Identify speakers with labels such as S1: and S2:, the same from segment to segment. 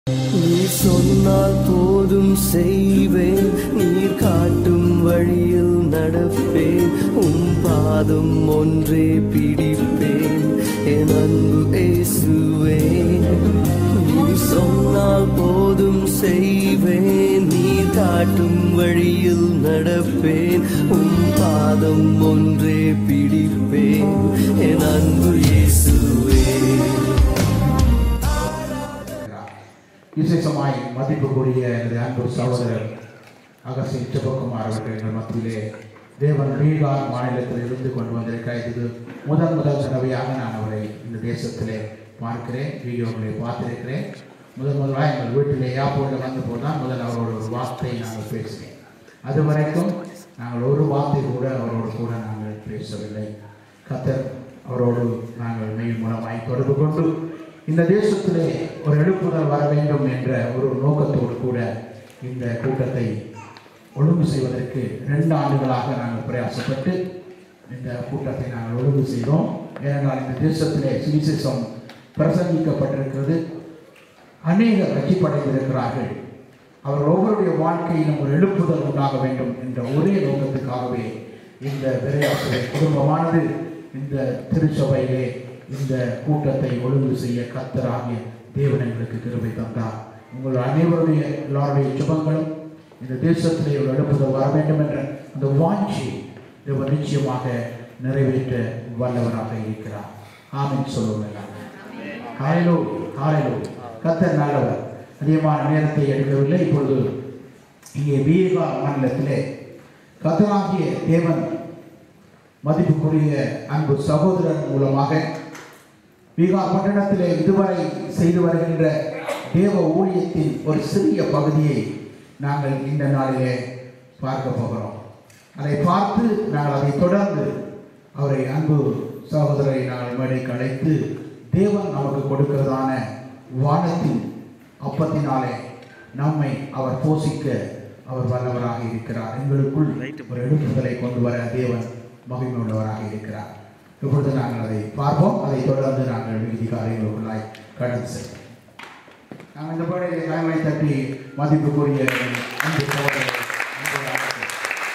S1: நீ சொன்னால் போதும் செய்வேன் நீர் காட்டும் வழியில் நடப்பேன் உம் பாதம் ஒன்றே பிடிப்பேன் என் அன்பு இயேசுவே நீ சொன்னால் போதும் செய்வேன் நீர் காட்டும் வழியில் நடப்பேன் உம் பாதம் ஒன்றே பிடிப்பேன் என் அன்பு இயேசுவே
S2: விசேஷமாய் மதிப்புக்குரிய எனது அன்பு சகோதரர் அகசின் சிவகுமார் அவர்கள் எங்கள் மத்தியிலே தேவன் பீகார் மாநிலத்தில் இருந்து கொண்டு வந்திருக்க இது முதல் முதல் தடவையாக நான் அவரை இந்த தேசத்திலே பார்க்கிறேன் வீடியோக்களை பார்த்திருக்கிறேன் முதல் முதலாக எங்கள் வீட்டிலே ஏர்போர்ட்டில் வந்தபோது தான் முதல் அவரோட ஒரு வார்த்தை நாங்கள் பேசினேன் அது வரைக்கும் நாங்கள் ஒரு வார்த்தை கூட அவரோடு கூட நாங்கள் பேசவில்லை கத்தர் அவரோடு நாங்கள் மெய் மூலமாய் தொடர்பு கொண்டு இந்த தேசத்திலே ஒரு எழுப்புதல் வர வேண்டும் என்ற ஒரு நோக்கத்தோடு கூட இந்த கூட்டத்தை ஒழுங்கு செய்வதற்கு ரெண்டு ஆண்டுகளாக நாங்கள் பிரயாசப்பட்டு இந்த கூட்டத்தை நாங்கள் ஒழுங்கு செய்தோம் ஏனென்றால் இந்த தேசத்திலே சுவிசேஷம் பிரசங்கிக்கப்பட்டிருக்கிறது அநேகர் ரட்சிப்படைந்திருக்கிறார்கள் அவர் ஒவ்வொருடைய வாழ்க்கையிலும் ஒரு எழுப்புதல் உண்டாக வேண்டும் என்ற ஒரே நோக்கத்துக்காகவே இந்த விரையாசை குடும்பமானது இந்த திருச்சபையிலே இந்த கூட்டத்தை ஒழுங்கு செய்ய கத்தராகிய தேவன் எங்களுக்கு கிருபை தந்தார் உங்கள் அனைவருடைய எல்லாருடைய சுபங்களும் இந்த தேசத்திலே ஒரு எழுப்புதல் வர வேண்டும் என்ற அந்த வாஞ்சி தேவன் நிச்சயமாக நிறைவேற்ற வல்லவராக இருக்கிறார் ஆமென் சொல்லுங்கள் காலையிலோ காலையிலோ கத்தர் நல்லவர் அதிகமான நேரத்தை எடுக்கவில்லை இப்பொழுது இங்கே பீகார் மாநிலத்திலே கத்தராகிய தேவன் மதிப்புக்குரிய அன்பு சகோதரன் மூலமாக பீகார் பட்டணத்திலே இதுவரை செய்து வருகின்ற தேவ ஊழியத்தின் ஒரு சிறிய பகுதியை நாங்கள் இந்த நாளிலே பார்க்க போகிறோம் அதை பார்த்து நாங்கள் அதை தொடர்ந்து அவரை அன்பு சகோதரரை நாங்கள் மேடைக்கு அழைத்து தேவன் நமக்கு கொடுக்கிறதான வானத்தின் அப்பத்தினாலே நம்மை அவர் போஷிக்க அவர் வல்லவராக இருக்கிறார் எங்களுக்குள் ஒரு எழுப்புதலை கொண்டு வர தேவன் மகிமை உள்ளவராக இருக்கிறார் இப்பொழுது நாங்கள் அதை பார்ப்போம் அதை தொடர்ந்து நாங்கள் விதி காரியங்களுக்குள்ளாய் கடந்து செல்வோம் நாங்கள் இந்த பாடலை தலைமை தட்டி மதிப்புக்குரிய அன்பு சகோதரரை அன்போடு அழைக்கிறோம்.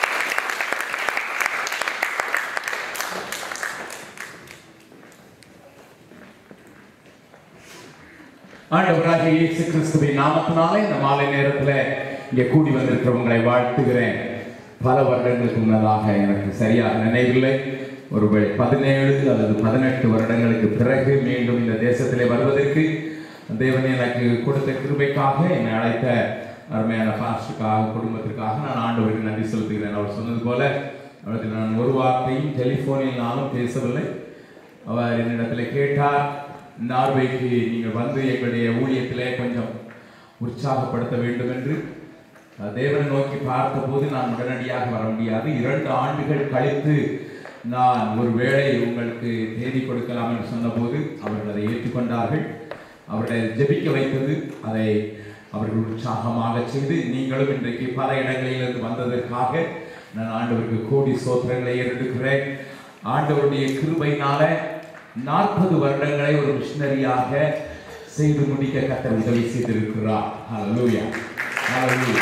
S3: ஆண்டவராகிய இயேசு கிறிஸ்துவின் நாமத்தினாலே இந்த மாலை நேரத்துல இங்கே கூடி வந்திருக்கிறவங்களை வாழ்த்துகிறேன் பல வருடங்களுக்கு முன்னதாக எனக்கு சரியாக நினைவில்லை ஒருவேளை பதினேழு அல்லது பதினெட்டு வருடங்களுக்கு பிறகு மீண்டும் இந்த தேசத்திலே வருவதற்கு தேவன் எனக்கு கொடுத்த கிருபைக்காக என்னை அழைத்த அருமையான பாஸ்டுக்காக குடும்பத்திற்காக நான் ஆண்டவருக்கு நன்றி செலுத்துகிறேன் அவர் சொன்னது போல அவருக்கு நான் ஒரு வார்த்தையும் டெலிஃபோனில் நானும் பேசவில்லை அவர் என்னிடத்தில் கேட்டார் நார்வேக்கு நீங்கள் வந்து எங்களுடைய ஊழியத்திலே கொஞ்சம் உற்சாகப்படுத்த வேண்டும் என்று அஹ், தேவனை நோக்கி பார்த்தபோது நான் உடனடியாக வர முடியாது இரண்டு ஆண்டுகள் கழித்து நான் ஒரு வேளை உங்களுக்கு தேதி கொடுக்கலாம் என்று சொன்னபோது அவர்கள் அதை ஏற்றுக்கொண்டார்கள் அவர்களை ஜெபிக்க வைத்தது அதை அவர்கள் உற்சாகமாக செய்து நீங்களும் இன்றைக்கு பல இடங்களிலிருந்து வந்ததற்காக நான் ஆண்டவருக்கு கோடி சோத்திரங்களை ஏறெடுக்கிறேன் ஆண்டவருடைய கிருபையினால நாற்பது வருடங்களை ஒரு மிஷினரியாக செய்து முடிக்க கத்த உதவி செய்திருக்கிறார் ஹalleluya ஹalleluya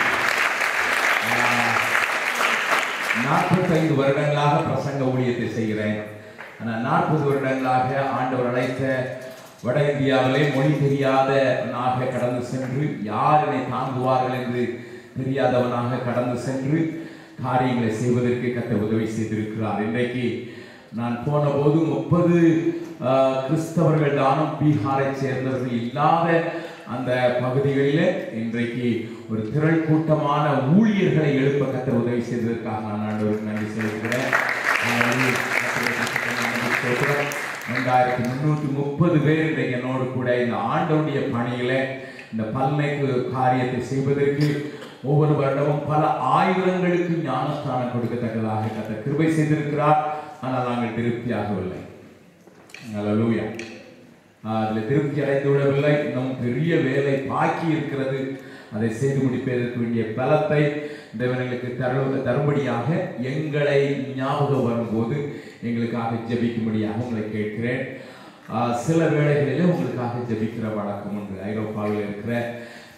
S3: நாற்பத்தைந்து வருடங்களாக பிரசங்க ஊழியத்தை செய்கிறேன் ஆனால் நாற்பது வருடங்களாக ஆண்டவர் அழைத்த வட இந்தியாவிலே மொழி தெரியாதவனாக கடந்து சென்று யார் என்னை தாங்குவார்கள் என்று தெரியாதவனாக கடந்து சென்று காரியங்களை செய்வதற்கு கத்த உதவி செய்திருக்கிறார் இன்றைக்கு நான் போன போது முப்பது கிறிஸ்தவர்கள் தானும் பீகாரை சேர்ந்தவர்கள் இல்லாத அந்த பகுதிகளிலே இன்றைக்கு ஒரு திரள் கூட்டமான ஊழியர்களை எழுப்ப கத்த உதவி செய்ததற்காக நான் ஆண்டவருக்கு நன்றி செலுத்துகிறேன் ஆண்டவரே, கர்த்தருக்கு நன்றி செலுத்துகிறேன். ரெண்டாயிரத்தி முன்னூற்றி முப்பது பேர் இன்றைக்கு என்னோடு கூட இந்த ஆண்டவனுடைய பணியில இந்த பல்மைக்கு காரியத்தை செய்வதற்கு ஒவ்வொரு வருடமும் பல ஆயிரங்களுக்கு ஞானஸ்தானம் கொடுக்கத்தக்கதாக கத்த கிருபை செய்திருக்கிறார் ஆனால் நாங்கள் திருப்தியாகவில்லை அல்லேலூயா அதில் திருப்தி அடைந்து விடவில்லை இன்னும் பெரிய வேலை பாக்கி இருக்கிறது அதை செய்து முடிப்பதற்கு வேண்டிய பலத்தை தேவனுக்கு தரு தரும்படியாக எங்களை ஞாபகம் வரும்போது எங்களுக்காக ஜெபிக்கும்படியாக உங்களை கேட்கிறேன் ஆஹ் சில வேளைகளிலே உங்களுக்காக ஜெபிக்கிற வழக்கம் உண்டு ஐரோப்பாவில் இருக்கிற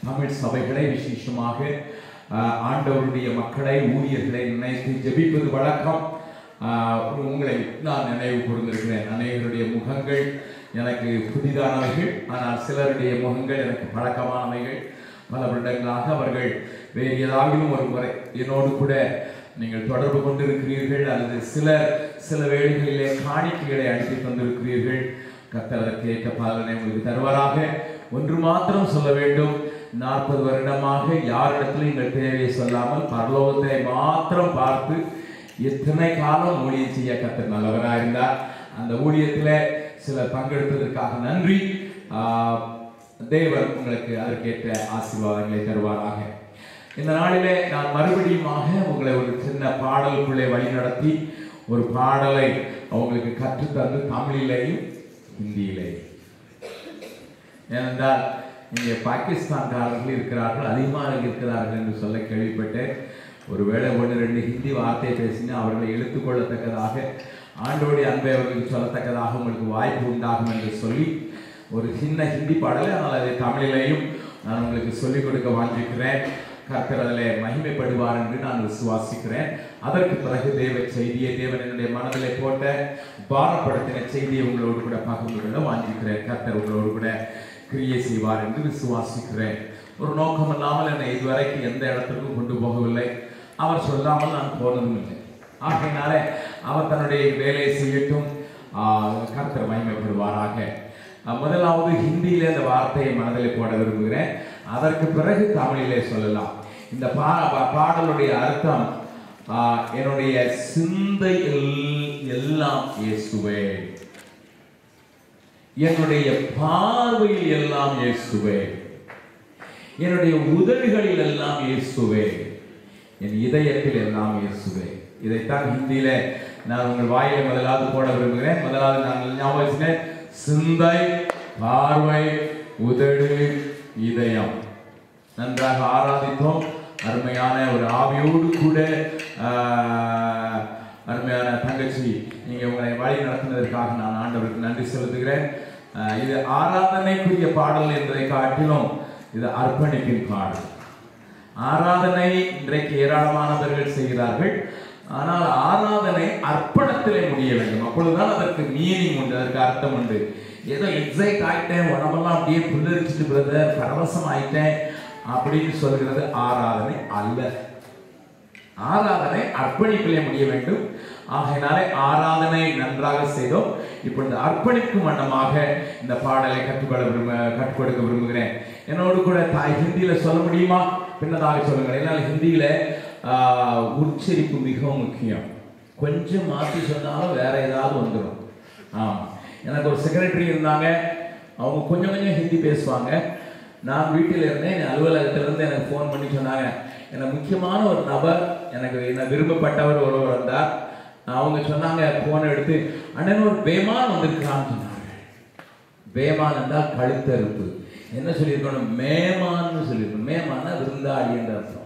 S3: தமிழ் சபைகளை விசேஷமாக ஆஹ், ஆண்டவருடைய மக்களை ஊழியர்களை நினைத்து ஜெபிப்பது வழக்கம் ஆஹ், உங்களை நான் நினைவு கூர்ந்திருக்கிறேன் அநேகருடைய முகங்கள் எனக்கு புதிதானவைகள் ஆனால் சிலருடைய முகங்கள் எனக்கு பழக்கமானவைகள் பல வருடங்களாக அவர்கள் வேறு ஏதாகிலும் ஒரு முறை என்னோடு கூட நீங்கள் தொடர்பு கொண்டிருக்கிறீர்கள் அல்லது சிலர் சில வேளைகளிலே காணிக்கைகளை அனுப்பி தந்திருக்கிறீர்கள் கர்த்தர் அதற்கு ஏற்ற பலனை உங்களுக்கு தருவாராக ஒன்று மாத்திரம் சொல்ல வேண்டும் நாற்பது வருடமாக யாரிடத்திலும் எங்கள் தேவையை சொல்லாமல் பரலோகத்தை மாத்திரம் பார்த்து எத்தனை காலம் ஊழியம் செய்ய கர்த்தர் நல்லவராக இருந்தார் அந்த ஊழியத்தில் சிலர் பங்கெடுத்ததற்காக நன்றி ஆஹ், தேவன் உங்களுக்கு அதற்கேற்ற ஆசீர்வாதங்களை தருவாராக இந்த நாளிலே நான் மறுபடியுமாக உங்களை ஒரு சின்ன பாடலுக்குள்ளே வழிநடத்தி ஒரு பாடலை அவங்களுக்கு கற்றுத்தந்து தமிழிலேயும் ஹிந்தியிலேயும் ஏனென்றால் இங்கே பாகிஸ்தான்காரர்கள் இருக்கிறார்கள் அதிகமாக இருக்கிறார்கள் என்று சொல்ல கேள்விப்பட்டேன் ஒருவேளை ஒன்று ரெண்டு ஹிந்தி வார்த்தை பேசினா அவர்களை எடுத்துக்கொள்ளத்தக்கதாக ஆண்டோடைய அன்பை அவர்களுக்கு சொல்லத்தக்கதாக உங்களுக்கு வாய்ப்பு உண்டாகும் என்று சொல்லி ஒரு சின்ன ஹிந்தி பாடலை ஆனால் அதை தமிழிலேயும் நான் உங்களுக்கு சொல்லிக் கொடுக்க வாஞ்சிக்கிறேன் கர்த்தர் அதில் மகிமைப்படுவார் என்று நான் விசுவாசிக்கிறேன் அதற்கு பிறகு தேவ செய்தியை தேவன் என்னுடைய மனதிலே போட்ட பாரப்படுத்தின செய்தியை உங்களோடு கூட பகிர்ந்து கொள்ள வாஞ்சிக்கிறேன் கர்த்தர் உங்களோடு கூட கிரியை செய்வார் என்று விசுவாசிக்கிறேன் ஒரு நோக்கம் இல்லாமல் என்னை இதுவரைக்கும் எந்த இடத்துக்கும் கொண்டு போகவில்லை அவர் சொல்லாமல் நான் போனதும் இல்லை ஆகையினாலே அவர் தன்னுடைய வேலையை செய்யட்டும் ஆஹ், கர்த்தர் மகிமைப்படுவாராக அஹ், முதலாவது ஹிந்தியிலே அந்த வார்த்தையை மனதில் போட விரும்புகிறேன் அதற்கு பிறகு தமிழிலே சொல்லலாம் இந்த பா பா- பாடலுடைய அர்த்தம் ஆஹ், என்னுடைய சிந்தையில் எல்லாம் இயேசுவே என்னுடைய பார்வையில் எல்லாம் இயேசுவே என்னுடைய உதடுகளில் எல்லாம் இயேசுவே என் இதயத்தில் எல்லாம் இயேசுவே இதைத்தான் ஹிந்தியில நான் உங்கள் வாயில முதலாவது போட விரும்புகிறேன் முதலாவது நான் ஞாபகம் வச்சுனேன் சிந்தை பார்வை உதடு இதயம் நன்றாக ஆராதித்தோம் அருமையான ஒரு ஆவியோடு கூட ஆஹ், அருமையான தங்கச்சி நீங்க உங்களை வழி நடத்தினதற்காக நான் ஆண்டவருக்கு நன்றி செலுத்துகிறேன் ஆஹ், இது ஆராதனைக்குரிய பாடல் என்பதை காட்டிலும் இது அர்ப்பணிப்பின் பாடல் ஆராதனை இன்றைக்கு ஏராளமானவர்கள் செய்கிறார்கள் ஆனால் ஆராதனை அர்ப்பணத்திலே முடிய வேண்டும் அப்பொழுதுதான் அதற்கு மீனிங் உண்டு அதற்கு அர்த்தம் உண்டு ஏதோ எக்ஸைட் ஆயிட்டேன் உடம்பெல்லாம் அப்படியே புல்லரிச்சிட்டு பிரதர் பரவசம் ஆயிட்டேன் அப்படின்னு சொல்கிறது ஆராதனை அல்ல ஆராதனை அர்ப்பணிப்பிலே முடிய வேண்டும் ஆகையினாலே ஆராதனை நன்றாக செய்தோம் இப்பொழுது அர்ப்பணிக்கும் வண்ணமாக இந்த பாடலை கற்றுக்கொள்ள விரும்ப கற்றுக் கொடுக்க விரும்புகிறேன் என்னோடு கூட தாய் ஹிந்தியில சொல்ல முடியுமா பின்னதாக சொல்லுங்கள் என்னால் ஹிந்தியில ஆஹ், உச்சரிப்பு மிகவும் முக்கியம் கொஞ்சம் மாற்றி சொன்னாலும் வேற ஏதாவது வந்துடும் ஆமா எனக்கு ஒரு செக்ரட்டரி இருந்தாங்க அவங்க கொஞ்சம் கொஞ்சம் ஹிந்தி பேசுவாங்க நான் வீட்டில் இருந்தேன் என் அலுவலகத்திலிருந்து எனக்கு ஃபோன் பண்ணி சொன்னாங்க எனக்கு முக்கியமான ஒரு நபர் எனக்கு என்ன விரும்பப்பட்டவர் ஒருவர் வந்தார் அவங்க சொன்னாங்க ஃபோன் எடுத்து அண்ணன் ஒரு பேமான் வந்திருக்கான்னு சொன்னாங்க பேமான் என்றால் கழுத்தறுப்பு என்ன சொல்லியிருக்கணும் மேமான்னு சொல்லியிருக்கணும் மேமான்னா விருந்தாளி என்ற அர்த்தம்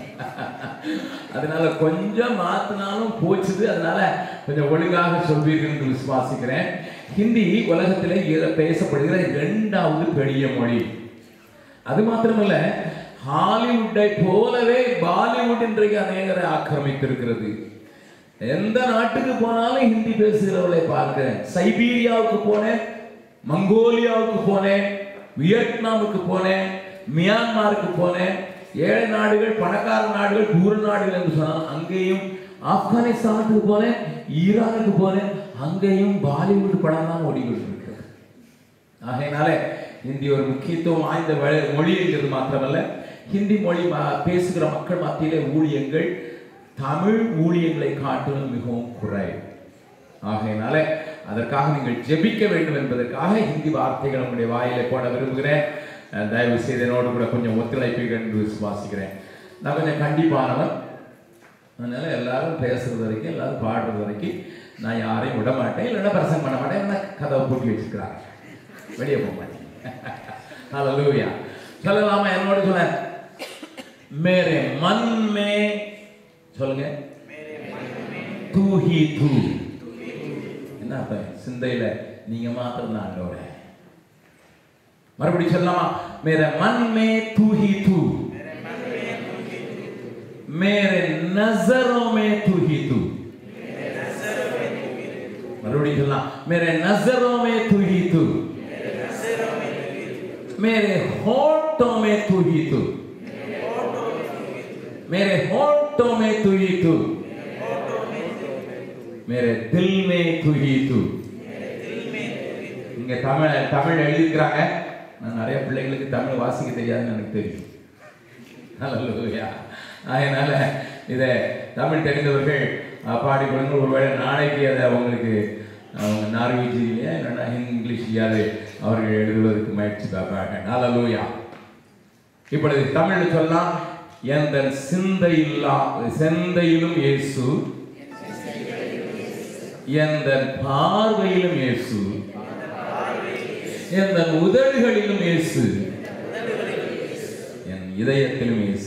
S3: அதனால கொஞ்சம் மாத்தினாலும் போச்சுது அதனால கொஞ்சம் ஒழுங்காக சொல்வீர்கள் என்று விசுவாசிக்கிறேன் ஹிந்தி உலகத்திலே இ- பேசப்படுகிற இரண்டாவது பெரிய மொழி அது மாத்திரமல்ல ஹாலிவுட்டை போலவே பாலிவுட் இன்றைக்கு அநேகரை ஆக்கிரமித்திருக்கிறது எந்த நாட்டுக்கு போனாலும் ஹிந்தி பேசுகிறவர்களை பார்க்கிறேன் சைபீரியாவுக்கு போனேன் மங்கோலியாவுக்கு போனேன் வியட்நாமுக்கு போனேன் மியான்மாருக்கு போனேன் ஏழை நாடுகள் பணக்கார நாடுகள் தூர நாடுகள் என்று சொன்னால் அங்கேயும் ஆப்கானிஸ்தானுக்கு போனேன் ஈரானுக்கு போனேன் அங்கேயும் பாலிவுட் படம் தான் ஓடிக்கொண்டிருக்கிறது ஆகையினாலே ஹிந்தி ஒரு முக்கியத்துவம் வாய்ந்த வ- மொழி என்கிறது மாத்திரமல்ல ஹிந்தி மொழி ம- பேசுகிற மக்கள் மத்தியிலே ஊழியங்கள் தமிழ் ஊழியங்களை காட்டிலும் மிகவும் குறை ஆகையினாலே அதற்காக நீங்கள் ஜெபிக்க வேண்டும் என்பதற்காக ஹிந்தி வார்த்தைகள் உங்களுடைய வாயிலே போட விரும்புகிறேன் அஹ் தயவு செய்து என்னோடு கூட கொஞ்சம் ஒத்துழைப்பீர்கள் என்று விசுவாசிக்கிறேன் நான் கொஞ்சம் கண்டிப்பானவன் அதனால எல்லாரும் பேசுறது வரைக்கும் எல்லாரும் பாடுறது வரைக்கும் நான் யாரையும் விட மாட்டேன் இல்லைன்னா பிரசங்கம் பண்ண மாட்டேன் இல்லைன்னா கதவை பூட்டி வச்சுக்கிறாங்க வெளியே போக மாட்டேன் ஹalleluya சொல்லலாமா என்னோட சொல்ல மேரே மன் மே சொல்லுங்க தூ ஹி தூ என்ன அர்த்தம் சிந்தையில நீங்க மாத்திரம் தான் ஆண்டவரே மறுபடியும் சொல்லலாமா மேரே மன் மே தூ ஹி தூ मेरे नजरों में तू ही तू मறுபடியும் சொல்லலாம் मेरे नजरों में तू ही तू मेरे होठों में तू ही तू मेरे होठों में तू ही तू मेरे दिल में तू ही तू இங்க தமிழ் தமிழ் எழுதிக்கிறாங்க நான் நிறைய பிள்ளைங்களுக்கு தமிழ் வாசிக்க தெரியாதுன்னு எனக்கு தெரியும் ஹalleluya அதனால இதை தமிழ் தெரிந்தவர்கள் அஹ், பாடிக்கொள்ளுங்க ஒருவேளை நாளைக்கு அதை அவங்களுக்கு அவங்க நார்வீஜிலேயே இல்லைன்னா இங்கிலீஷ்லையாவது அவர்கள் எழுதுவதற்கு முயற்சி பார்ப்பாங்க ஹalleluya இப்பொழுது தமிழில் சொல்லலாம் எந்த சிந்தை இல்லா சிந்தையிலும் இயேசு எந்த பார்வையிலும் இயேசு எந்த உதடுகளிலும் இயேசு என் இதயத்திலும் இயேசு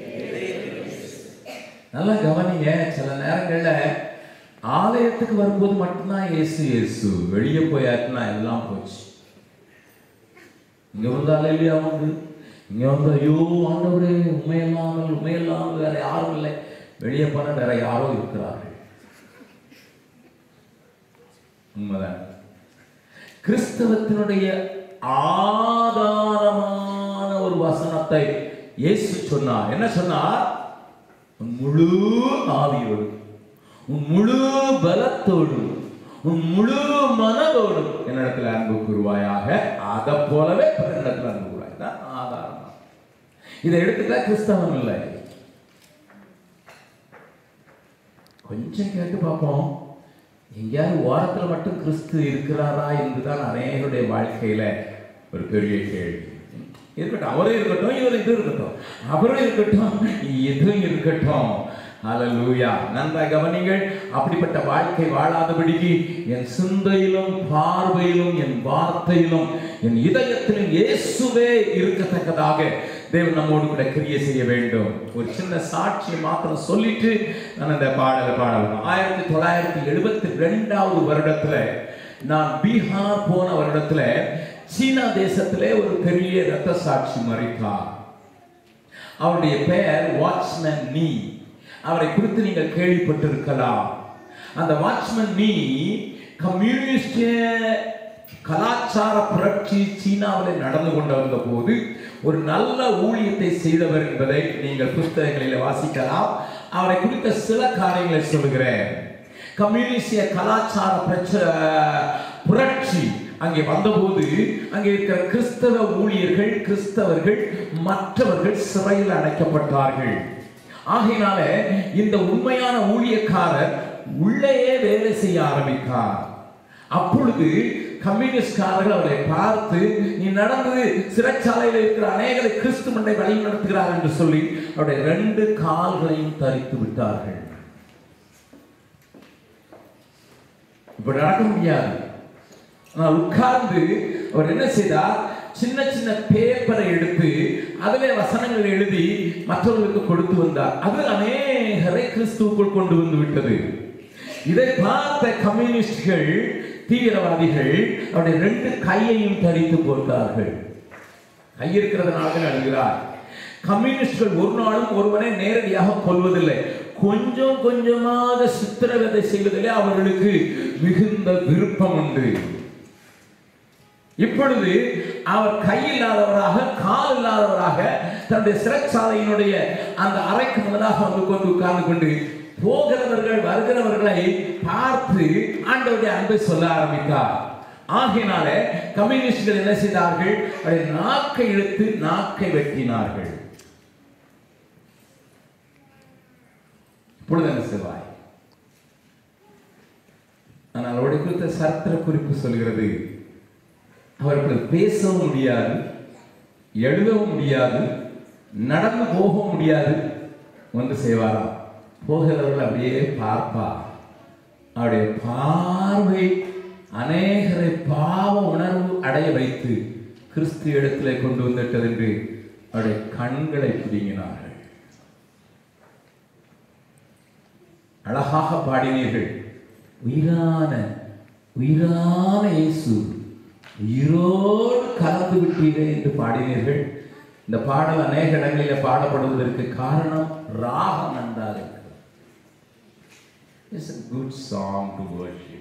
S3: நல்லா கவனிங்க சில நேரங்கள்ல ஆலயத்துக்கு வரும்போது மட்டும்தான் இயேசு இயேசு வெளியே போயாச்சுன்னா எல்லாம் போச்சு இங்க வந்தாலே இல்லையா வந்து இங்க வந்து ஐயோ ஆண்டவரே உண்மையில்லாமல் உண்மையில்லாமல் வேற யாரும் இல்லை வெளியே போனா வேற யாரோ இருக்கிறார்கள் உண்மைதான் கிறிஸ்தவத்தினுடைய ஆதாரமான ஒரு வசனத்தை இயேசு சொன்னார் என்ன சொன்னார் உன் முழு ஆவியோடு உன் முழு பலத்தோடு உன் முழு மனதோடு என்னிடத்தில் அன்பு கூறுவாயாக அதை போலவே பிறனிடத்தில் அன்பு கூறுவாய் தான் ஆதாரம் இதை எடுத்துட்டா கிறிஸ்தவம் இல்லை கொஞ்சம் கேட்டு பார்ப்போம் எங்கேயாவது ஓரத்தில் மட்டும் கிறிஸ்து இருக்கிறாரா என்றுதான் அநேகருடைய வாழ்க்கையில ஒரு பெரிய கேள்வி இருக்கட்டும் அவரும் இருக்கட்டும் இவர் இது இருக்கட்டும் அவரும் இருக்கட்டும் இதுவும் இருக்கட்டும் ஹalleluya நன்றாக கவனிங்கள் அப்படிப்பட்ட வாழ்க்கை வாழாதபடிக்கு என் சிந்தையிலும் பார்வையிலும் என் வார்த்தையிலும் என் இதயத்திலும் இயேசுவே இருக்கத்தக்கதாக தேவன் நம்மோடு கூட கிரியை செய்ய வேண்டும் ஒரு சின்ன சாட்சியை மாத்திரம் சொல்லிட்டு நான் இந்த பாடலை பாடலாம் ஆயிரத்தி தொள்ளாயிரத்தி எழுபத்தி ரெண்டாவது வருடத்துல நான் பீகார் போன வருடத்துல சீனா தேசத்திலே ஒரு பெரிய இரத்த சாட்சி மறித்தார் அவருடைய பெயர் வாட்ச்மேன் நீ அவரை குறித்து நீங்கள் கேள்விப்பட்டிருக்கலாம் அந்த வாட்ச்மேன் நீ கம்யூனிஸ்ட் கலாச்சார புரட்சி சீனாவில் நடந்து கொண்டு வந்த போது ஒரு நல்ல ஊழியத்தை செய்தவர் என்பதை நீங்கள் புஸ்தகங்களில் வாசிக்கலாம் அவரை குறித்த சில காரியங்களை சொல்கிறேன் கம்யூனிஸ்டிய கலாச்சார பிரச்ச புரட்சி அங்கே வந்தபோது அங்கே இருக்கிற கிறிஸ்தவ ஊழியர்கள் கிறிஸ்தவர்கள் மற்றவர்கள் சிறையில் அடைக்கப்பட்டார்கள் ஆகையினால இந்த உண்மையான ஊழியக்காரர் உள்ளேயே வேலை செய்ய ஆரம்பித்தார் அப்பொழுது கம்யூனிஸ்ட்காரர்கள் அவரை பார்த்து நீ நடந்தது சிறைச்சாலையில் இருக்கிற அநேகரை கிறிஸ்து மண்டை வழி நடத்துகிறார் என்று சொல்லி அவருடைய ரெண்டு கால்களையும் தரித்து விட்டார்கள் இப்ப நடக்க முடியாது ஆனால் உட்கார்ந்து அவர் என்ன செய்தார் சின்ன சின்ன பேப்பரை எடுத்து அதிலே வசனங்கள் எழுதி மற்றவர்களுக்கு கொடுத்து வந்தார் அது அநேகரை கிறிஸ்துவுக்குள் கொண்டு வந்து விட்டது இதை பார்த்த கம்யூனிஸ்டுகள் தீவிரவாதிகள் அவருடைய ரெண்டு கையையும் தரித்து போட்டார்கள் கை இருக்கிறதுனால அழுகிறார் கம்யூனிஸ்டுகள் ஒரு நாளும் ஒருவனை நேரடியாக கொல்வதில்லை கொஞ்சம் கொஞ்சமாக சித்திரவதை செய்வதிலே அவர்களுக்கு மிகுந்த விருப்பம் உண்டு இப்பொழுது அவர் கை இல்லாதவராக கால் இல்லாதவராக தன்னுடைய சிறைச்சாலையினுடைய அந்த அறைக்கு முன்னதாக வந்து கொண்டு உட்கார்ந்து கொண்டு போகிறவர்கள் வருகிறவர்களை பார்த்து ஆண்டவருடைய அன்பை சொல்ல ஆரம்பித்தார் ஆகையினால கம்யூனிஸ்டுகள் என்ன செய்தார்கள் அவருடைய நாக்கை இழுத்து நாக்கை வெட்டினார்கள் இப்பொழுது என்ன செய்வாய் ஆனால் அவருடைய குறித்த சரித்திர குறிப்பு சொல்கிறது அவர்கள் பேசவும் முடியாது எழுதவும் முடியாது நடந்து போகவும் முடியாது ஒன்று செய்வாராம் போகிறவர்கள் அப்படியே பார்ப்பா அவருடைய பார்வை அநேகரை பாவ உணர்வு அடைய வைத்து கிறிஸ்து இடத்திலே கொண்டு வந்துவிட்டது என்று அவருடைய கண்களை பிடுங்கினார்கள் அழகாக பாடினீர்கள் உயிரான உயிரான இயேசு உயிரோடு கலந்து விட்டீரே என்று பாடினீர்கள் இந்த பாடல் அநேக இடங்களில் பாடப்படுவதற்கு காரணம் ராகம் நன்றாக இருக்கிறது it's a good song to worship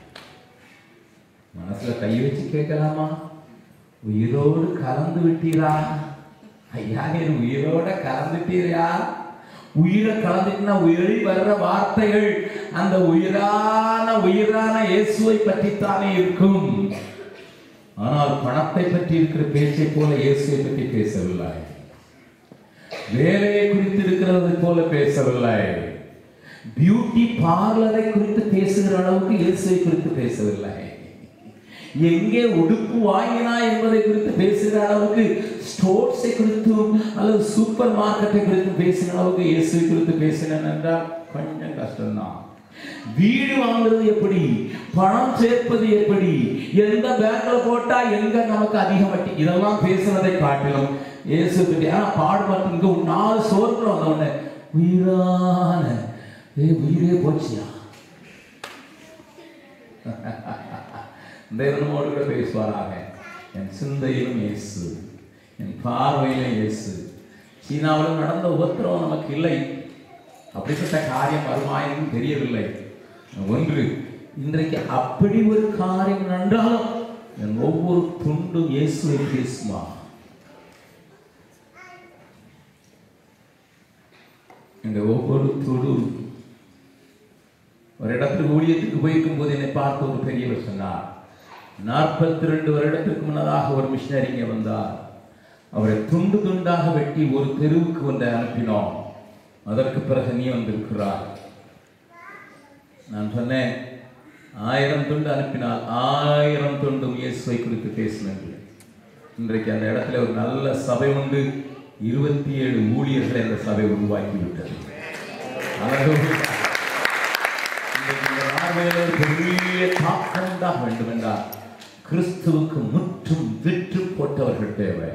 S3: மனசுல கை வச்சு கேட்கலாமா உயிரோடு கலந்து விட்டீரா ஐயா நீர் உயிரோட கலந்துட்டீரா உயிரை கலந்துட்டுனா உயிரி வர்ற வார்த்தைகள் அந்த உயிரான உயிரான இயேசுவை பற்றித்தானே இருக்கும் ஆனால் பணத்தை பற்றி இருக்கிற பேச்சை போல இயேசுவை பற்றி பேசவில்லை வேலையை குறித்து இருக்கிறது போல பேசவில்லை பியூட்டி பார்லரை குறித்து பேசுகிற அளவுக்கு இயேசுவை குறித்து பேசவில்லை எங்கே உடுப்பு வாங்கினா என்பதை குறித்து பேசுகிற அளவுக்கு ஸ்டோர்ஸை குறித்தும் அல்லது சூப்பர் மார்க்கெட்டை குறித்து பேசுகிற அளவுக்கு இயேசுவை குறித்து பேசினேன் என்றால் கொஞ்சம் கஷ்டம்தான் வீடு வாங்குறது எப்படி பணம் சேர்ப்பது எப்படி எந்த பேங்க்ல போட்டா எங்க நமக்கு அதிக வட்டி இதெல்லாம் பேசுனதை காட்டிலும் இயேசு பற்றி ஆனா பாடுபாட்டு இங்க ஒரு நாலு சோறுக்குள்ள வந்த உடனே உயிரான ஏ உயிரே போச்சியா தேவனோடு கூட பேசுவாராக என் சிந்தையிலும் இயேசு என் பார்வையிலும் இயேசு சீனாவிலும் நடந்த உபத்திரவம் நமக்கு இல்லை அப்படிப்பட்ட காரியம் வருமா என்று தெரியவில்லை ஒன்று இன்றைக்கு அப்படி ஒரு காரியம் நன்றாலும் என் ஒவ்வொரு துண்டும் இயேசுவை பேசுமா இந்த ஒவ்வொரு துடு ஒரு இடத்துக்கு ஊழியத்துக்கு போயிருக்கும் போது என்னை பார்த்து ஒரு பெரியவர் சொன்னார் நாற்பத்தி ரெண்டு வருடத்திற்கு முன்னதாக ஒரு மிஷினரி இங்கே வந்தார் அவரை துண்டு துண்டாக வெட்டி ஒரு தெருவுக்கு வந்து அனுப்பினோம் அதற்கு பிறகு நீ வந்திருக்கிறார் நான் சொன்னேன் ஆயிரம் துண்டு அனுப்பினால் ஆயிரம் துண்டும் இயேசுவை குறித்து பேசினது இன்றைக்கு அந்த இடத்துல ஒரு நல்ல சபை உண்டு இருபத்தி ஏழு ஊழியர்களை அந்த சபை உருவாக்கி விட்டது Hallelujah. இன்றைக்கு இந்த நாடுகளில் ஒரு பெரிய தாக்கம் உண்டாக வேண்டும் என்றால் கிறிஸ்துவுக்கு முற்றும் விற்று போட்டவர்கள் தேவை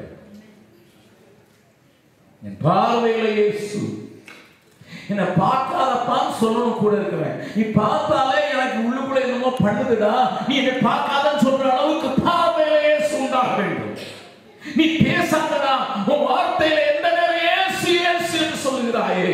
S3: என் பார்வையில இயேசு என்னை பார்க்காதப்பான்னு சொல்லணும் கூட இருக்கிறேன் நீ பார்த்தாலே எனக்கு உள்ளுக்குள்ள என்னமோ பண்ணுதுடா நீ என்னை பார்க்காதன்னு சொல்ற அளவுக்கு பார்வையில இயேசு உண்டாக வேண்டும் நீ பேசாதடா உன் வார்த்தையில எந்த நேரம் இயேசு இயேசு என்று சொல்லுகிறாயே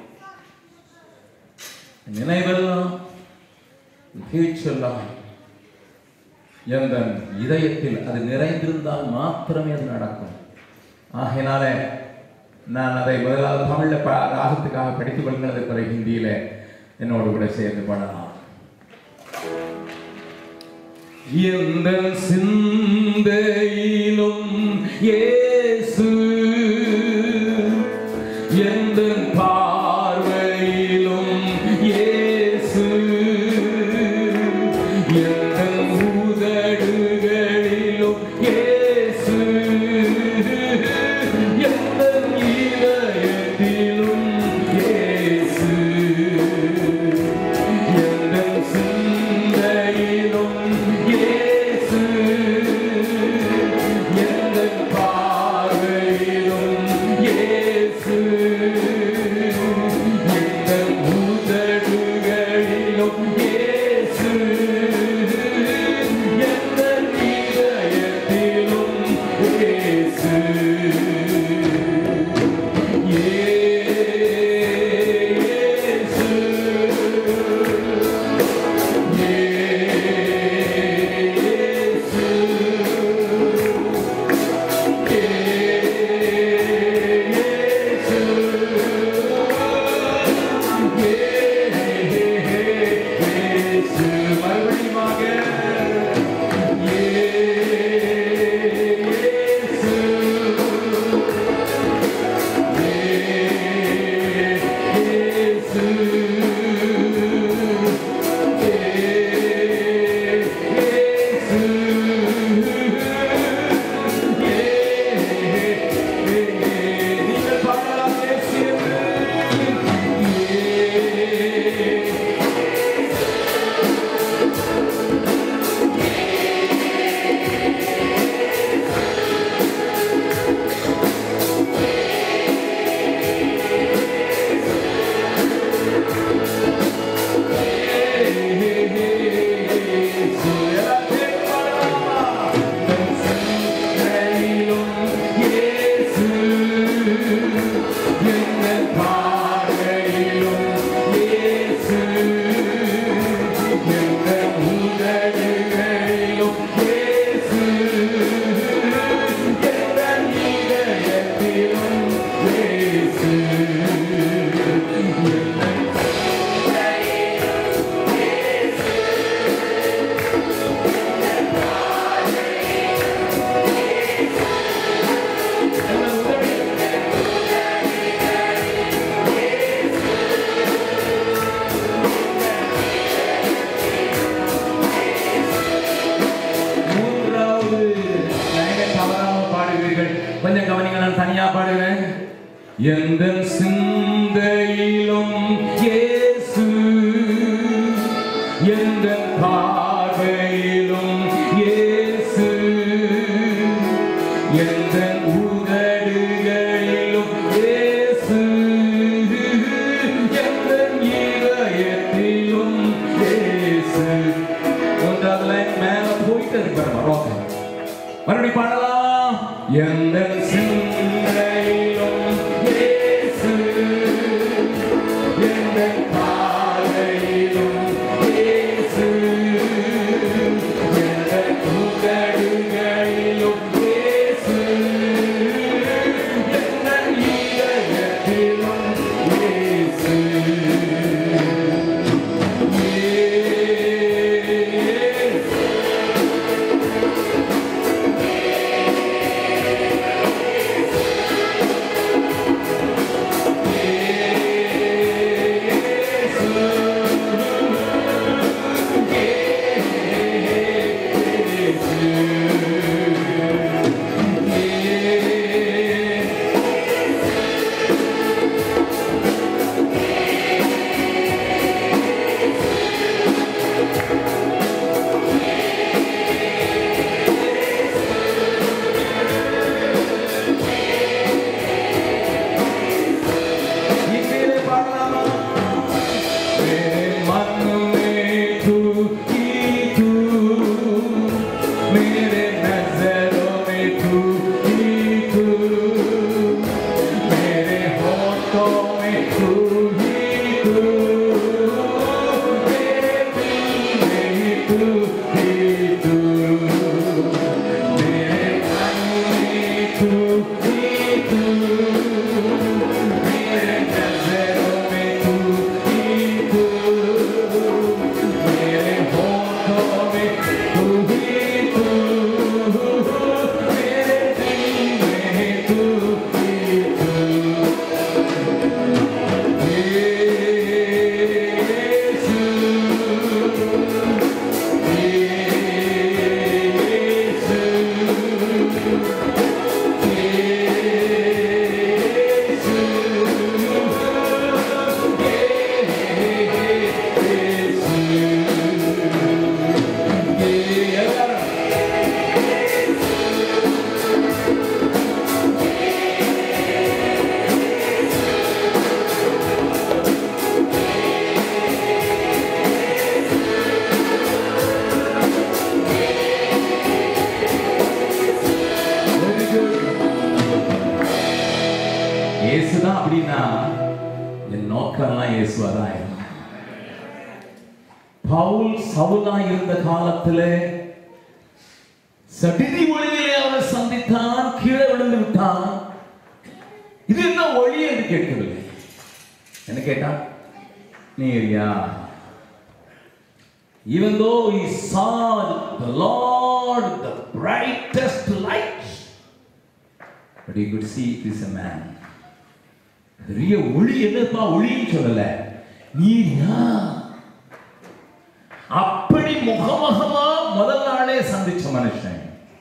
S3: நினைவெல்லாம் ஃபியூச்சர்லாம் எந்த இதயத்தில் அது நிறைந்திருந்தால் மாத்திரமே அது நடக்கும் ஆகையினால நான் அதை முதலாவது தமிழ்ல ப ராகத்துக்காக படித்துக் கொள்கிறது பிறகு ஹிந்தியில என்னோடு கூட சேர்ந்து பாடலாம் எந்த சிந்தையிலும் இயேசு எந்த பார்வையிலும் இயேசு எந்த உதடுகளிலும் இயேசு எந்த இதயத்திலும் இயேசு எந்த சிந்தையிலும் இயேசு எந்த பார்வையிலும் இயேசு எந்த சிந்தையிலும் இயேசு எந்த பார்வையிலும் இயேசு எந்த உதடுகளிலும் இயேசு எந்த இதயத்திலும் இயேசு ஒன்றாவது லைன் மேல போயிட்டு இருக்கு பாருங்க ரோக்கம் மறுபடியும் பாடலாம் எந்த சிந்தையிலும் இயேசு எந்த பார்வையிலும் இயேசு எந்த உதடுகளிலும் இயேசு எந்த இதயத்திலும் இயேசு இயேசு இங்கே பாடலாமா मेरे मन में तू ही तू मेरे नजरों में तू ही तू मेरे होठों में तू ही तू मेरे दिल में ही तू ही तू मेरे मन में तू ही तू मेरे नजरों में तू ही तू मेरे होठों में तू ही तू मेरे दिल में तू ही तू இயேசுதான் அப்படின்னா என் நோக்கம்லாம் இயேசுவாதான் இருக்கும் பவுல் சவுலா இருந்த காலத்துல சடிதி ஒளியிலே அவனை சந்தித்தான் கீழே விழுந்து விட்டான் இது என்ன ஒளி என்று கேட்கவில்லை என்ன கேட்டான் நீரியா Even though he saw the Lord, the brightest light, but he could see it is a man. பெரிய ஒளி என்னப்பா ஒளின்னு சொல்லல நீர் யார் அப்படி முகமுகமா முதல் நாளே சந்திச்ச மனுஷன்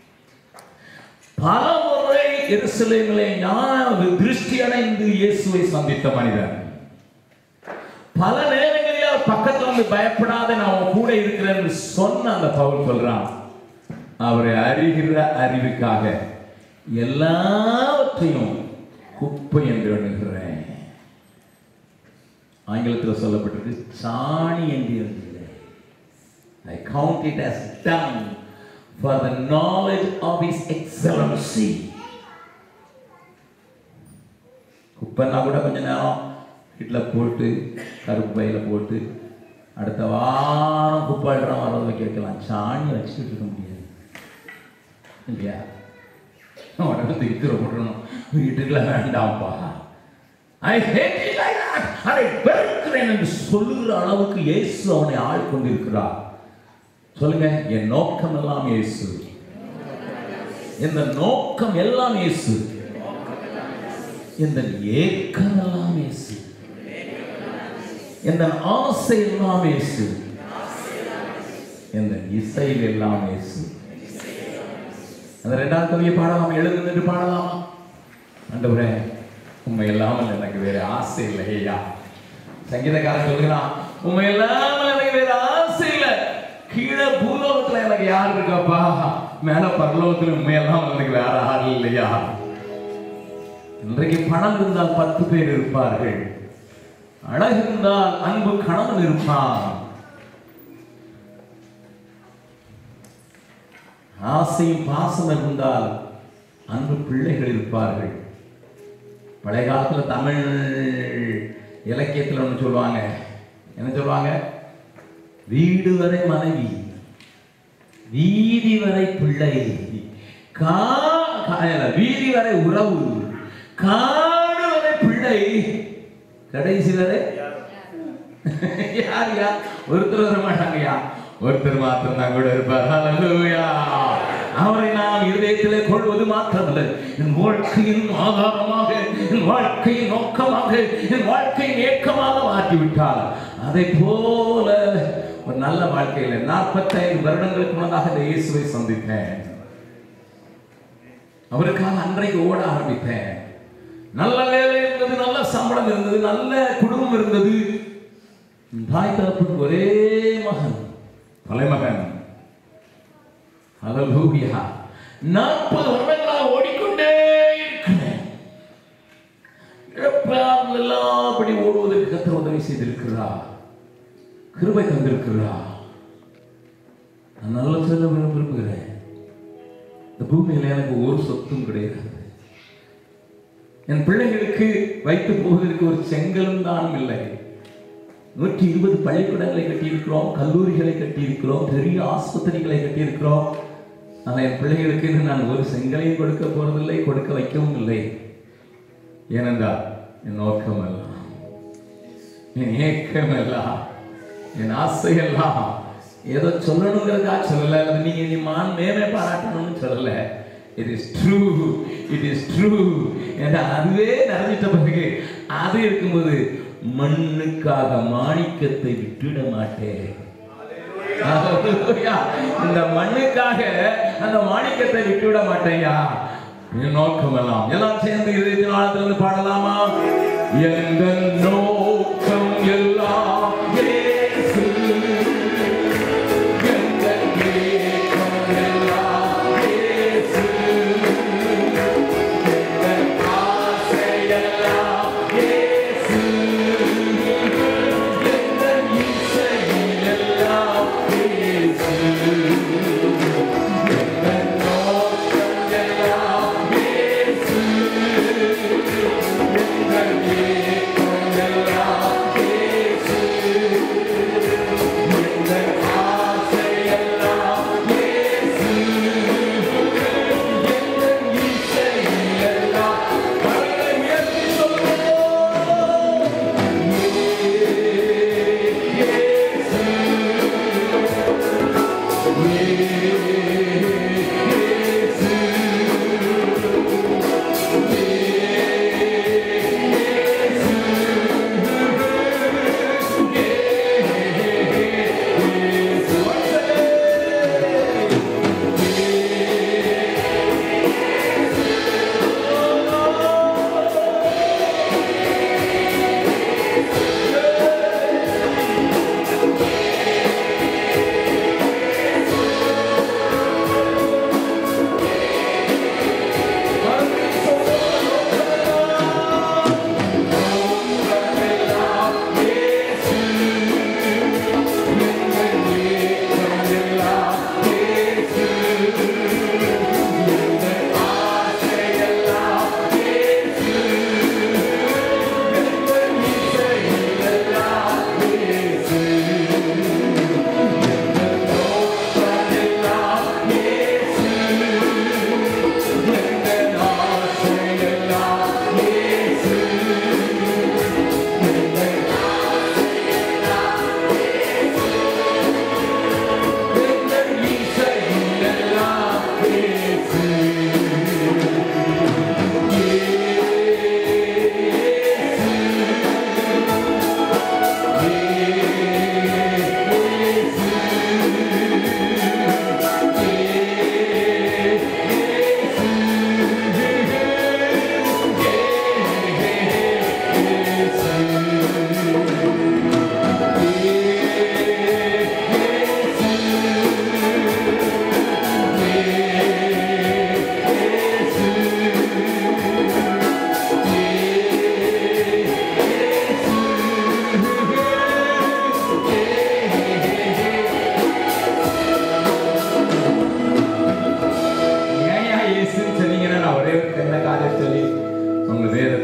S3: பல முறை எருசலேமிலே ஞான திருஷ்டி அடைந்து இயேசுவை சந்தித்த மனிதன் பல நேரங்களில் அவர் பக்கத்துல வந்து பயப்படாத நான் உன் கூட இருக்கிறேன்னு சொன்ன அந்த பவுல் சொல்றான் அவரை அறிகிற அறிவுக்காக எல்லாவற்றையும் குப்பை என்று எண்ணுகிறேன் ஆங்கிலத்தில் சொல்லப்பட்டிருக்கு சாணி என்று எழுதுகிறேன் I count it as dung for the knowledge of his excellency. குப்பைன்னா கூட கொஞ்ச நேரம் வீட்டில் போட்டு கருப்பு பையில போட்டு அடுத்த வாரம் குப்பாடுறோம் வரது வைக்க வைக்கலாம் சாணி வச்சுக்கிட்டு இருக்க முடியாது இல்லையா உடனே திருத்திர போட்டுறணும் வீட்டுக்குள்ள வேண்டாம்ப்பா I hate it like that அதை வெறுக்கிறேன் என்று சொல்லுகிற அளவுக்கு இயேசு அவனை ஆட்கொண்டிருக்கிறார் சொல்லுங்க என் நோக்கம் எல்லாம் இயேசு இந்த நோக்கம் எல்லாம் இயேசு இந்த ஏக்கம் எல்லாம் இயேசு இந்த ஆசை எல்லாம் இயேசு இந்த இசையில் எல்லாம் இயேசு அந்த ரெண்டாவது கவியை பாடலாமா எழுந்து நின்று பாடலாமா ஆண்டவரே உண்மை இல்லாமல் எனக்கு வேற ஆசை இல்லை ஐயா சங்கீதக்காரன் சொல்கிறான் உண்மை இல்லாமல் எனக்கு வேற ஆசை இல்லை கீழே பூலோகத்துல எனக்கு யார் இருக்காப்பா மேல பரலோகத்துல உண்மை இல்லாமல் எனக்கு வேற ஆள் இல்லையா இன்றைக்கு பணம் இருந்தால் பத்து பேர் இருப்பார்கள் அழகு இருந்தால் அன்பு கணவன் இருப்பான் ஆசையும் பாசம் இருந்தால் அன்பு பிள்ளைகள் இருப்பார்கள் பழைய காலத்துல தமிழ் இலக்கியத்துல ஒன்று சொல்லுவாங்க என்ன சொல்லுவாங்க வீடு வரை மனைவி வீதி வரை பிள்ளை கா கா- இல்ல, வீதி வரை உறவு காடு வரை பிள்ளை கடைசி வரை யார் யார் ஒருத்தர் வர மாட்டாங்கய்யா ஒருத்தர் மாத்திரம் தான் கூட இருப்பார் ஹalleluya அவரை நாம் இருதயத்திலே கொள்வது மாத்திரமல்ல என் வாழ்க்கையின் ஆதாரமாக என் வாழ்க்கையின் நோக்கமாக என் வாழ்க்கையின் ஏக்கமாக மாற்றி விட்டார் அதை போல ஒரு நல்ல வாழ்க்கையில நாற்பத்தைந்து வருடங்களுக்கு முன்னதாக இந்த இயேசுவை சந்தித்தேன் அவருக்காக அன்றைக்கு ஓட ஆரம்பித்தேன் நல்ல வேலை இருந்தது நல்ல சம்பளம் இருந்தது நல்ல குடும்பம் இருந்தது என் தாய் தகப்பனுக்கு ஒரே மகன் தலைமகன் ஹalleluya நாற்பது வருடங்களாக ஓடிக்கொண்டே இருக்கிறேன் இழப்பெல்லாம் அப்படி ஓடுவதற்கு கத்தர் உதவி செய்திருக்கிறார் கிருபை தந்திருக்கிறார் நான் நல்ல சொல்ல விரும்புகிறேன் இந்த பூமியில எனக்கு ஒரு சொத்தும் கிடையாது என் பிள்ளைகளுக்கு வைத்து போவதற்கு ஒரு செங்கலும் தானும் இல்லை நூற்றி இருபது பள்ளிக்கூடங்களை கட்டியிருக்கிறோம் கல்லூரிகளை கட்டியிருக்கிறோம் பெரிய ஆஸ்பத்திரிகளை கட்டியிருக்கிறோம் ஆனால் என் பிள்ளைகளுக்கு இன்னும் நான் ஒரு செங்கலையும் கொடுக்க போறதில்லை கொடுக்க வைக்கவும் இல்லை ஏனென்றால் என் நோக்கம் எல்லாம் என் ஏக்கம் எல்லாம் என் ஆசை எல்லாம் ஏதோ சொல்லணுங்கிறதுக்காக சொல்லல அது நீங்க நீ மான் மேலே பாராட்டணும்னு சொல்லல it is true it is true ஏன்னா அதுவே நிறைஞ்சிட்ட பிறகு அது இருக்கும்போது மண்ணுக்காக மாணிக்கத்தை விட்டுட மாட்டேன் Hallelujah. இந்த மண்ணுக்காக அந்த மாணிக்கத்தை விட்டுவிட மாட்டேயா என் நோக்கம் எல்லாம் எல்லாம் சேர்ந்து இதயத்தின் ஆழத்திலிருந்து பாடலாமா எந்த நோக்கம் எல்லாம் இயேசு. எந்த ஏக்கம் எல்லாம் இயேசு. எந்த ஆசை எல்லாம் இயேசு. எந்த இசையில் எல்லாம் இயேசு. எந்த நோக்கம் எல்லாம் இயேசு. எந்த ஏக்கம் எல்லாம் இயேசு.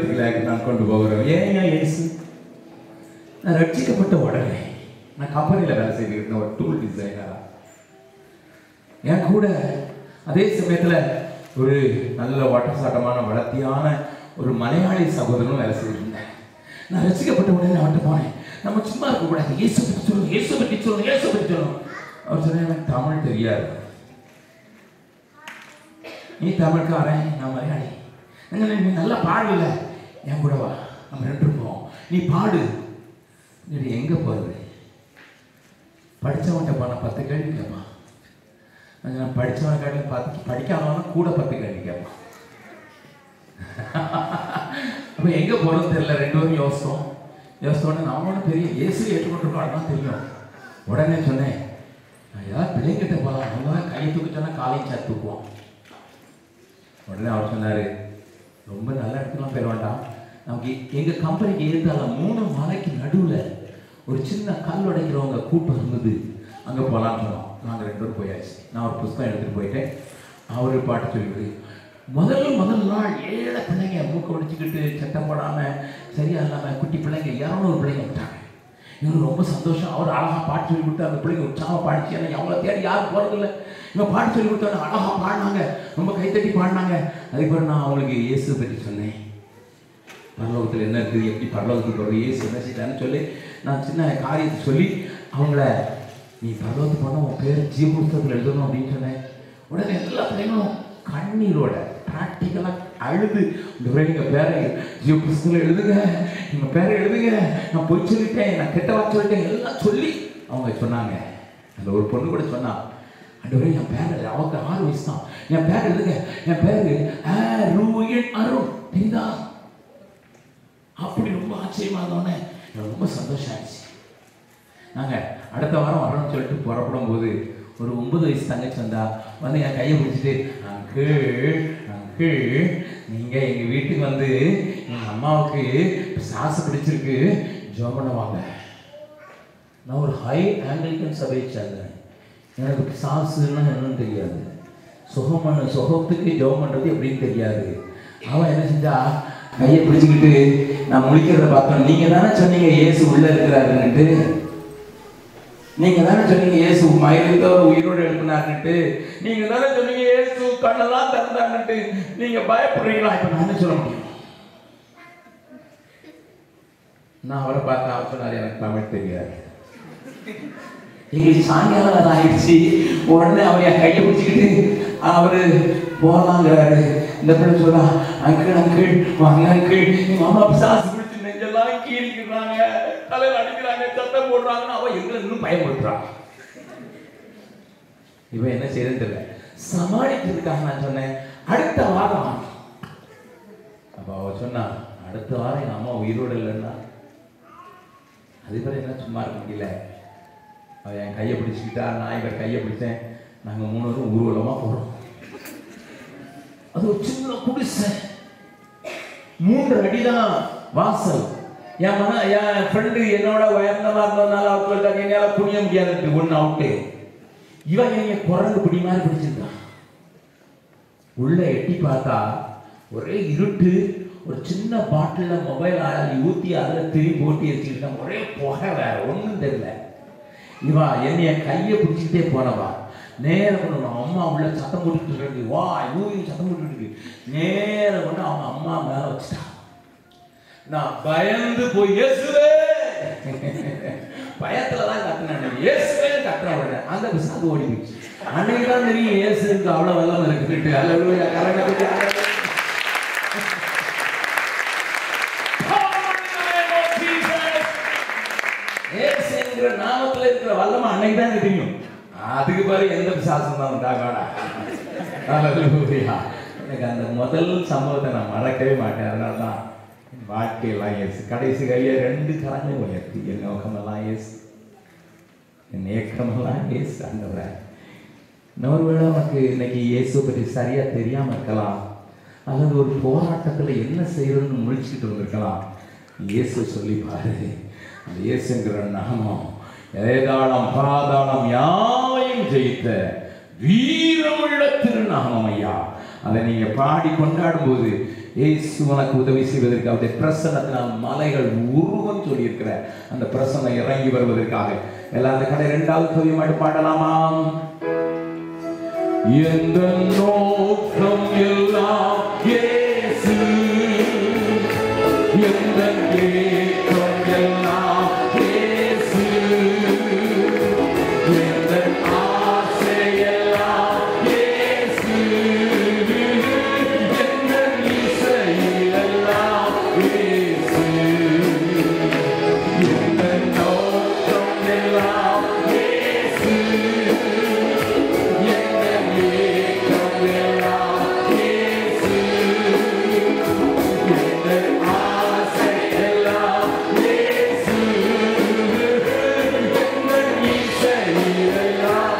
S3: வேதத்துல நான் கொண்டு போகிறோம் ஏன் ஏன் இயேசு நான் ரட்சிக்கப்பட்ட உடனே நான் கம்பெனியில் வேலை செய்திருந்தேன் ஒரு டூல் டிசைனரா என் கூட அதே சமயத்துல ஒரு நல்ல வட்டசாட்டமான வளர்த்தியான ஒரு மலையாளி சகோதரனும் வேலை செய்திருந்தேன் நான் ரசிக்கப்பட்ட உடனே அவன்கிட்ட போனேன் நம்ம சும்மா இருக்கக்கூடாது இயேசு பற்றி சொல்லணும் இயேசு பற்றி சொல்லணும் இயேசு பற்றி சொல்லணும் அவர் சொன்ன எனக்கு தமிழ் தெரியாது நீ தமிழ்காரன் நான் மலையாளி நீங்க நீ நல்லா பாடல என் கூட வா நம்ம ரெண்டு இருப்போம் நீ பாடு நீ எங்க போறது படிச்சவன்கிட்ட போன பத்து கேள்வி கேட்பான் நான் படிச்சவனை காட்டிலும் பத்து படிக்காதவன கூட பத்து கேள்வி கேட்பான் அப்ப எங்க போறோம் தெரியல ரெண்டு பேரும் யோசித்தோம் யோசித்தோடனே நாமளும் பெரிய இயேசு ஏற்றுக்கொண்டிருக்கோம் தெரியும் உடனே சொன்னேன் நான் ஏதாவது பிள்ளைங்கிட்ட போகலாம் அவங்க தான் கையை தூக்க சொன்னா காலையும் சேர்த்து தூக்குவோம் உடனே அவர் சொன்னாரு ரொம்ப நல்ல இடத்துக்குலாம் போயிட வேண்டாம் நமக்கு எங்க கம்பெனிக்கு இருந்தால மூணு மலைக்கு நடுவுல ஒரு சின்ன கல் உடைக்கிறவங்க கூட்டம் இருந்தது அங்க போகலான்னு சொன்னோம் நாங்க ரெண்டு பேரும் போயாச்சு நான் ஒரு புஸ்தகம் எடுத்துட்டு போயிட்டேன் அவரு பாட்டு சொல்லிவிடு முதல் முதல் நாள் ஏழை பிள்ளைங்க மூக்க ஒடிச்சுக்கிட்டு சட்டம் போடாம சரியா இல்லாம குட்டி பிள்ளைங்க இரநூறு பிள்ளைங்க விட்டாங்க இவரு ரொம்ப சந்தோஷம் அவர் அழகா பாட்டு சொல்லி கொடுத்து அந்த பிள்ளைங்க உற்சாக பாடிச்சு ஏன்னா அவங்கள தேடி யாரும் போறதில்ல இவன் பாட்டு சொல்லி கொடுத்தோன்னு அழகா பாடினாங்க ரொம்ப கைத்தட்டி பாடினாங்க அதுக்கப்புறம் நான் அவங்களுக்கு இயேசு பற்றி சொன்னேன் பரலோகத்தில் என்ன இருக்குது எப்படி பரலோகத்துக்கு போகிறது இயேசு என்ன செய்யலான்னு சொல்லி நான் சின்ன காரியத்தை சொல்லி அவங்கள நீ பரலோகத்துக்கு போனால் உன் பேர் ஜீவபுஸ்தகத்தில் எழுதணும் அப்படின்னு சொன்னேன் உடனே எல்லா பிள்ளைங்களும் கண்ணீரோட ப்ராக்டிக்கலாக அழுது இந்த முறை எங்கள் பேரை ஜீவ புஸ்தகத்தில் எழுதுங்க எங்கள் பேரை எழுதுங்க நான் பொய் சொல்லிட்டேன் நான் கெட்ட வார்த்தை சொல்லிட்டேன் எல்லாம் சொல்லி அவங்க சொன்னாங்க அந்த ஒரு பொண்ணு கூட சொன்னா அண்டவரே என் பேர் அவங்க ஆறு வயசு தான் என் பேர் எழுதுங்க என் பேர் அருண் அருண் தெரியுதா அப்படி ரொம்ப ஆச்சரியமா இருந்தோடனே எனக்கு ரொம்ப சந்தோஷம் ஆயிடுச்சு நாங்கள் அடுத்த வாரம் வரோம்னு சொல்லிட்டு புறப்படும் போது ஒரு ஒன்பது வயசு தங்கச்சி வந்தா வந்து என் கையை பிடிச்சிட்டு அங்கிள் அங்கிள் நீங்கள் எங்கள் வீட்டுக்கு வந்து எங்கள் அம்மாவுக்கு சாசு பிடிச்சிருக்கு ஜோம் பண்ண வாங்க நான் ஒரு ஹை ஆங்கிலிக்கன் சபையை சேர்ந்தேன் எனக்கு சாசுன்னா என்னன்னு தெரியாது சுகம் பண்ண சுகத்துக்கு ஜெபம் பண்ணுறது எப்படின்னு தெரியாது அவன் என்ன செஞ்சா கையை பிடிச்சிக்கிட்டு நான் முழிக்கிறத பார்த்தோம் நீங்க தானே சொன்னீங்க இயேசு உள்ள இருக்கிறாருன்னுட்டு நீங்க தானே சொன்னீங்க இயேசு மயிலிருந்த ஒரு உயிரோடு எழுப்பினாருன்னுட்டு நீங்க தானே சொன்னீங்க இயேசு கண்ணெல்லாம் திறந்தாருன்னுட்டு நீங்க பயப்படுறீங்களா இப்ப நான் என்ன சொல்ல முடியும் நான் அவரை பார்த்தா அவர் சொன்னார் எனக்கு தமிழ் தெரியாது எங்களுக்கு சாயங்காலம் நேரம் ஆயிடுச்சு உடனே அவர் என் கையை பிடிச்சிக்கிட்டு அவரு போகலாங்கிறாரு இந்த பிள்ளை சொல்றா அங்கிள் அங்கிள் வாங்க அங்கிள் எங்க அம்மா பிசாசு பிடிச்சு நெஞ்செல்லாம் கீழிக்கிறாங்க தலையில அடிக்கிறாங்க சத்தம் போடுறாங்கன்னு அவ எங்களை இன்னும் பயமுறுத்துறான் இவன் என்ன செய்யறதுன்னு தெரியல சமாளிக்கிறதுக்காக நான் சொன்னேன் அடுத்த வாரம் அப்ப அவ சொன்னா அடுத்த வாரம் எங்க அம்மா உயிரோடு இல்லைன்னா அதுவரை என்ன சும்மா இருக்க முடியல அவ என் கையை பிடிச்சிக்கிட்டா நான் இவர் கையை பிடிச்சேன் நாங்கள் மூணு பேரும் ஊர்வலமாக போகிறோம் அது ஒரு சின்ன குடிசை மூன்று அடிதான் வாசல் என் மன என் ஃப்ரெண்டு என்னோட உயர்ந்தமா இருந்ததுனால அவர் சொல்லிட்டாங்க என்னால புரிய முடியாது ஒன்று அவுட்டு இவன் எங்க குரங்கு பிடி மாதிரி பிடிச்சிருக்கான் உள்ள எட்டி பார்த்தா ஒரே இருட்டு ஒரு சின்ன பாட்டில மொபைல் ஆளி ஊத்தி அதுல திரி போட்டி வச்சுக்கிட்டான் ஒரே புகை வேற ஒண்ணும் தெரியல இவா என்னைய கையை பிடிச்சிக்கிட்டே போனவா நேரம் கொண்டு வா. அம்மா உள்ள சத்தம் போட்டுட்டு இருக்கு வா யூ சத்தம் போட்டுட்டு இருக்கு நேரம் கொண்டு அவங்க அம்மா மேல வச்சுட்டா நான் பயந்து போய் இயேசுவே பயத்துல தான் கத்துனேன் இயேசுவே கத்துன உடனே அந்த பிசாது ஓடி போச்சு அன்னைக்கு தான் தெரியும் இயேசுக்கு அவ்வளவு வெள்ளம் இருக்குட்டு அல்ல கரண்ட ஏசுங்கிற நாமத்துல இருக்கிற வல்லமை அன்னைக்கு தான் எனக்கு தெரியும் அதுக்கு பிறகு எந்த பிசாசம் தான் உண்டாகாடா ஹalleluya எனக்கு அந்த முதல் சம்பவத்தை நான் மறக்கவே மாட்டேன் அதனால தான் என் வாழ்க்கையெல்லாம் இயேசு கடைசி கையை ரெண்டு கரங்களும் உயர்த்தி என் நோக்கமெல்லாம் இயேசு என் ஏக்கமெல்லாம் இயேசு ஆண்டவரே ஒருவேளை உனக்கு இன்னைக்கு இயேசு பற்றி சரியா தெரியாம இருக்கலாம் அல்லது ஒரு போராட்டத்துல என்ன செய்யறதுன்னு முழிச்சுக்கிட்டு வந்திருக்கலாம் இயேசு சொல்லி பாரு அந்த இயேசுங்கிற நாமம் ஏதாளம் பாதாளம் யாவையும் ஜெயித்த வீரமுள்ள திருநாமம் ஐயா அதை நீங்க பாடி கொண்டாடும் போது இயேசு உனக்கு உதவி செய்வதற்கு அவருடைய பிரசன்னத்தினால் மலைகள் உருவம் சொல்லியிருக்கிறார் அந்த பிரசன்னம் இறங்கி வருவதற்காக எல்லாம் அந்த கடை இரண்டாவது கவி மட்டும் பாடலாமா எந்த நோக்கம் எல்லாம் இயேசு எந்த ஏக்கம் எல்லாம் இயேசு எந்த ஆசையெல்லாம் இயேசு எந்த இசையெல்லாம் இயேசு எந்த நோக்கம் எல்லாம் இயேசு எந்த ஏக்கம் எல்லாம் இயேசு எந்த ஆசையெல்லாம் இயேசு எந்த இசையெல்லாம்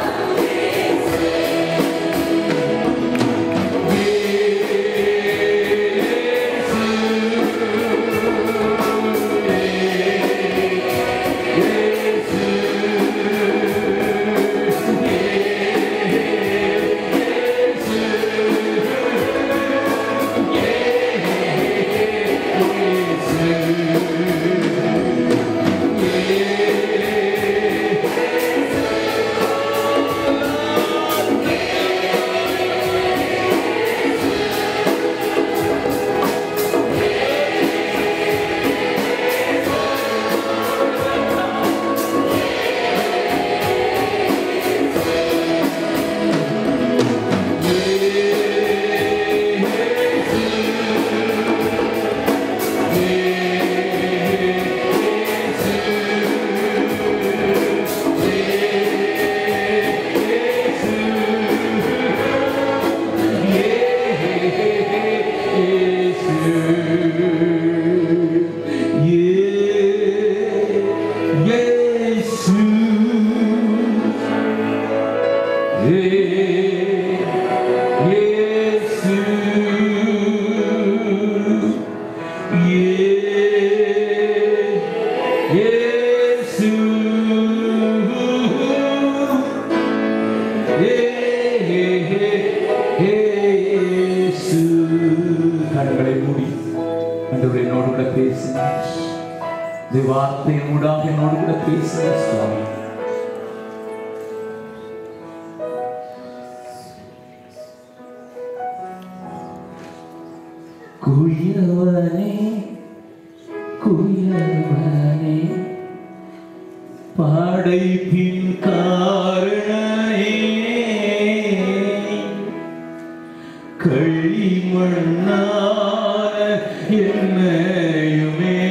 S3: கண்களை மூடி ஆண்டவர் என்னோடு கூட பேசுங்க இந்த வார்த்தையின் மூடாக என்னோடு கூட பேசுங்க சுவாமி குயவனே குயவனே படைப்பின் காரணனே களிமண்ணான என்னையுமே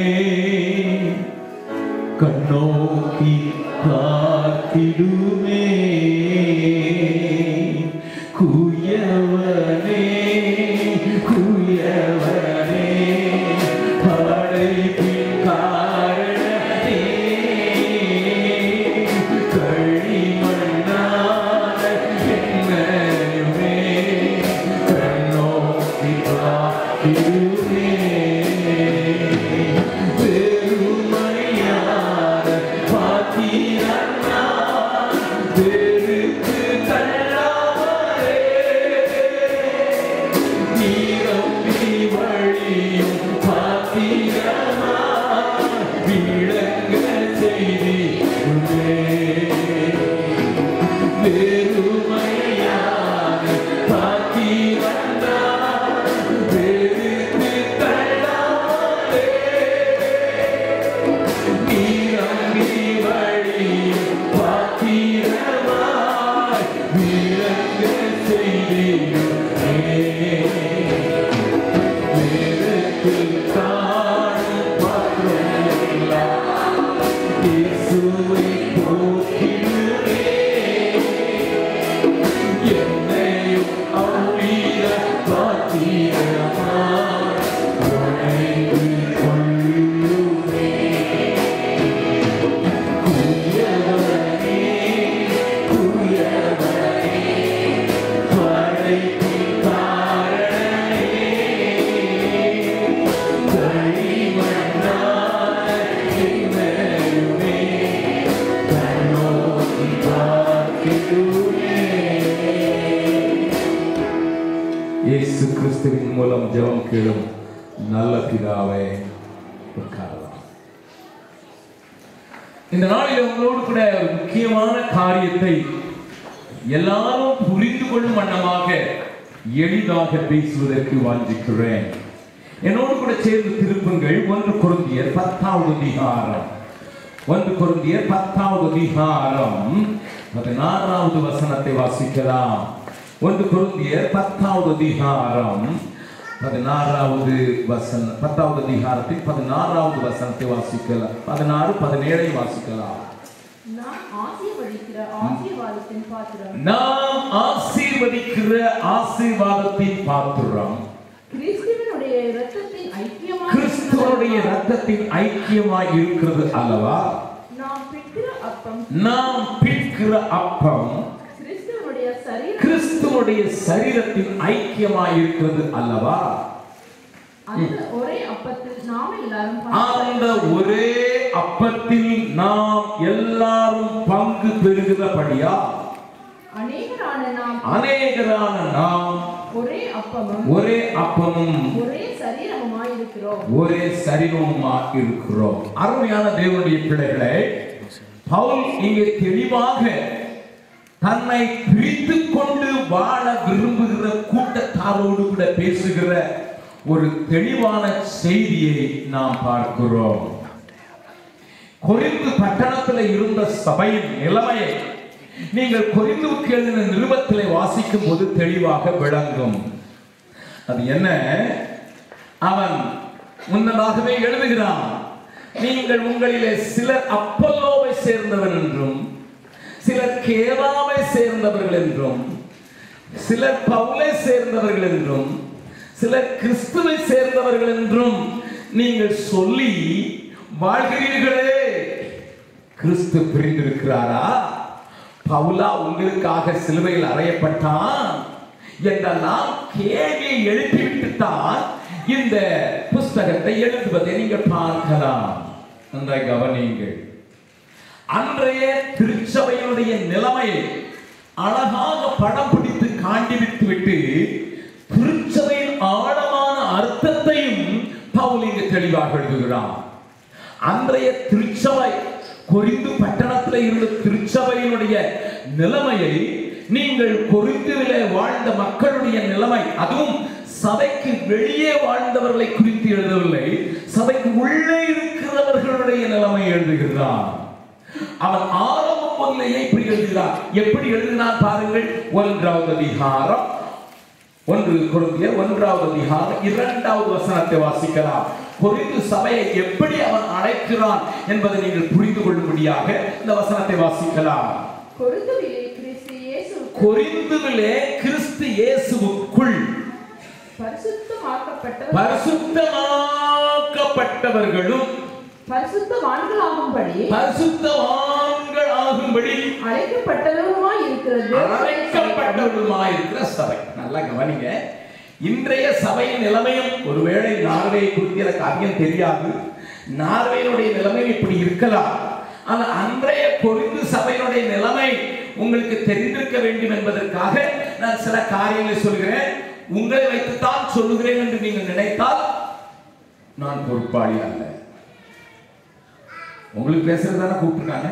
S3: கண்ணோக்கி காத்திடுமே குயவனே குயவனே படைப்பின் காரணனே களிமண்ணான என்னையுமே கண்ணோக்கி காத்திடுமே பெருமையான பாத்திரனா பெருக்கு தள்ளாமலே நீரம்பி வழியும் பாத்திரமா விளங்க செய்தி பெருமையான பாத்திரனா பெருக்கு தள்ளாமலே நீரம்பி வழியும் பாத்திரமாய் விளங்க செய்தியுமே வேதத்தில் காணும் பாத்திரம் எல்லாம் இயேசுவை போக்கிடுமே என்னையும் அவ்வித பாத்திரமாய் உடைந்து கொள்ளுமே குயவனே குயவனே படைப்பின் காரணனே களிமண்ணான என்னையுமே கண்ணோக்கி பார்க்கிடுமே இயேசு கிறிஸ்துவின் மூலம் ஜெபம் கேளும் பிதாவே உட்காரலாம் இந்த நாளில் உங்களோடு கூட ஒரு முக்கியமான காரியத்தை எல்லாரும் புரிந்து கொள்ளும் வண்ணமாக எளிதாக பேசுவதற்கு வாஞ்சிக்கிறேன் என்னோடு கூட சேர்ந்து திருப்புங்கள் ஒன்று குருந்தியர் பத்தாவது அதிகாரம் ஒன்று குருந்தியர் பத்தாவது அதிகாரம் பதினாறாவது வசனத்தை வாசிக்கலாம் ஒன்று குருந்தியர் பத்தாவது அதிகாரம் பதினாறாவது வசன பத்தாவது அதிகாரத்தில் பதினாறாவது வசனத்தை வாசிக்கலாம் பதினாறு பதினேழை வாசிக்கலாம்
S4: நான் ஆசீர்வதிக்கிற ஆசீர்வாதத்தின் பாத்திரம்
S3: நாம் ஆசீர்வதிக்கிற ஆசீர்வாதத்தின் பாத்திரம்
S4: கிறிஸ்துவனுடைய இரத்தத்தின் ஐக்கியமாக
S3: கிறிஸ்துவனுடைய ரத்தத்தின் ஐக்கியமாய் இருக்கிறது அல்லவா
S4: நாம் பிற்கிற அப்பம்
S3: நாம் பிற்கிற அப்பம்
S4: கிறிஸ்துவனுடைய சரீரம்
S3: கிறிஸ்துவனுடைய சரீரத்தின் ஐக்கியமாய் இருக்கிறது அல்லவா
S4: அந்த ஒரே அப்பத்தில் நாம் எல்லாரும்
S3: அந்த ஒரே அப்பத்தில் நாம் எல்லாரும் பங்கு பெறுகிறபடியா
S4: அநேகரான நாம்
S3: அநேகரான நாம்
S4: ஒரே அப்பமும்
S3: ஒரே அப்பமும்
S4: ஒரே சரீரமுமாய் இருக்கிறோம்
S3: ஒரே சரீரமா இருக்கிறோம் அருமையான தேவனுடைய பிள்ளைகளை பவுல் இங்கே தெளிவாக தன்னை பிரித்து கொண்டு வாழ விரும்புகிற கூட்டத்தாரோடு கூட பேசுகிற ஒரு தெளிவான செய்தியை நாம் பார்க்கிறோம் கொரிந்து பட்டணத்தில் இருந்த சபையின் நிலைமையை நீங்கள் கொரிந்துவுக்கு எழுதின நிருபத்திலே வாசிக்கும் போது தெளிவாக விளங்கும் அது என்ன அவன் முன்னதாகவே எழுதுகிறான் நீங்கள் உங்களிலே சிலர் அப்பல்லோவை சேர்ந்தவர் என்றும் சிலர் கேவாவை சேர்ந்தவர்கள் என்றும் சிலர் பவுலை சேர்ந்தவர்கள் என்றும் சிலர் கிறிஸ்துவை சேர்ந்தவர்கள் என்றும் நீங்கள் சொல்லி வாழ்கிறீர்களே கிறிஸ்து பிரிந்திருக்கிறாரா பவுலா உங்களுக்காக சிலுவையில் அறையப்பட்டான் என்றெல்லாம் கேள்வியை எழுப்பிவிட்டு தான் இந்த புஸ்தகத்தை எழுதுவதை நீங்கள் பார்க்கலாம் என்ற கவனியுங்கள் அன்றைய திருச்சபையினுடைய நிலைமையை அழகாக படம் பிடித்து காண்பித்து விட்டு திருச்சபையின் ஆழமான அர்த்தத்தையும் பவுல் இங்கு தெளிவாக எழுதுகிறான் அன்றைய திருச்சபை கொரிந்து பட்டணத்தில் இருந்த திருச்சபையினுடைய நிலைமையை நீங்கள் கொரிந்துவிலே வாழ்ந்த மக்களுடைய நிலைமை அதுவும் சபைக்கு வெளியே வாழ்ந்தவர்களை குறித்து எழுதவில்லை சபைக்கு உள்ளே இருக்கிறவர்களுடைய நிலைமை எழுதுகிறான் அவன் ஆரம்பம் முதலையே இப்படி எழுதுகிறான் எப்படி எழுதினான் பாருங்கள் ஒன்றாவது அதிகாரம் ஒன்று கொரிந்திய ஒன்றாவது அதிகாரம் இரண்டாவது வசனத்தை வாசிக்கலாம் கொரிந்து சபையை எப்படி அவன் அழைக்கிறான் என்பதை நீங்கள் புரிந்து கொள்ளும்படியாக இந்த வசனத்தை வாசிக்கலாம்
S4: கொருந்துவிலே கிறிஸ்து இயேசு
S3: கொரிந்துவிலே கிறிஸ்து இயேசுவுக்குள்
S4: பரிசுத்தமாக்கப்பட்டவர்
S3: பரிசுத்தமாக்கப்பட்டவர்களும்
S4: பரிசுத்தவான்களாகும்படி
S3: பரிசுத்தவான்கள் ஆகும்படி
S4: அழைக்கப்பட்டவருமாய் இருக்கிறது
S3: அழைக்கப்பட்டவர்களுமாயிருக்கிற சபை நல்லா கவனிங்க இன்றைய சபையின் நிலைமையும் ஒருவேளை நார்வேயை குறித்து எனக்கு அதிகம் தெரியாது நார்வேயினுடைய நிலைமை இப்படி இருக்கலாம் ஆனால் அன்றைய கொரிந்து சபையினுடைய நிலைமை உங்களுக்கு தெரிந்திருக்க வேண்டும் என்பதற்காக நான் சில காரியங்களை சொல்கிறேன் உங்களை வைத்துத்தான் சொல்லுகிறேன் என்று நீங்கள் நினைத்தால் நான் பொறுப்பாளி அல்ல உங்களுக்கு பேசுறது தானே கூப்பிட்டுருக்காங்க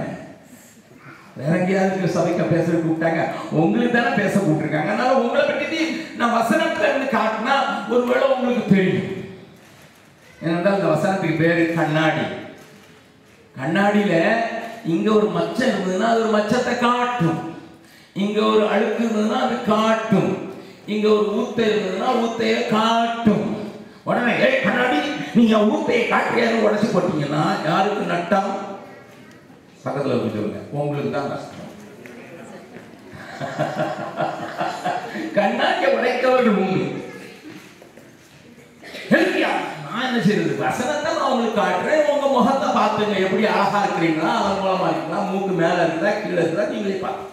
S3: வேற எங்கேயாவது இருக்கிற சபைக்கு பேசுற கூப்பிட்டாங்க உங்களுக்கு தானே பேச கூப்பிட்டுருக்காங்க அதனால உங்களை பற்றி நான் வசனத்துல இருந்து காட்டினா ஒருவேளை உங்களுக்கு தெரியும் ஏனென்றால் இந்த வசனத்துக்கு பேரு கண்ணாடி கண்ணாடியில இங்க ஒரு மச்சம் இருந்ததுன்னா அது ஒரு மச்சத்தை காட்டும் இங்க ஒரு அழுக்கு இருந்ததுன்னா அது காட்டும் இங்க ஒரு ஊத்தை இருந்ததுன்னா ஊத்தைய காட்டும் உடனே ஏய் கண்ணாடி நீங்க ஊத்தையை காட்டியாரு உடச்சு போட்டீங்கன்னா யாருக்கு நட்டம் பக்கத்துல போய் சொல்லுங்க உங்களுக்கு தான் கஷ்டம் கண்ணாடியை உடைக்கவர்கள் உண்டு ஹெல்ப்பியா நான் என்ன செய்யறது வசனத்தை நான் உங்களுக்கு காட்டுறேன் உங்க முகத்தை பார்த்துங்க எப்படி அழகா இருக்கிறீங்களா அதன் மூலமா இருக்கலாம் மூக்கு மேல இருக்கிறா கீழே இருக்கிறா நீங்களே பார்த்து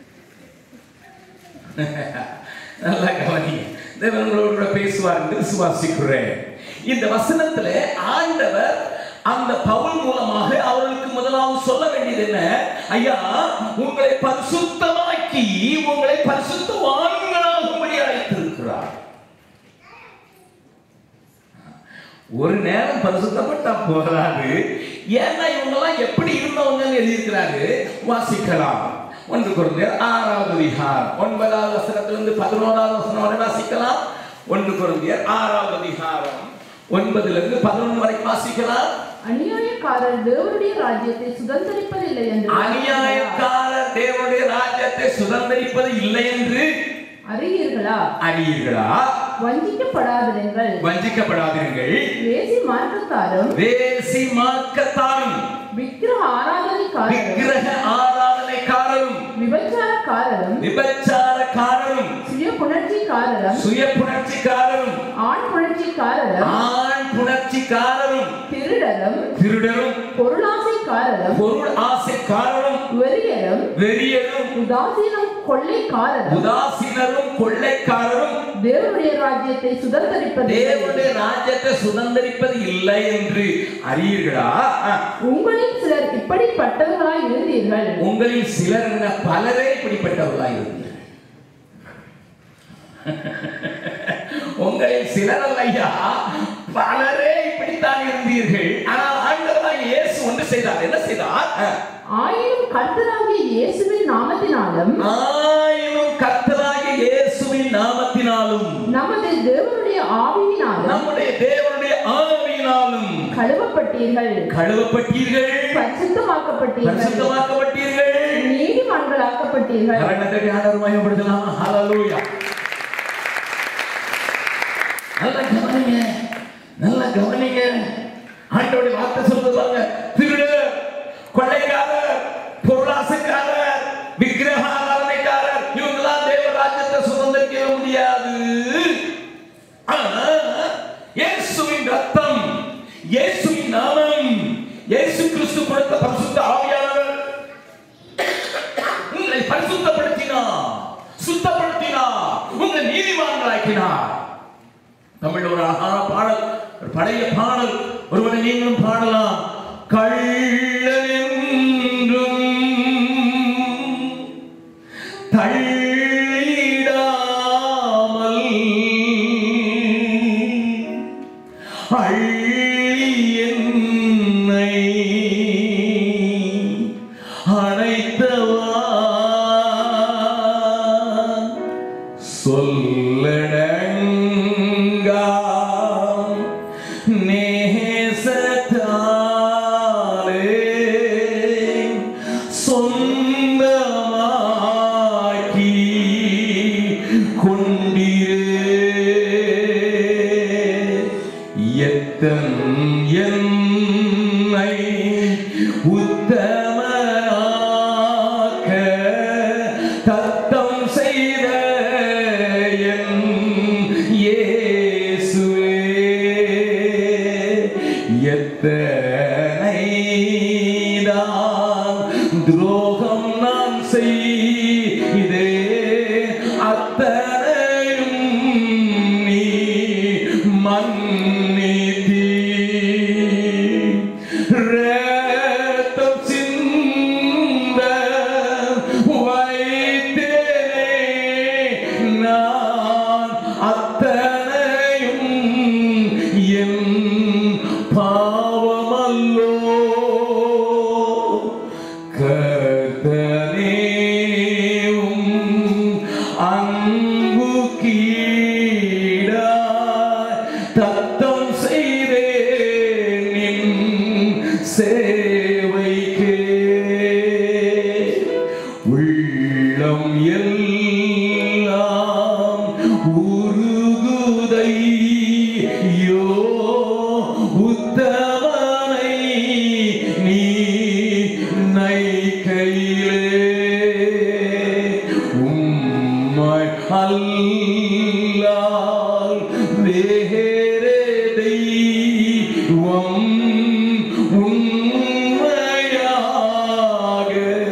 S3: நல்லா கவனிங்க தேவனோடு கூட பேசுவார் என்று விசுவாசிக்கிறேன் இந்த வசனத்துல ஆண்டவர் அந்த பவுல் மூலமாக அவர்களுக்கு முதலாவது சொல்ல வேண்டியது என்ன ஐயா உங்களை பரிசுத்தமாக்கி உங்களை பரிசுத்தவான்களாகும்படி அழைத்திருக்கிறார் ஒரு நேரம் பரிசுத்தப்பட்டா போராது ஏன்னா இவங்கெல்லாம் எப்படி இருந்தவங்கன்னு எழுதியிருக்கிறாரு வாசிக்கலாம் ஒன்று குழந்தையர் ஆறாவது அதிகாரம் ஒன்பதாவது வசனத்திலிருந்து பதினோராவது வசனம் வரை வாசிக்கலாம் ஒன்று குழந்தையர் ஆறாவது அதிகாரம் ஒன்பதுல இருந்து பதினொன்று வரைக்கும் வாசிக்கலாம்
S4: அநியாயக்காரர் தேவனுடைய ராஜ்யத்தை சுதந்திரிப்பதில்லை என்று
S3: அநியாயக்காரர் தேவனுடைய ராஜ்யத்தை சுதந்திரிப்பது இல்லை என்று
S4: அறிவீர்களா
S3: அறியீர்களா
S4: வஞ்சிக்கப்படாதிருங்கள்
S3: வஞ்சிக்கப்படாதீர்கள்
S4: வேசி மார்க்கத்தாரும்
S3: வேசி மார்க்கத்தாரும்
S4: விக்கிரக ஆராதனைக்காரரும்
S3: விக்கிரக ஆராதனைக்காரரும்
S4: விபச்சாரக்காரரும்
S3: விபச்சாரக்காரரும்
S4: சுய புணர்ச்சிக்காரரும்
S3: சுய புணர்ச்சிக்காரரும்
S4: ஆண் புணர்ச்சிக்காரரும்
S3: ஆண் புணர்ச்சிக்காரரும்
S4: திருடரும்
S3: திருடரும்
S4: பொருளாசைக்காரரும்
S3: பொருள் ஆசைக்காரரும்
S4: வெறியரும்
S3: வெறியரும்
S4: உதாசீனம் கொள்ளைக்காரரும்
S3: உதாசீனரும் கொள்ளைக்காரரும்
S4: தேவனுடைய ராஜ்யத்தை சுதந்திரிப்பது
S3: தேவனுடைய ராஜ்யத்தை சுதந்திரிப்பது இல்லை என்று அறியீர்களா ஆ.
S4: உங்களில் சிலர் இப்படிப்பட்டவர்களாய் இருந்தீர்கள்
S3: உங்களில் சிலர் என பலரே இப்படிப்பட்டவர்களாக இருந்தீர்கள் உங்களில் சிலர் அல்லையா பலரே இப்படித்தான் இருந்தீர்கள் ஆனால் ஆண்டவராக இயேசு ஒன்று செய்தார் என்ன செய்தார்
S4: ஆயினும் கர்த்தராகிய இயேசுவின் நாமத்தினாலும்
S3: ஆயினும் கர்த்தராகிய இயேசுவின் நாமத்தினாலும்
S4: நமது தேவனுடைய ஆவியினாலும்
S3: நம்முடைய தேவனுடைய ஆவியினாலும்
S4: கழுவப்பட்டீர்கள்
S3: கழுவப்பட்டீர்கள்
S4: பரிசுத்தமாக்கப்பட்டீர்கள்
S3: பரிசுத்தமாக்கப்பட்டீர்கள்
S4: நீதிமான்களாக்கப்பட்டீர்கள்
S3: கரணத்தை ஆண்டவர் மயப்படுத்தலாமா ஹalleluya நல்ல கவனிங்க நல்ல கவனிங்க ஆண்டவருடைய வார்த்தை சொல்றது பாருங்க திருடர் கொள்ளைக்காரர் பொருளாசைக்காரர் விக்கிரக ஆராதனைக்காரர் இவங்கெல்லாம் தேவ ராஜ்யத்தை சுதந்திரிக்கவே முடியாது ஆனா, இயேசுவின் ரத்தம் இயேசுவின் நாமம் இயேசு கிறிஸ்து கொடுத்த பரிசுத்த ஆவியானவர் உங்களை பரிசுத்தப்படுத்தினார் சுத்தப்படுத்தினார் உங்களை நீதிமான்களாக்கினார் தமிழ்ல ஒரு அழகான பாடல் ஒரு பழைய பாடல் ஒருவனை நீங்களும் பாடலாம் கள்ளென்றும் தள்ளிடாமல் அள்ளி என்னை அழைத்தவா சொல்லடங்கா நேசத்தாலே சொந்தமாக்கி கொண்டீரே எத்தன் என்னை உத்தமனாக்க தத்தம் செய்த என் இயேசுவே எத்தனை தான் துரோகம் நான் செய்தே அத்தனையும் நீ மன்னித்தீ ரத்தம் சிந்த வைத்தேனே நான் அத்தனையும் என் பாவமல்லோ கர்த்தனேவும் அன்பு கீடா தத்தம் செய்தே நின் சேவைக்கு உள்ளம் எல்லாம் உருகுதையோ உத்தமனை நீ நைக்கையிலே உம்மை அல்லால் வேறே தெய்வம் உண்மையாக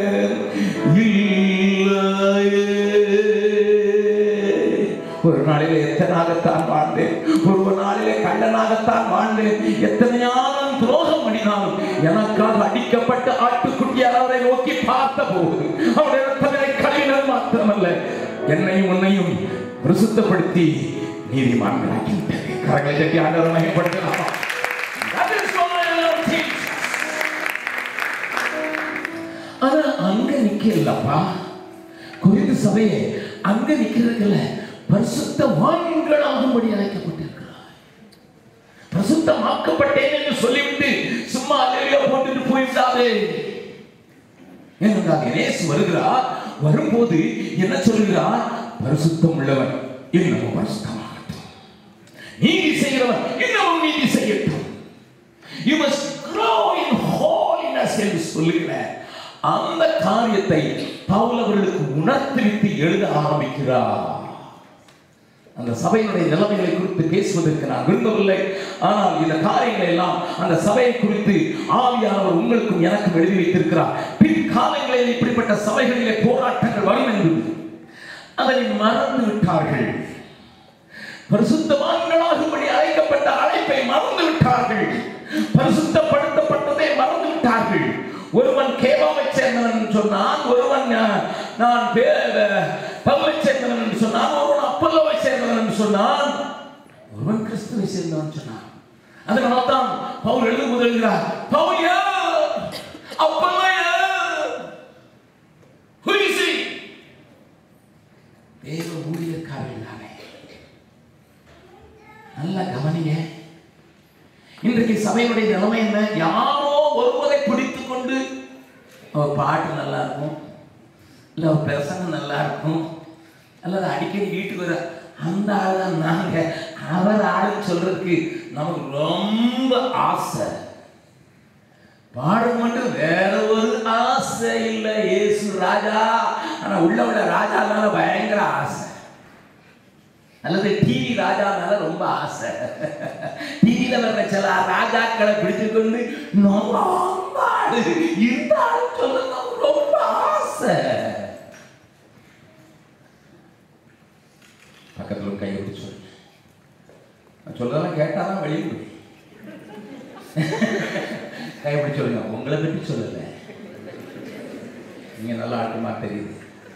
S3: இல்லையே ஒரு நாளிலே எத்தனாகத்தான் வாழ்ந்தேன் ஒரு நாளிலே கள்ளனாகத்தான் வாழ்ந்தேன் எத்தனையாலும் துரோகம் பண்ணினாலும் எனக்காக அடிக்கப்பட்ட ஆட்டுக்குட்டியார் அவரை நோக்கி பார்த்த போது அவருடைய ரத்தங்களை கழிவினர் மாத்திரமல்ல என்னையும் உன்னையும் பிரசுத்தப்படுத்தி நீதிமான்களாக்கி விட்டது கரங்களை தட்டி ஆண்டவரை மகிமைப்படுத்தலாமா இங்க இல்லப்பா குறித்து சபையை அங்க நிக்கிறதுல பரிசுத்த வான்களாகும்படி அழைக்கப்பட்டிருக்கிறார் பரிசுத்தமாக்கப்பட்டேன் என்று சொல்லிவிட்டு சும்மா அலையில போட்டுட்டு போய்விடாதே ஏனென்றால் இயேசு வருகிறார் வரும்போது என்ன சொல்கிறார் பரிசுத்தம் உள்ளவன் இன்னமும் பரிசுத்தமாகட்டும் நீதி செய்கிறவன் இன்னமும் நீதி செய்யட்டும் you must grow in holiness என்று சொல்லுகிற அந்த காரியத்தை பவுல் அவர்களுக்கு உணர்த்திவிட்டு எழுத ஆரம்பிக்கிறார் அந்த சபையினுடைய நிலைமைகளை குறித்து பேசுவதற்கு நான் விரும்பவில்லை ஆனால் இந்த காரியங்களை எல்லாம் அந்த சபையை குறித்து ஆவியானவர் உங்களுக்கும் எனக்கும் எழுதி வைத்திருக்கிறார் பிற்காலங்களில் இப்படிப்பட்ட சபைகளிலே போராட்டங்கள் வரும் என்பது அதை மறந்து விட்டார்கள் பரிசுத்தவான்களாகும்படி அழைக்கப்பட்ட அழைப்பை மறந்து விட்டார்கள் பரிசுத்தப்படுத்தப்பட்டதை மறந்து விட்டார்கள் ஒருவன் கேவாவை சேர்ந்தவன் என்று சொன்னான் ஒருவன் அஹ், நான் பல்லை சேர்ந்தவன் என்று சொன்னான் ஒருவன் அப்பல்லோவை சேர்ந்தவன் என்று சொன்னான் ஒருவன் கிறிஸ்துவை சேர்ந்தவன் சொன்னான் அதனால தான் பவுல் எழுத முதல்கிறார் பவுல் யார் அப்பல்லோ யார் Who is he? தேவ ஊழியக்காரர்கள் தானே நல்லா கவனிங்க இன்றைக்கு சபையினுடைய நிலைமை என்ன யாரோ ஒருவரை பிடித்துக் கொண்டு அவர் பாட்டு நல்லா இருக்கும் இல்லை அவர் பிரசங்கம் நல்லா இருக்கும் அல்லது அடிக்கடி வீட்டுக்கு வர அந்த ஆள் தான் நாங்க அவர் ஆளுன்னு சொல்றதுக்கு நமக்கு ரொம்ப ஆசை பாட மட்டும் வேற ஒரு ஆசை இல்லை இயேசு ராஜா ஆனா உள்ள உள்ள ராஜா மேல பயங்கர ஆசை அல்லது டிவி ராஜா மேல ரொம்ப ஆசை டிவியில வர்ற சில ராஜாக்களை பிடிச்சு கொண்டு நம்ம ஆளு இந்த ஆள் சொல்ல நமக்கு ரொம்ப ஆசை பக்கத்துல ஒரு கையை பிடிச்சு சொல்லு. நான் சொல்றதெல்லாம் கேட்டாதான் வெளியே கையை பிடிச்சு சொல்லுங்க உங்களை பற்றி சொல்லல நீங்க நல்லா ஆட்டுமா தெரியுது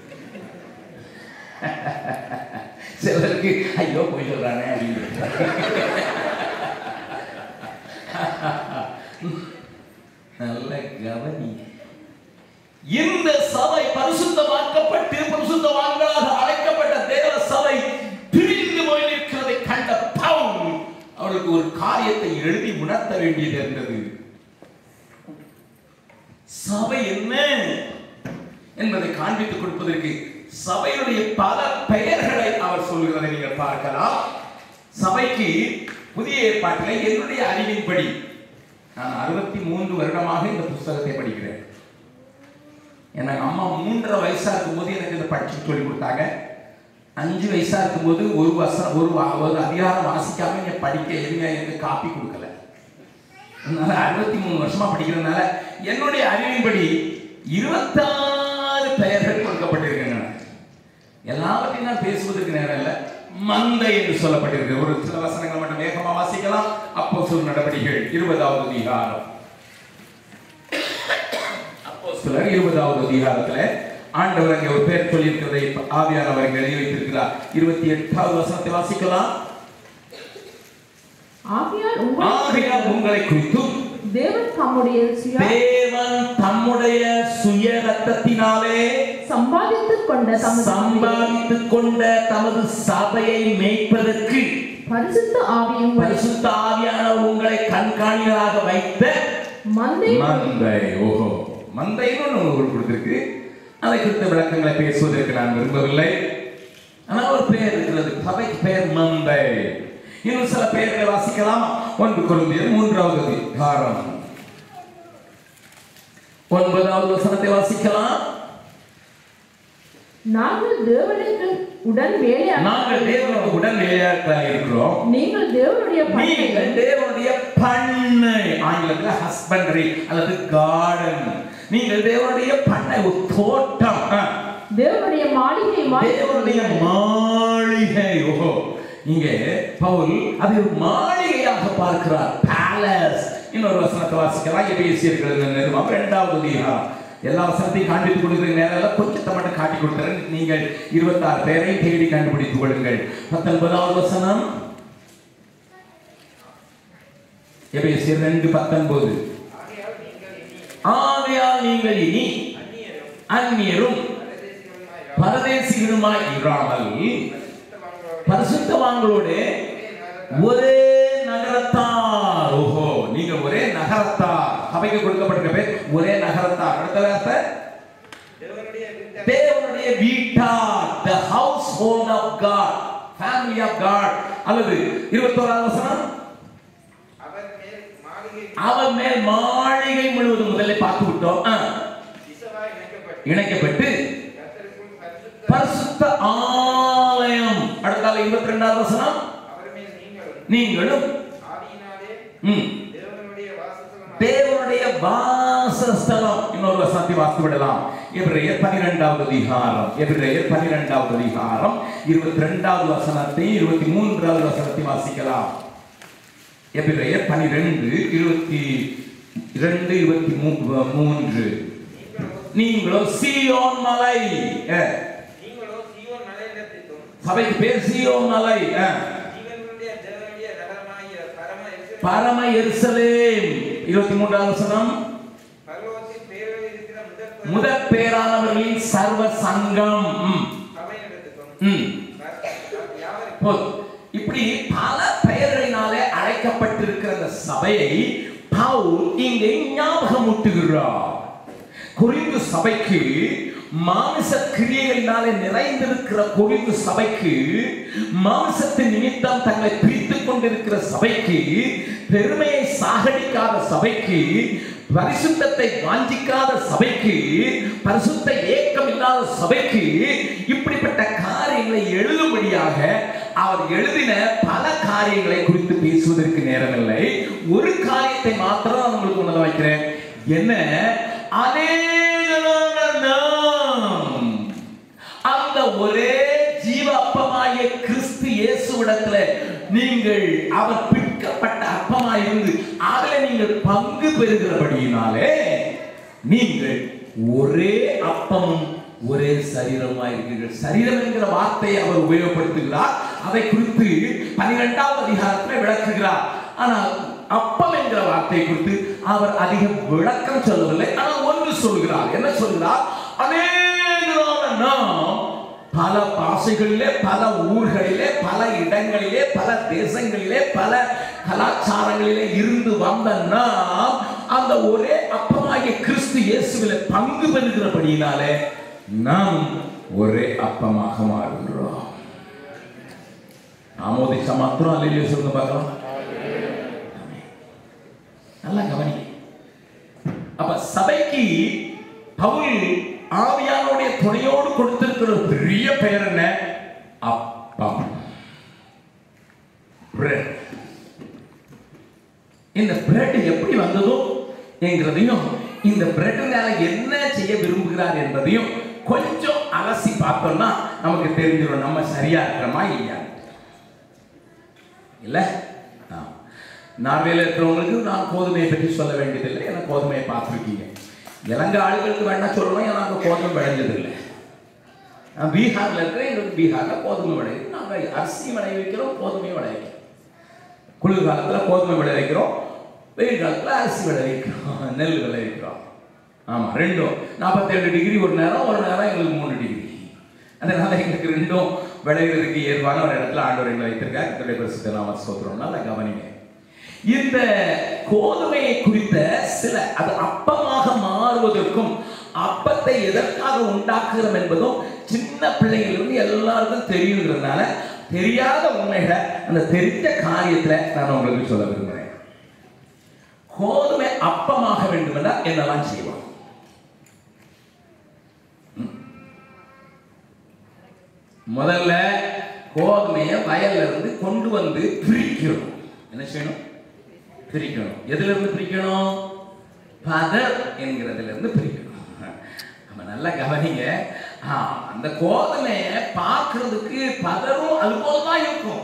S3: சிலருக்கு ஐயோ போய் சொல்றானே அப்படின்னு நல்ல கவனி இந்த சபை பரிசுத்தமாக்கப்பட்டு பரிசுத்தவான்களாக அழைக்கப்பட்ட தேவ சபை பிரிந்து போய் நிற்கிறதை கண்ட பவுல் அவளுக்கு ஒரு காரியத்தை எழுதி உணர்த்த வேண்டியது இருந்தது சபை என்ன என்பதை காண்பித்துக் கொடுப்பதற்கு சபையுடைய பல பெயர்களை அவர் சொல்கிறதை நீங்கள் பார்க்கலாம் சபைக்கு புதிய ஏற்பாட்டிலே என்னுடைய அறிவின்படி நான் அறுபத்தி மூன்று வருடமாக இந்த புஸ்தகத்தை படிக்கிறேன் எனக்கு அம்மா மூன்றரை வயசா இருக்கும்போது எனக்கு இதை படிச்சு சொல்லி கொடுத்தாங்க அஞ்சு வயசா இருக்கும்போது ஒரு வசனம் ஒரு வா- ஒரு அதிகாரம் வாசிக்காம நீங்க படிக்க எதுங்க எனக்கு காப்பி கொடுக்கல அதனால அறுபத்தி மூணு வருஷமா படிக்கிறதுனால என்னுடைய அறிவின்படி இருபத்தாறு பெயர்கள் கொடுக்கப்பட்டிருக்கின்றன எல்லாவற்றையும் நான் பேசுவதற்கு நேரம் இல்லை மந்தை என்று சொல்லப்பட்டிருக்கு ஒரு சில வசனங்கள் மட்டும் வேகமா வாசிக்கலாம் அப்போ சொல் நடவடிக்கைகள் இருபதாவது அதிகாரம் அப்போ சிலர் இருபதாவது அதிகாரத்துல ஆண்டவர் அங்கே ஒரு பேர் சொல்லியிருக்கிறதை ஆவியானவர் இங்கே எழுதி வைத்திருக்கிறார் இருபத்தி எட்டாவது வசனத்தை வாசிக்கலாம்
S4: ஆகையால் உங்களை
S3: ஆகையால் உங்களை குறித்தும்
S4: தேவன் தம்முடைய சுய
S3: தேவன் தம்முடைய சுய ரத்தத்தினாலே
S4: சம்பாதித்துக் கொண்ட தமது
S3: சம்பாதித்துக் கொண்ட தமது சபையை மேய்ப்பதற்கு
S4: பரிசுத்த ஆவியும்
S3: பரிசுத்த ஆவியானவர் உங்களை கண்காணிகளாக வைத்த
S4: மந்தை
S3: மந்தை ஓஹோ மந்தைன்னு ஒன்று உங்களுக்கு கொடுத்திருக்கு அதை குறித்த விளக்கங்களை பேசுவதற்கு நான் விரும்பவில்லை ஆனால் ஒரு பெயர் இருக்கிறது சபைக்கு பெயர் மந்தை இன்னும் சில பெயர்களை வாசிக்கலாம் ஒன்று குருந்தியர் மூன்றாவது அதிகாரம் ஒன்பதாவது வசனத்தை வாசிக்கலாம்
S4: நாங்கள் தேவனுக்கு உடன் வேலையாக
S3: நாங்கள் தேவனுக்கு உடன் வேலையாட்களாக இருக்கிறோம்
S4: நீங்கள் தேவனுடைய
S3: நீங்கள்
S4: பணிகள்
S3: தேவனுடைய பண்ணை ஆங்கிலத்துல ஹஸ்பண்டரி அல்லது கார்டன் நீங்கள் தேவனுடைய பண்ணை ஒரு தோட்டம் ஆ.
S4: தேவனுடைய மாளிகை
S3: தேவனுடைய மாளிகை ஓஹோ இங்கே பவுல் அதை ஒரு மாளிகையாக பார்க்கிறார் பேலஸ் இன்னொரு வசனத்தை வாசிக்கலாம் எபேசியர்கள் நிறுவனம் இரண்டாவது அதிகாரம் எல்லா வசனத்தையும் காண்பித்துக் கொடுக்கிற நேரம் கொஞ்சத்தை மட்டும் காட்டி கொடுக்கிறேன் நீங்கள் இருபத்தாறு பேரை தேடி கண்டுபிடித்துக் கொள்ளுங்கள் பத்தொன்பதாவது வசனம் எபேசியர் ரெண்டு பத்தொன்பது ஆகையால் நீங்கள் இனி அந்நியரும் பரதேசிகளுமாய் இராமல் பரிசுத்தவான்களோடு ஒரே நகரத்தார் ஓஹோ நீங்க ஒரே நகரத்தார் சபைக்கு கொடுக்கப்பட்டிருக்க பேர் ஒரே நகரத்தார் அடுத்த வார்த்தை தேவனுடைய வீட்டார் the household of God family of God அல்லது 21 வசனம் அவர் மேல் மாளிகை முழுவதும் முதல்ல பார்த்து விட்டோம் ஆ, இணைக்கப்பட்டு பரிசுத்த ஆலயம் அடுத்தால 22 வசனம் நீங்களும் ம், தேவனுடைய வாசஸ்தலம் இன்னொரு வசனத்தை வாசித்து விடலாம் எபிரேயர் பனிரெண்டாவது அதிகாரம் எபிரேயர் பனிரெண்டாவது அதிகாரம் இருபத்தி ரெண்டாவது வசனத்தை இருபத்தி மூன்றாவது வசனத்தை வாசிக்கலாம் எபிரேயர் பனிரெண்டு இருபத்தி இரண்டு இருபத்தி மூ- மூன்று நீங்களோ சீயோன் மலை அஹ், சபைக்கு பேர் சீயோன் மலை அஹ், பரம எருசலேம் இருபத்தி மூன்றாவது வசனம் முதற் பேரானவர்களின் சர்வ சங்கம் ம், ம். போதும். இப்படி பல பெயர்களினாலே அழைக்கப்பட்டிருக்கிற அந்த சபையை பவுல் இங்கே ஞாபகமூட்டுகிறார் குறிந்து சபைக்கு மாமிச கிரியைகளினாலே நிறைந்திருக்கிற குறிந்து சபைக்கு மாமிசத்தின் நிமித்தம் தங்களை பிரித்துக் கொண்டிருக்கிற சபைக்கு பெருமையை சாகடிக்காத சபைக்கு பரிசுத்தத்தை வாஞ்சிக்காத சபைக்கு பரிசுத்த ஏக்கம் இல்லாத சபைக்கு இப்படிப்பட்ட காரியங்களை எழுதும்படியாக அவர் எழுதின பல காரியங்களை குறித்து பேசுவதற்கு நேரமில்லை ஒரு காரியத்தை மாத்திரம் நான் உங்களுக்கு உணர வைக்கிறேன் என்ன அநேகமான நாம் அந்த ஒரே ஜீவ அப்பமாகிய கிறிஸ்து இயேசுவிடத்துல நீங்கள் அவர் பிற்கப்பட்ட அப்பமாயிருந்து அதில் நீங்கள் பங்கு பெறுகிறபடியினாலே நீங்கள் ஒரே அப்பமும் ஒரே சரீரமாய் இருக்கிறீர்கள் சரீரம் என்கிற வார்த்தையை அவர் உபயோகப்படுத்துகிறார் அதை குறித்து பனிரெண்டாவது அதிகாரத்தில் விளக்குகிறார் ஆனால் அப்பம் என்கிற வார்த்தை குறித்து அவர் அதிக விளக்கம் சொல்லவில்லை ஆனால் ஒன்று சொல்கிறார் என்ன சொல்கிறார் அநேகமான நாம் பல பாஷைகளிலே பல ஊர்களிலே பல இடங்களிலே பல தேசங்களிலே பல கலாச்சாரங்களிலே இருந்து வந்த நாம் அந்த ஒரே அப்பமாகிய கிறிஸ்து இயேசுவில பங்கு பெறுகிறபடியினாலே நாம் ஒரே அப்பமாக மாறுகிறோம் ஆமோதிச்சா மாத்திரம் அல்லையோ சொல்லுங்க பார்க்கலாம் நல்லா கவனி அப்ப சபைக்கு பவுல் ஆவியானுடைய துணையோடு கொடுத்திருக்கிற ஒரு பெரிய பெயர் என்ன அப்பம் Bread. இந்த பிரெட் எப்படி வந்ததோ என்கிறதையும் இந்த பிரெட்னால என்ன செய்ய விரும்புகிறார் என்பதையும் கொஞ்சம் அலசி பார்த்தோம்னா நமக்கு தெரிஞ்சிடும் நம்ம சரியா இருக்கிறோமா இல்லையா இல்ல ஆ. நார்வேல இருக்கிறவங்களுக்கு நான் கோதுமையை பற்றி சொல்ல வேண்டியதில்லை ஏன்னா கோதுமையை பார்த்துருக்கீங்க இலங்கை ஆளுகளுக்கு வேணா சொல்லணும் ஏன்னா அங்கே கோதுமை விளைஞ்சதில்லை நான் பீகார்ல இருக்கிறேன் எங்களுக்கு பீகார்ல கோதுமை விளையுது நாங்கள் அரிசி விளைய வைக்கிறோம் கோதுமை விளைய வைக்கிறோம் குளிர் காலத்துல கோதுமை விளைய வைக்கிறோம் வெயில் காலத்துல அரிசி விளைய வைக்கிறோம் நெல் விளைய வைக்கிறோம் ஆமா ரெண்டும் நாற்பத்தேழு டிகிரி ஒரு நேரம் ஒரு நேரம் எங்களுக்கு மூணு டிகிரி அதனால எங்களுக்கு ரெண்டும் விளையிறதுக்கு ஏதுவான ஒரு இடத்துல ஆண்டவர் எங்களை வைத்திருக்கார் இதோடைய பரிசுத்த நாம ஸ்தோத்திரம் நல்லா கவனிங்க இந்த கோதுமையை குறித்த சில அது அப்பமாக மாறுவதற்கும் அப்பத்தை எதற்காக உண்டாக்குகிறோம் என்பதும் சின்ன பிள்ளைகளிலிருந்து எல்லாருக்கும் தெரியுங்கிறதுனால தெரியாத உண்மைகளை அந்த தெரிஞ்ச காரியத்துல நான் உங்களுக்கு சொல்ல விரும்புகிறேன் கோதுமை அப்பமாக வேண்டும் என்றால் என்னெல்லாம் செய்வோம் ம். முதல்ல கோதுமையை வயல்ல இருந்து கொண்டு வந்து பிரிக்கணும் என்ன செய்யணும் பிரிக்கணும் எதுல இருந்து பிரிக்கணும் பதர் என்கிறதுல இருந்து பிரிக்கணும் நம்ம நல்லா கவனிங்க ஆ, அந்த கோதுமையை பார்க்கிறதுக்கு பதரும் அது போல தான் இருக்கும்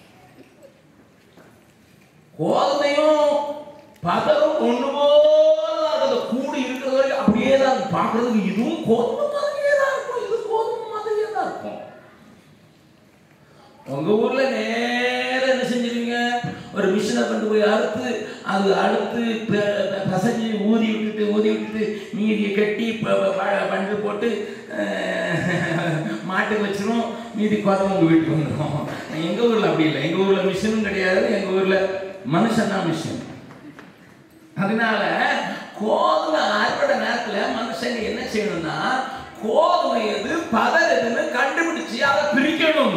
S3: கோதுமையும் பதரும் ஒண்ணு போல அந்த கூடு இருக்கிறது வரைக்கும் அப்படியே தான் இருக்கும். பார்க்கிறதுக்கு இதுவும் கோதுமை மாதிரியே தான் இருக்கும் இது கோதுமை மாதிரியே தான் இருக்கும் உங்க ஊர்ல நேரா என்ன செஞ்சிருவீங்க ஒரு மிஷினை கொண்டு போய் அறுத்து அது அறுத்து ப- ப- பசைஞ்சு ஊதி விட்டுட்டு ஊதி விட்டுட்டு மீதியை கட்டி ப- ப- ப- பண்டு போட்டு போட்டு அஹ், மாட்டுக்கு வச்சிரும் மீதி கோதம் உங்கள் வீட்டுக்கு வந்துடும் எங்கள் ஊரில் அப்படி இல்லை எங்கள் ஊரில் மிஷினும் கிடையாது எங்கள் ஊரில் மனுஷன் தான் மிஷின் அதனால கோதுமை அறுவடை நேரத்துல மனுஷங்க என்ன செய்யணும்னா கோதுமை எது பதர் எதுன்னு கண்டுபிடிச்சு அதை பிரிக்கணும்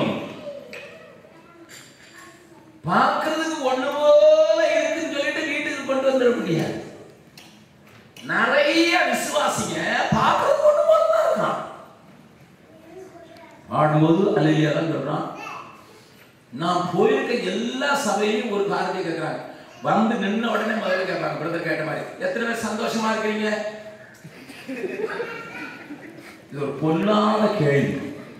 S3: பார்க்கிறதுக்கு ஒண்ணு போல இருக்குன்னு சொல்லிட்டு வீட்டுக்கு கொண்டு வந்துட முடியாது நிறைய விசுவாசிங்க பார்க்கறதுக்கு ஒண்ணு போல தான் இருக்கான் ஆடும்போது அலையியா தான் சொல்றான் நான் போயிருக்க எல்லா சபையிலும் ஒரு காரியத்தை கேட்கிறாங்க வந்து நின்ன உடனே முதல்ல கேட்பாங்க பிரதர் கேட்ட மாதிரி எத்தனை பேர் சந்தோஷமா இருக்கிறீங்க இது ஒரு பொல்லாத கேள்வி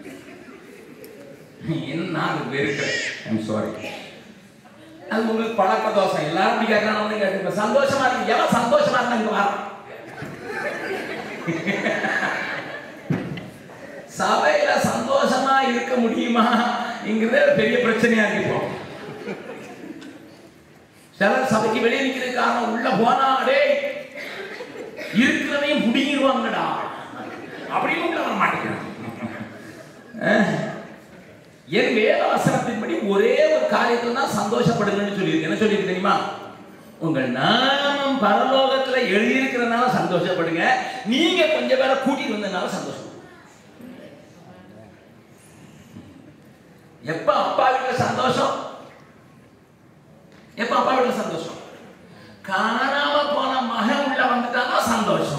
S3: என்ன அது வெறுக்கிறேன் ஐம் சாரி அது உங்களுக்கு பழக்க தோஷம் எல்லாரும் அப்படி கேட்கறாங்க கேட்டு சந்தோஷமா இருக்கு எவன் சந்தோஷமா இருந்தா இங்க வரான் சபையில சந்தோஷமா இருக்க முடியுமா இங்கிறதே ஒரு பெரிய பிரச்சனையா இருக்கு இப்போ சிலர் சபைக்கு வெளியே நிக்கிறது காரணம் உள்ள போனா டேய் இருக்கிறதையும் புடிங்கிடுவாங்கடா அப்படின்னு உள்ள வர மாட்டேங்கிறான் அஹ். என் வேத வசனத்தின்படி ஒரே ஒரு காரியத்தில் தான் சந்தோஷப்படுங்கன்னு சொல்லியிருக்கு என்ன சொல்லியிருக்கு தெரியுமா உங்கள் நாமம் பரலோகத்துல எழுதியிருக்கிறதுனால சந்தோஷப்படுங்க நீங்க கொஞ்சம் பேரை கூட்டிட்டு வந்ததுனால சந்தோஷம் எப்ப அப்பா வீட்டுல சந்தோஷம் எப்ப அப்பா வீட்டுல சந்தோஷம் காணாம போன மகன் உள்ள வந்துட்டானா சந்தோஷம்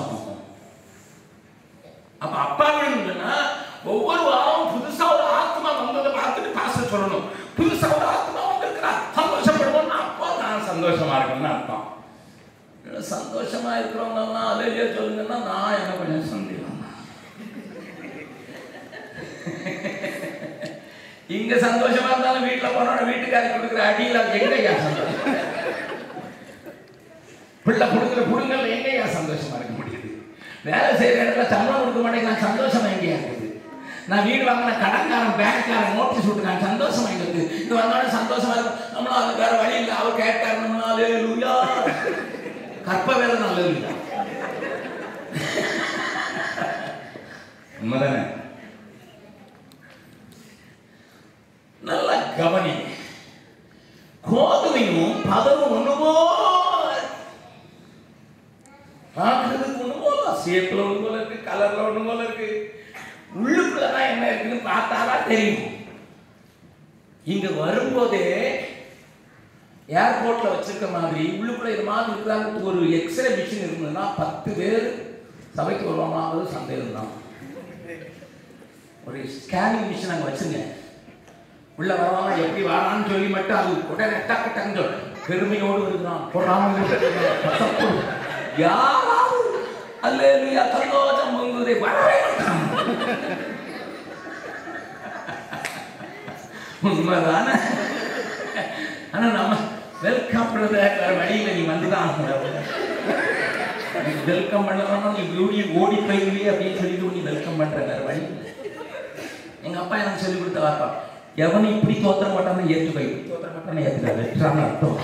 S3: அப்ப அப்பா வீடுன்னா ஒவ்வொரு வாரம் புதுசா ஒரு ஆத்மா வந்ததை பார்த்துட்டு பாச சொல்லணும் புதுசா ஒரு ஆத்மா வந்திருக்கிறா சந்தோஷப்படுவோம்னு அப்போ நான் சந்தோஷமா இருக்கணும்னு அர்த்தம் இல்ல, சந்தோஷமா இருக்கிறவங்க எல்லாம் அலையிலே சொல்லுங்கன்னா நான் என்ன கொஞ்சம் சந்தேகம் இங்க சந்தோஷமா இருந்தாலும் வீட்டுல போனோட வீட்டுக்காரி கொடுக்குற அடியில் அது எங்கய்யா சந்தோஷம் பிள்ளை கொடுக்குற புடுங்கல் எங்கேயா சந்தோஷமா இருக்க முடியுது வேலை செய்யற இடத்துல சம்பளம் கொடுக்க மாட்டேங்கிறான் சந்தோஷமா எங்கேயா இருக்குது நான் வீடு வாங்கின கடன்காரன் பேங்க்காரன் நோட்டீஸ் விட்டுருக்கான் சந்தோஷமா எங்க இருக்குது இது வந்தோடனே சந்தோஷமா இருக்கும் நம்மளும் அது வேற வழி இல்லை அவர் கேட்டார் நம்மளாலே லூயா கற்ப வேலை நல்லது இல்லை உண்மைதானே நல்ல கவனி கோதுமையும் பதவும் ஒண்ணுமோ பார்க்கறதுக்கு ஒண்ணு போல ஷேப்ல ஒண்ணு போல இருக்கு கலர்ல ஒண்ணு போல இருக்கு உள்ளுக்குள்ளதான் என்ன இருக்குன்னு பார்த்தாதான் தெரியும் இங்க வரும்போதே ஏர்போர்ட்ல வச்சிருக்க மாதிரி உள்ளுக்குள்ள இது மாதிரி இருக்கிறாங்க ஒரு எக்ஸ்ரே மிஷின் இருந்ததுன்னா பத்து பேர் சபைக்கு வருவாங்களாங்கிறது சந்தேகம் தான் ஒரு ஸ்கேனிங் மிஷின் அங்க வச்சுங்க உள்ள வரவாங்க எப்படி வரான்னு சொல்லி மட்டும் அது உடனே டக்கு டக்குன்னு சொல்லு. பெருமையோடு இருக்கிறான் பொறாமல் இருக்கிறான், கசப்பு. யாராவது அல்லேலூயா சந்தோஷம் பொங்குதே வரவே மாட்டான். உண்மைதானே ஆனா நம்ம வெல்கம் பிரதர் வேற வழியில நீ வந்துதான் வெல்கம் பண்ணலாம் நீ ஓடி ஓடி போயிருவியே அப்படின்னு சொல்லிட்டு நீ வெல்கம் பண்ற வேற வழி இல்லை. எங்க அப்பா எனக்கு சொல்லி கொடுத்த வார்த்தை எவனும் இப்படி தோத்திர மாட்டான்னு ஏற்றுக்கோ இப்படி தோத்திர மாட்டான்னு ஏற்றுக்காது வெற்றான்னு அர்த்தம்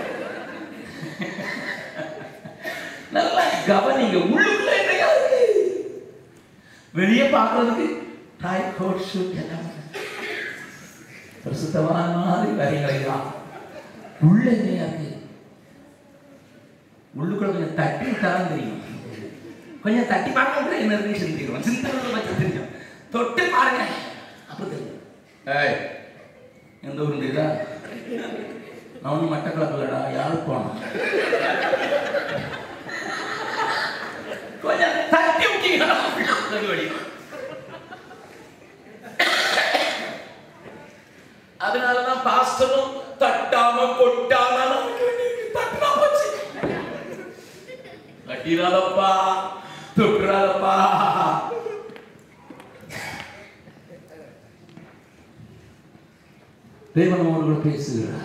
S3: நல்லா கவனிங்க உள்ளுக்குள்ள என்னையா இருக்கு வெளியே பார்க்கறதுக்கு டாய் கோட் ஷூட் எல்லாம் பிரசுத்தமான மாதிரி வரிகளை தான் உள்ள என்னையா இருக்கு உள்ளுக்குள்ள கொஞ்சம் தட்டி விட்டாலும் தெரியும் கொஞ்சம் தட்டி பார்க்க என்ன இருக்குன்னு சொல்லி தெரியும் சிந்தனை பற்றி தெரியும் தொட்டு பாருங்க அப்ப தெரியும் ஏய் எந்த ஊர் தெரியுதா நான் ஒன்றும் மட்டக்களப்பில்லடா யாழ்ப்பாணம் கொஞ்சம் தட்டி விட்டீங்கன்னா அது வழி. அதனாலதான் பாஸ்டரும் தட்டாம கொட்டாம நமக்கு வேண்டியது தட்டினா போச்சு தட்டிடாதப்பா தொட்டுறாதப்பா தேவன் அவர்கள் பேசுகிறார்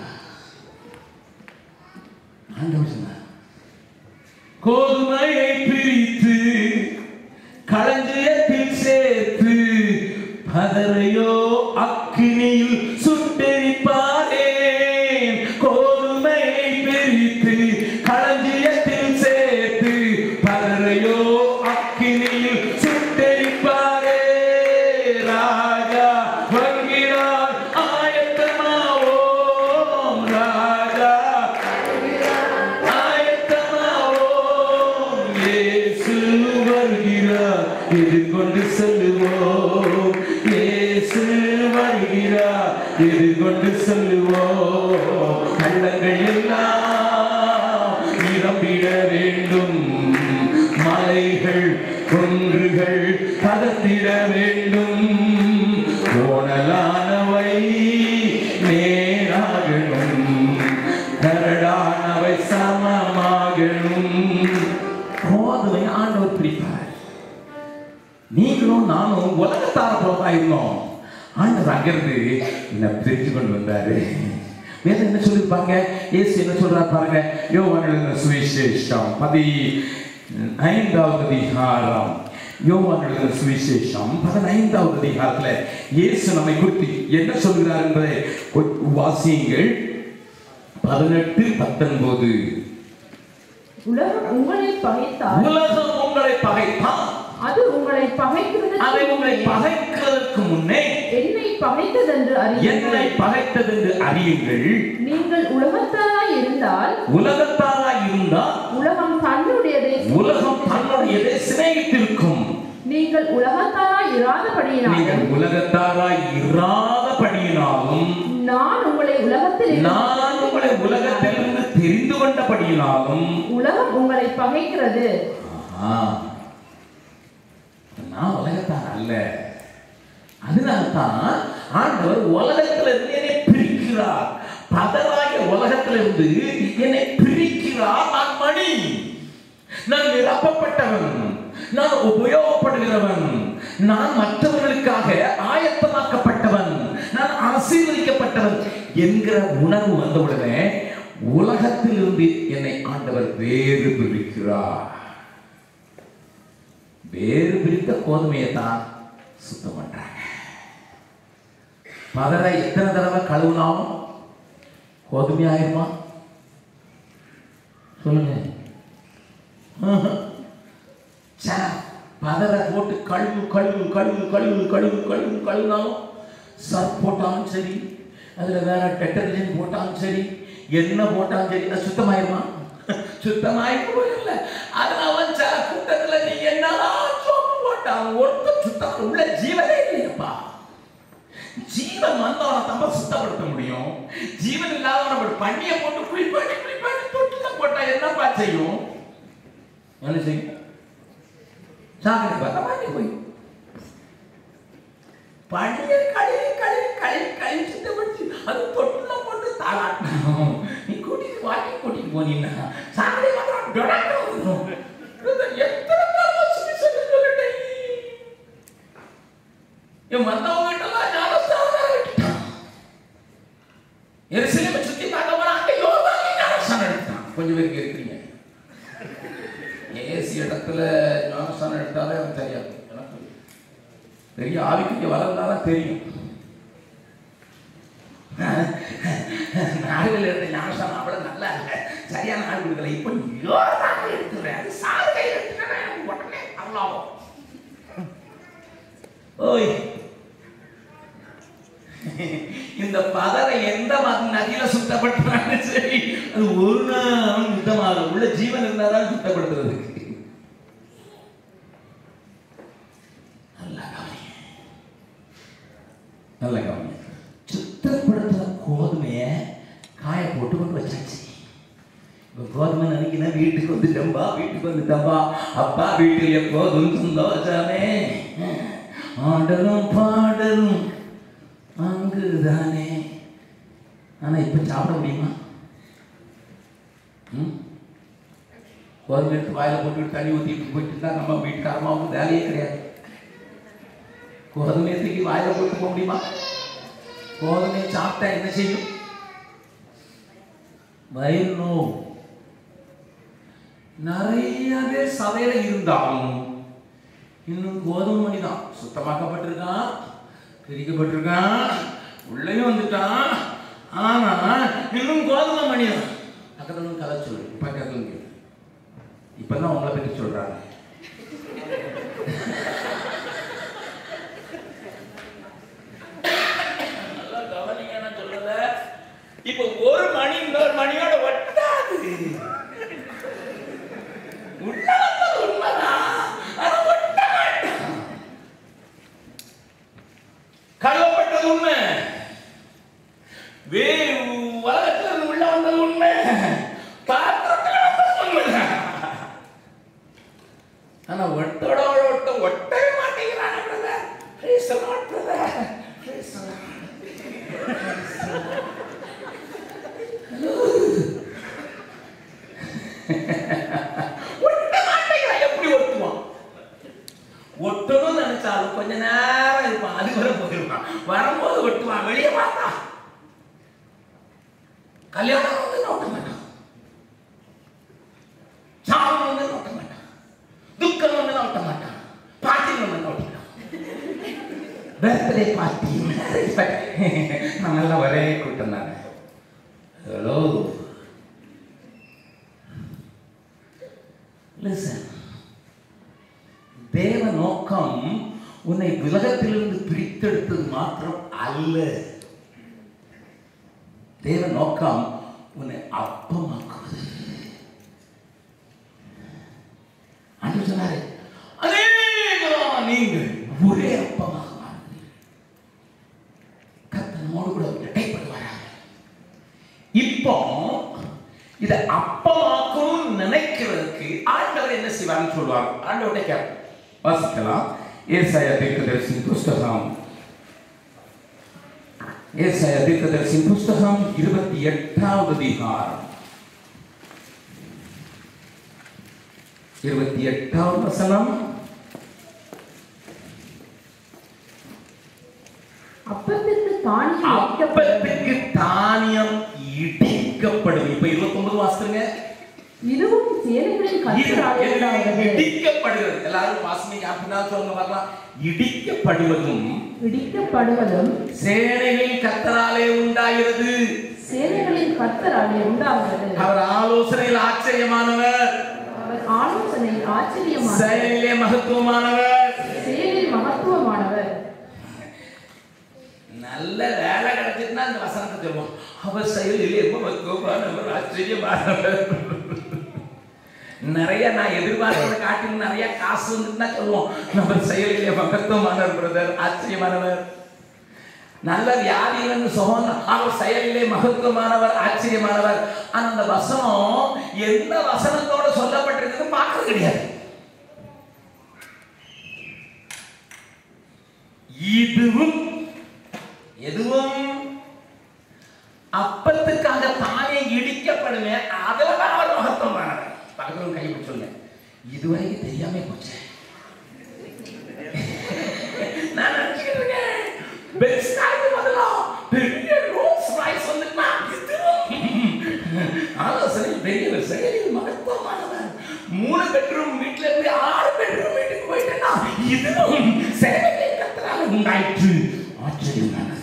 S3: ஆண்டவர் சொன்னார் கோதுமையை பிரித்து களஞ்சியத்தில் சேர்த்து பதரையோ அக்கினியில் சுட்டெரிப்பாரேன் கோதுமையை பிரித்து களஞ்சியத்தில் சேர்த்து பதரையோ அக்கினியில் சுட்டெரிப்பாரேன் இயேசு வருகிறார் எதிர்கொண்டு செல்லுவோம் இயேசு வருகிறார் எதிர்கொண்டு செல்லுவோம் கள்ளங்கள் எல்லாம் நிரம்பிட வேண்டும் மலைகள் குன்றுகள் கதத்திட வேண்டும் கோணலானவை நேராகணும் கரடானவை சமமாகணும் கோதுமை ஆண்டவர் பிடிப்பார் நீங்களும் நானும் உலகத்தார போலதான் இருந்தோம் ஆண்டவர் அங்கிருந்து என்னை பிரித்து கொண்டு வந்தாரு வேதம் என்ன சொல்லியிருப்பாங்க இயேசு என்ன சொல்றாரு பாருங்க யோவான் எழுதின சுவிசேஷம் பதி ஐந்தாவது அதிகாரம் யோவான் எழுதின சுவிசேஷம் பதினைந்தாவது அதிகாரத்துல இயேசு நம்மை குறித்து என்ன சொல்கிறார் என்பதை கொ- வாசியுங்கள் பதினெட்டு பத்தொன்பது
S4: உலகம் உங்களை பகைத்தால்
S3: உலகம் உங்களை பகைத்தான்
S4: அது உங்களை பகைக்கிறது
S3: அதை உங்களை பகைக்கிறதற்கு முன்னே
S4: என்னை பகைத்ததென்று
S3: என்னை
S4: அறியுங்கள்
S3: பகைத்தது என்று அறியுங்கள்
S4: நீங்கள் உலகத்தாராய் இருந்தால்
S3: உலகத்தாராய் இருந்தால்
S4: உலகம் தன்னுடையதை
S3: உலகம் தன்னுடையதை சிநேகித்திருக்கும்
S4: நீங்கள் உலகத்தாராய்
S3: நீங்கள்
S4: இராதபடியினாலும்
S3: உலகத்தாராய் இராதபடியினாலும்
S4: நான் உங்களை உலகத்தில் இருந்து-
S3: நான் உங்களை உலகத்திலிருந்து தெரிந்து கொண்டபடியினாலும்
S4: உலகம் உங்களை பகைக்கிறது
S3: ஆஹா. நான் உலகத்தார் அல்ல அதனால்தான் ஆண்டவர் உலகத்திலிருந்து என்னை பிரிக்கிறார் பதராய உலகத்திலிருந்து என்னை பிரிக்கிறார் நான் மணி நான் நிரப்பப்பட்டவன் நான் உபயோகப்படுகிறவன் நான் மற்றவர்களுக்காக ஆயத்தமாக்கப்பட்டவன் நான் ஆசீர்வதிக்கப்பட்டவன் என்கிற உணர்வு வந்தவுடனே உலகத்திலிருந்து என்னை ஆண்டவர் வேறு பிரிக்கிறார் வேறு பிரித்த கோதுமையை தான் சுத்தம் பண்றாங்க பதரை எத்தனை தடவை கழுவுனாலும் கோதுமை ஆயிருமா சொல்லுங்க சே, பதரை போட்டு கழுவு கழுவு கழுவு கழுவு கழுவு கழுவு கழுவினாலும் சர்ப் போட்டாலும் சரி அதுல வேற டெட்டர்ஜென்ட் போட்டாலும் சரி என்ன போட்டாலும் சரி அது சுத்தமாயிருமா சுத்தமாயி போயிடல அதனால சில கூட்டத்துல நீ என்னதான் சோப்பு போட்டாலும் ஒருத்தர் சுத்தம் உள்ள ஜீவனே இல்லையப்பா ஜீவன் வந்தவனை நம்ம சுத்தப்படுத்த முடியும் ஜீவன் இல்லாதவனை ஒரு பண்ணியை போட்டு குளிப்பாட்டி குளிப்பாட்டி தொட்டுல போட்டா என்னப்பா செய்யும் என்ன செய்யும் சாக்கடை பார்த்தா மாட்டி போய் பணியை கழுவி கழுவி கழுவி கழுவி சுத்தப்படுத்தி அது தொட்டுல போட்டு தாளாட்டணும் நீ கூட்டிட்டு வாட்டி கூட்டிட்டு போனீங்கன்னா சாக்கடை மாத்திரம் டொடக்க வரும் எத்தனை தடவை சுவிசேஷம் சொல்லிட்டேன் என் வந்தவங்க கிட்டலாம் ஞானஸ்தானம் விட்டுட்டான் எருசலேமை சுத்தி பார்க்க போனா அங்க யோவானே ஞானஸ்தானம் எடுத்தான் கொஞ்சம் பேருக்கு இருக்கிறீங்க ஏசி இடத்துல ஞானஸ்தானம் எடுத்தாலே அவன் தெரியாது எனக்கு பெரிய ஆவிக்குரிய வளர்ந்தாதான் தெரியும் நாடுகள் எடுத்த ஞானஸ்தானம் அவ்வளவு நல்லா இல்லை சரியான நாள் கொடுக்கல இப்போ யோகாவை எடுத்துக்கிறேன் அது சாதனை எடுத்துக்கிறேன் எனக்கு உடனே அவ்வளோ ஓய் இந்த பதரை எந்த மத நதியில சுத்தப்படுத்தினாலும் சரி அது ஒரு நாள் சுத்தமாகும் உள்ள ஜீவன் இருந்தாதான் சுத்தப்படுத்துறதுக்கு நல்லா கவனிங்க நல்லா கவனிங்க சுத்தப்படுத்துற கோதுமையை காய போட்டு கொண்டு வச்சாச்சு இப்போ கோதுமை நினைக்கினா வீட்டுக்கு வந்துட்டம்பா வீட்டுக்கு வந்துட்டம்பா அப்பா வீட்டில் எப்போதும் சந்தோஷமே ஆடலும் பாடலும் அங்குதானே ஆனா இப்ப சாப்பிட முடியுமா ம்? கோதுமை எடுத்து வாயில போட்டு தண்ணி ஊற்றிட்டு போயிட்டு இருந்தா நம்ம வீட்டுக்காரமாவுக்கு வேலையே கிடையாது கோதுமையை தூக்கி வாயில போட்டு போக முடியுமா கோதுமையை சாப்பிட்டா என்ன செய்யும் வயிறு நோவு நிறையவே சபையில இருந்தாலும் இன்னும் கோதுமை மணி தான் சுத்தமாக்கப்பட்டிருக்கான் பிரிக்கப்பட்டிருக்கான் உள்ளேயும் வந்துட்டான் ஆனா இன்னும் கோதுமை மணி தான் பக்கத்துல கதை சொல்லு பக்கத்துல இருந்து. இப்பதான் உங்களை பற்றி சொல்றாங்க நல்லா கவனிங்க நான் சொல்றத இப்ப ஒரு மணி இன்னொரு மணியோட ஒட்டாது உள்ள வந்த ஆனா ஒட்டோட ஒட்ட ஒட்டவே மாட்டேங்கிறானே brother Praise the Lord, brother. Praise the Lord. ஒட்ட மாட்டேங்கிறான் எப்படி ஒட்டுவான் ஒட்டணும்னு நினைச்சாலும் கொஞ்ச நேரம் இருப்பான் அது வரை போயிருப்பான் வரும்போது ஒட்டுவான் வெளியே பார்த்தா கல்யாணம் வந்து நோட்ட மாட்டான் சாபம் வந்து நோட்ட மாட்டான் துக்கம் வந்து நோட்ட மாட்டான் பார்ட்டி வந்து நோட்டிட்டான் பர்த்டே பார்ட்டி மேரேஜ் பார்ட்டி நான் நல்லா ஒரே கூட்டம் தானே ஹலோ லிசன் தேவ நோக்கம் உன்னை உலகத்திலிருந்து பிரித்தெடுத்தது மாத்திரம் அல்ல தேவ நோக்கம் உன்னை அப்பமாக்குவது அன்று சொன்னாரு அநேகமாக நீங்கள் ஒரே அப்பமாக மாறுவீர்கள் கர்த்தர் நம்மோடு கூட இடைப்படுவாராக இப்போ இதை அப்பமாக்கணும்னு நினைக்கிறதுக்கு ஆண்டவர் என்ன செய்வார்னு சொல்லுவாங்க ஆண்டவர்கிட்ட கேட்போம் வாசிக்கலாம் ஏசாயா தீர்க்கதரிசியின் புஸ்தகம் ஏசாயா தீர்க்கதரிசியின் புஸ்தகம் இருபத்தி எட்டாவது அதிகாரம் இருபத்தி எட்டாவது வசனம்
S4: அப்பத்திற்கு தானியம் வைக்கப்படும்
S3: அப்பத்திற்கு தானியம் இடிக்கப்படும் இப்ப இருபத்தி ஒன்பது வாசித்துங்க
S4: இதுவும் சேனைகளின் கத்தராலே உண்டாகிறது
S3: இடிக்கப்படுகிறது எல்லாரும் வாசனைக்கு அப்படின்னா சொல்லுங்க பார்க்கலாம் இடிக்கப்படுவதும்
S4: இடிக்கப்படுவதும்
S3: சேனைகளின் கத்தராலே உண்டாகிறது
S4: சேனைகளின் கத்தராலே உண்டாகிறது
S3: அவர் ஆலோசனையில் ஆச்சரியமானவர்
S4: அவர் ஆலோசனை ஆச்சரியமான
S3: செயலிலே மகத்துவமானவர்
S4: செயலில் மகத்துவமானவர்
S3: நல்ல வேலை கிடைச்சிட்டுனா அந்த வசனத்தை சொல்லுவோம் அவர் செயலிலே மகத்துவமானவர் ஆச்சரியமானவர் நிறைய நான் எதிர்பார்க்கிறத காட்டிலும் நிறைய காசு வந்துட்டுனா சொல்லுவோம் நம்ம செயலிலே மகத்துவமானவர் பிரதர் ஆச்சரியமானவர் நல்ல வியாதியிலிருந்து சுகம் அவர் செயலிலே மகத்துவமானவர் ஆச்சரியமானவர் ஆனா அந்த வசனம் எந்த வசனத்தோட சொல்லப்பட்டிருக்குன்னு பார்க்கறது கிடையாது இதுவும் எதுவும் அப்பத்துக்காக தானே இடிக்கப்படுமே அதுல தான் அவர் மகத்துவமானவர் பக்கத்துல கை சொல்ல இதுவரைக்கும் தெரியாம போச்சு நான் நினைச்சுக்கிட்டு இருக்கேன் பெஸ்டாக்கு பதிலா பெரிய ரோல்ஸ் ராய்ஸ் வந்துட்டா ஆலோசனை பெரிய செயலில் மகத்துவமானவர் மூணு பெட்ரூம் வீட்டுல இருந்து ஆறு பெட்ரூம் வீட்டுக்கு போயிட்டேன்னா இதுவும் சேவையை கத்தரால உண்டாயிற்று ஆச்சரியமானது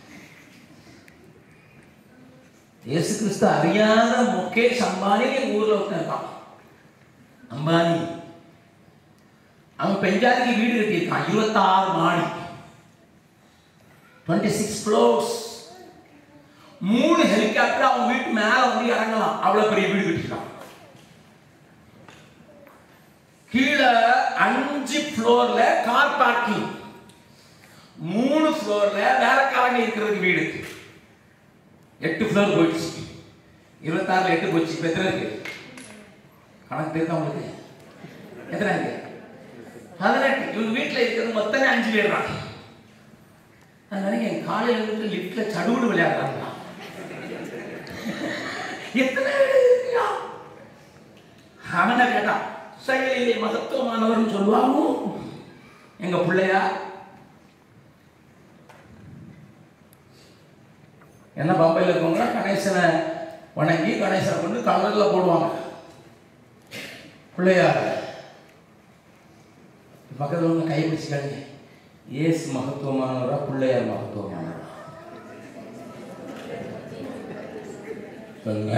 S3: இயேசு கிறிஸ்து அறியாத முகேஷ் அம்பானி எங்க ஊர்ல ஒருத்தன் இருக்கான் அம்பானி அவன் பெஞ்சாதிக்கு வீடு கட்டியிருக்கான் இருபத்தாறு மாடி டுவெண்ட்டி சிக்ஸ் ஃப்ளோர்ஸ் மூணு ஹெலிகாப்டர் அவன் வீட்டு மேல வந்து இறங்கலாம் அவ்வளவு பெரிய வீடு கட்டிருக்கான் கீழே அஞ்சு ஃப்ளோர்ல கார் பார்க்கிங் மூணு ஃப்ளோர்ல வேலைக்காரங்க இருக்கிறதுக்கு வீடு எட்டு ஃப்ளோர் போயிடுச்சு இருபத்தாறுல எட்டு போச்சு இப்ப எத்தனை இருக்கு கணக்கு தெரியுதா உங்களுக்கு எத்தனை இருக்கு பதினெட்டு இவங்க வீட்டுல இருக்கிறது மொத்தமே அஞ்சு பேர் தான் நான் நினைக்கிறேன் காலையில இருந்து லிப்ட்ல சடுகுடு விளையாடுறாங்க எத்தனை வீடு இருக்குயா? அவனை கேட்டான் செயலிலே மகத்துவமானவர்னு சொல்லுவாங்க எங்க பிள்ளையா என்ன பம்பையில் இருக்கவங்க கணேசனை வணங்கி கணேசனை கொண்டு கலர்ல போடுவாங்க பிள்ளையார் பக்கத்தில் உள்ள கை பிடிச்சிக்காங்க ஏசு மகத்துவமானவரா பிள்ளையார் மகத்துவமானவரா சொல்லுங்க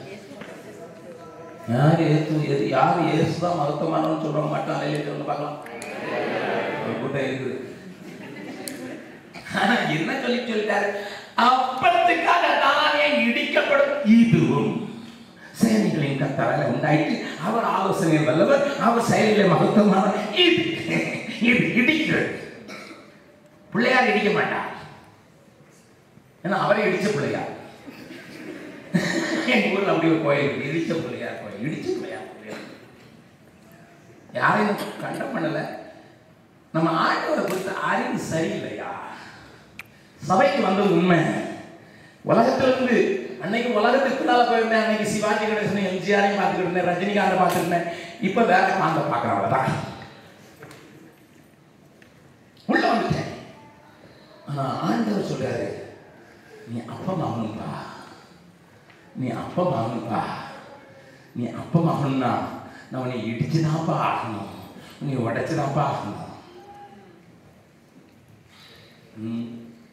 S3: யார் ஏசு எது யார் ஏசு தான் மகத்துவமானவன்னு சொல்ல மாட்டான் இல்லைன்னு சொல்ல பார்க்கலாம் ஒரு கூட்டம் இருக்குது ஆனா என்ன சொல்லி சொல்லிட்டாரு அப்பத்துக்காக தானே இடிக்கப்படும் இதுவும் சேனைகளின் கத்தரால உண்டாயிட்டு அவர் ஆலோசனை வல்லவர் அவர் செயலிலே மகத்துவமான இது இது இடிக்கிறது பிள்ளையார் இடிக்க மாட்டார் ஏன்னா அவரே இடிச்ச பிள்ளையார் எங்க ஊர்ல அப்படி ஒரு கோயில் இருக்கு இடிச்ச பிள்ளையார் கோயில் இடிச்ச பிள்ளையார் கோயில் யாரையும் கண்டம் பண்ணல நம்ம ஆண்டவரை குறித்த அறிவு சரியில்லையா சபைக்கு வந்தது உண்மை உலகத்துல இருந்து அன்னைக்கு உலகத்துக்கு பின்னால போயிருந்தேன் அன்னைக்கு சிவாஜி கணேசன் எம்ஜிஆரையும் பார்த்துக்கிட்டு இருந்தேன் ரஜினிகாந்தை பார்த்துட்டு இருந்தேன் இப்ப வேற காந்த பார்க்குறேன் அவ்வளவுதான் உள்ள வந்துட்டேன் ஆனா ஆண்டவர் சொல்றாரு நீ அப்பம் ஆகணும்பா நீ அப்பம் ஆகணும்பா நீ அப்பம் ஆகணும்னா நான் உன்னை இடிச்சுதான்ப்பா ஆகணும் நீ உடைச்சுதான்ப்பா ஆகணும் ம்.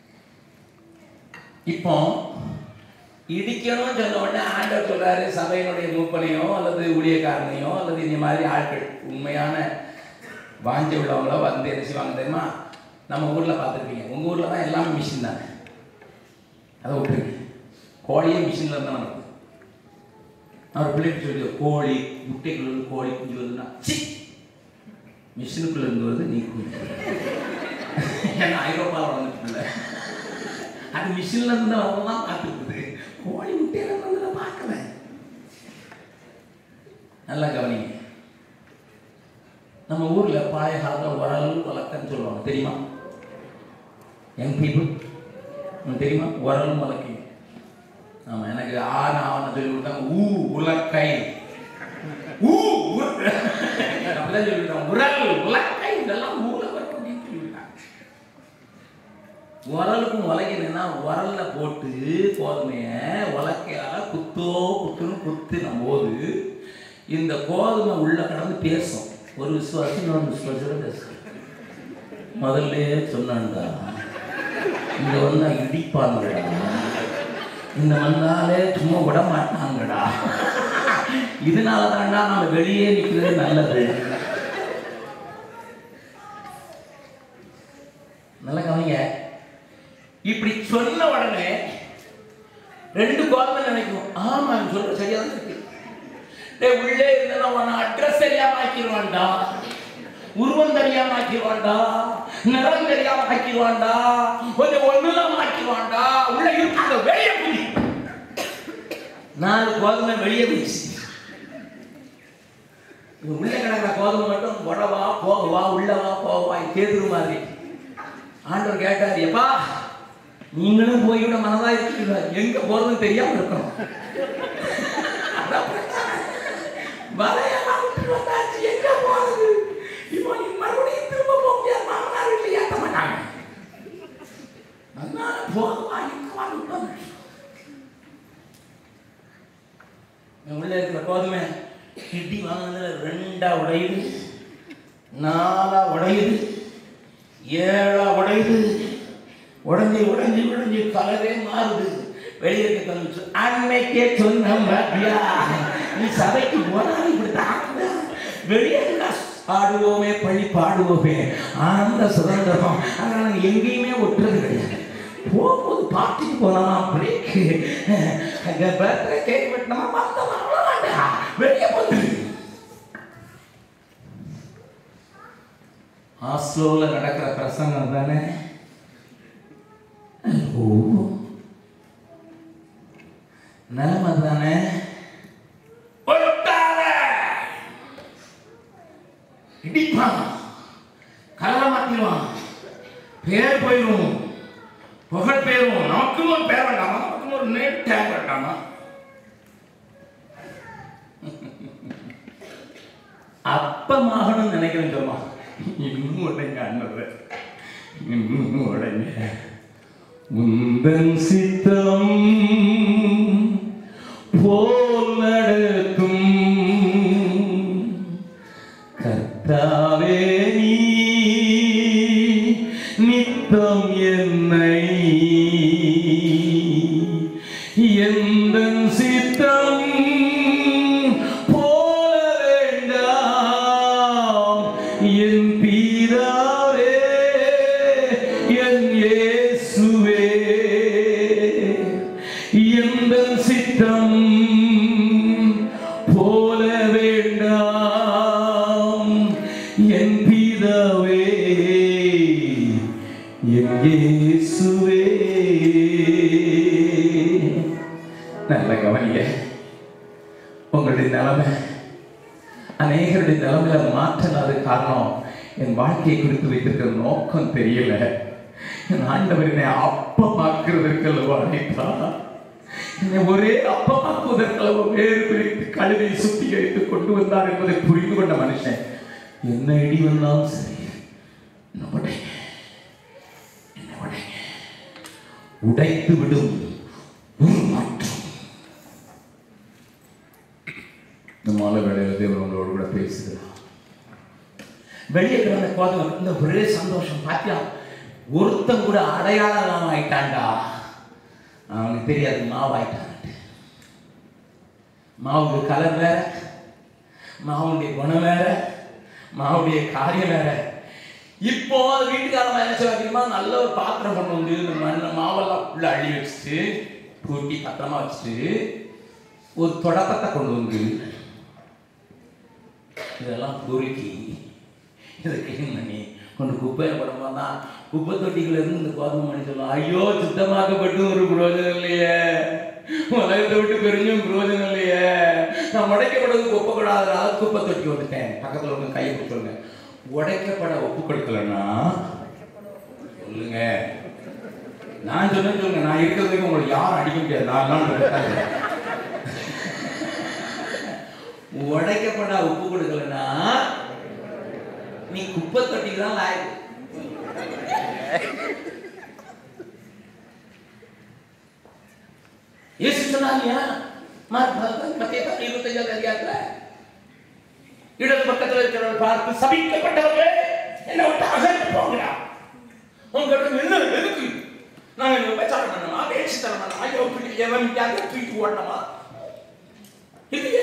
S3: இப்போ இடிக்கணும்னு சொன்ன உடனே ஆண்டவர் சொல்றாரு சபையினுடைய மூப்பனையோ அல்லது ஊழியக்காரனையோ அல்லது இந்த மாதிரி ஆட்கள் உண்மையான வாஞ்சி உள்ளவங்களோ வந்து என்ன செய்வாங்க தெரியுமா நம்ம ஊரில் பார்த்துருப்பீங்க உங்கள் ஊரில் தான் எல்லாமே மிஷின் தானே அதை விட்டுருங்க கோழியே மிஷினில் இருந்தால் நமக்கு அவர் பிள்ளைக்கு சொல்லி கோழி முட்டைக்குள்ள இருந்து கோழி குஞ்சு வருதுன்னா சி மிஷினுக்குள்ள இருந்து வருது நீ குஞ்சு ஏன்னா ஐரோப்பாவில் வந்துட்டு அது மிஷின்ல இருந்து வரலாம் பார்த்துருக்குது கோழி முட்டையில இருந்து நான் பார்க்கல நல்லா கவனிங்க நம்ம ஊர்ல பழைய காலத்தில் உரல் வழக்கன்னு சொல்லுவாங்க தெரியுமா யங் பீப்புள் தெரியுமா உரல் வழக்கு ஆமா எனக்கு ஆன ஆவணம் சொல்லி கொடுத்தாங்க ஊ உலக்கை ஊ உ- அப்படிதான் சொல்லி கொடுத்தாங்க உரல் உலக்கை இதெல்லாம் ஊர்ல வரும் அப்படின்னு சொல்லி கொடுத்தாங்க உரலுக்கும் உலகினா உரல்ல போட்டு கோதுமைய உலக்கையால குத்தோ குத்துன்னு குத்தின போது இந்த கோதுமை உள்ள கடந்து பேசும் ஒரு விசுவாசி இன்னொரு விசுவாசியோட பேசும் முதல்ல சொன்னான்டா இந்த வந்தா இடிப்பாங்கடா இந்த வந்தாலே சும்மா விட மாட்டாங்கடா இதனால தான்டா நம்ம வெளியே நிற்கிறது நல்லது நல்லா கவனிங்க இப்படி சொன்ன உடனே ரெண்டு கோதுமை நினைக்கும் ஆமா இவன் சொல்ற சரியா தான் இருக்கு டேய் உள்ளே இருந்தா உன அட்ரஸ் தெரியாம ஆக்கிடுவான்டா உருவம் தெரியாம ஆக்கிடுவான்டா நிறம் தெரியாம ஆக்கிடுவான்டா கொஞ்சம் ஒண்ணுலாம் ஆக்கிடுவான்டா உள்ள இருக்கிற வெளியே புடி நாலு கோதுமை வெளியே போயிடுச்சு இவன் உள்ள கிடக்கிற கோதுமை மட்டும் உடவா போகவா உள்ளவா போகவா கேதுரு மாதிரி ஆண்டவர் கேட்டார் எப்பா நீங்களும் போய் விட மனதா இருக்கீங்க எங்க போறதுன்னு தெரியாம இருக்கணும் அதான் பிரச்சனை. வலையெல்லாம் விட்டு வந்தாச்சு, எங்க போறது? இப்போ நீ மறுபடியும் திரும்ப போக முடியாது, மாமனார் வீட்டுல ஏத்த மாட்டாங்க. அதனால போதுமா, இங்க வான்னு விட்டாங்க. இவன் உள்ள இருக்கிற கோதுமை இடி வாங்கினதுல ரெண்டா உடையுது நாலா உடையுது ஏழா உடையுது உடஞ்சி உடஞ்சி உடஞ்சி கலரே மாறுது வெளியே இருக்க தந்துச்சு அன்னைக்கே சொன்ன பாத்தியா நீ சபைக்கு போனாலும் இப்படி தாக்குதா வெளியே இருந்தா பாடுவோமே பள்ளி பாடுவோமே ஆனந்த சுதந்திரம் ஆனால் நாங்கள் எங்கேயுமே ஒட்டுறது கிடையாது போகும்போது பார்ட்டிக்கு போனோமா பிரேக்கு அங்கே பர்த்டே கேக் வெட்டினோமா வந்தோமா அவ்வளோதான்டா வெளியே போட்டு ஆஸ்லோவில் நடக்கிற பிரசங்கம் தானே ஓ நிலைமை தானே ஒட்டாத இடிப்பான் கலரை மாத்திடுவான் பேர் போயிடும் புகழ் பேரும் நமக்கும் ஒரு பேர் வேண்டாமா நமக்கும் ஒரு நேம் டேக் வேண்டாமா அப்பமாகணும்னு நினைக்கிறேன் சொல்லுமா இன்னும் உடைங்க அண்ணது இன்னும் உடைங்க உந்தன் சித்தம் போல் நடத்தும் கர்த்தாவே நீ நித்தம் என்னை எந்த சித்தம் போல வேண்டாம் என் பீதாவே என் இயேசுவே எந்த சித்தம் போல வேண்டாம் என் பிதாவே என் இயேசுவே நல்ல கவனிங்க உங்களுடைய நிலைமை அநேகருடைய நிலைமையில மாற்றம் காரணம் என் வாழ்க்கையை குறித்து வைத்திருக்கிற நோக்கம் தெரியல என் ஆண்டவர் என்னை அப்பமாக்குறதற்கு அல்லவா அழைத்தா என்னை ஒரே அப்பமாக்குவதற்களவு வேறு பிரித்து கழுதை சுத்திகரித்து கொண்டு வந்தார் என்பதை புரிந்து கொண்ட மனுஷன் என்ன இடி வந்தாலும் சரி என்ன உடைங்க என்ன உடைங்க உடைத்து விடும் உருமாற்றம் இந்த மாலை வேளையில் தேவன் உங்களோடு கூட பேசுகிறார்
S5: வெளியே கிடந்த கோதம் இந்த ஒரே சந்தோஷம் பாத்தியா ஒருத்தன் கூட அடையாளம் இல்லாம ஆயிட்டான்டா அவனுக்கு தெரியாது மாவாயிட்டான் மாவுடைய கலர் வேற மாவுடைய குணம் வேற மாவுடைய காரியம் வேற இப்போ அது வீட்டுக்காரமா என்ன செய்வா தெரியுமா நல்ல ஒரு பாத்திரம் கொண்டு வந்து இந்த மண்ணை மாவெல்லாம் உள்ள அள்ளி வச்சுட்டு கூட்டி பத்திரமா வச்சுட்டு ஒரு தொடக்கத்தை கொண்டு வந்து இதெல்லாம் பொறுக்கி இதை க்ளீன் பண்ணி கொண்டு குப்பையில் போடும்போது தான் குப்பை தொட்டிக்குள்ள இருந்து இந்த கோதுமை மணி சொல்லுவோம் ஐயோ சுத்தமாக்கப்பட்டு ஒரு பிரயோஜனம் இல்லையே உலகத்தை விட்டு பெரிஞ்சும் பிரயோஜனம் இல்லையே நான் உடைக்கப்படுறது ஒப்பு கூடாதனால குப்பை தொட்டி வந்துட்டேன் பக்கத்தில் ஒன்று கையை கொடுத்துருங்க உடைக்கப்பட ஒப்பு கொடுக்கலன்னா சொல்லுங்க நான் சொன்னேன் சொல்லுங்க நான் இருக்கிறதுக்கு உங்களை யாரும் அடிக்க முடியாது நான் தான் இருக்காங்க. உடைக்கப்பட உப்பு கொடுக்கலன்னா நீ குப்பை தொட்டிக்கு தான் லாயக்கு இயேசு சொன்னாங்க மத்திய இருபத்தஞ்சாவது அதிகாரத்துல இடது பக்கத்தில் இருக்கிறவர்கள் பார்த்து சபிக்கப்பட்டவர்களே என்ன விட்டு அகன்று போகிறா உங்கள்கிட்ட என்ன எதுக்கு நாங்க இந்த விபச்சாரம் பண்ணணுமா வேட்சித்தனம் பண்ணணுமா ஐயோ இப்படி எவன் யாரையும் தூக்கி ஓடணுமா இல்லையே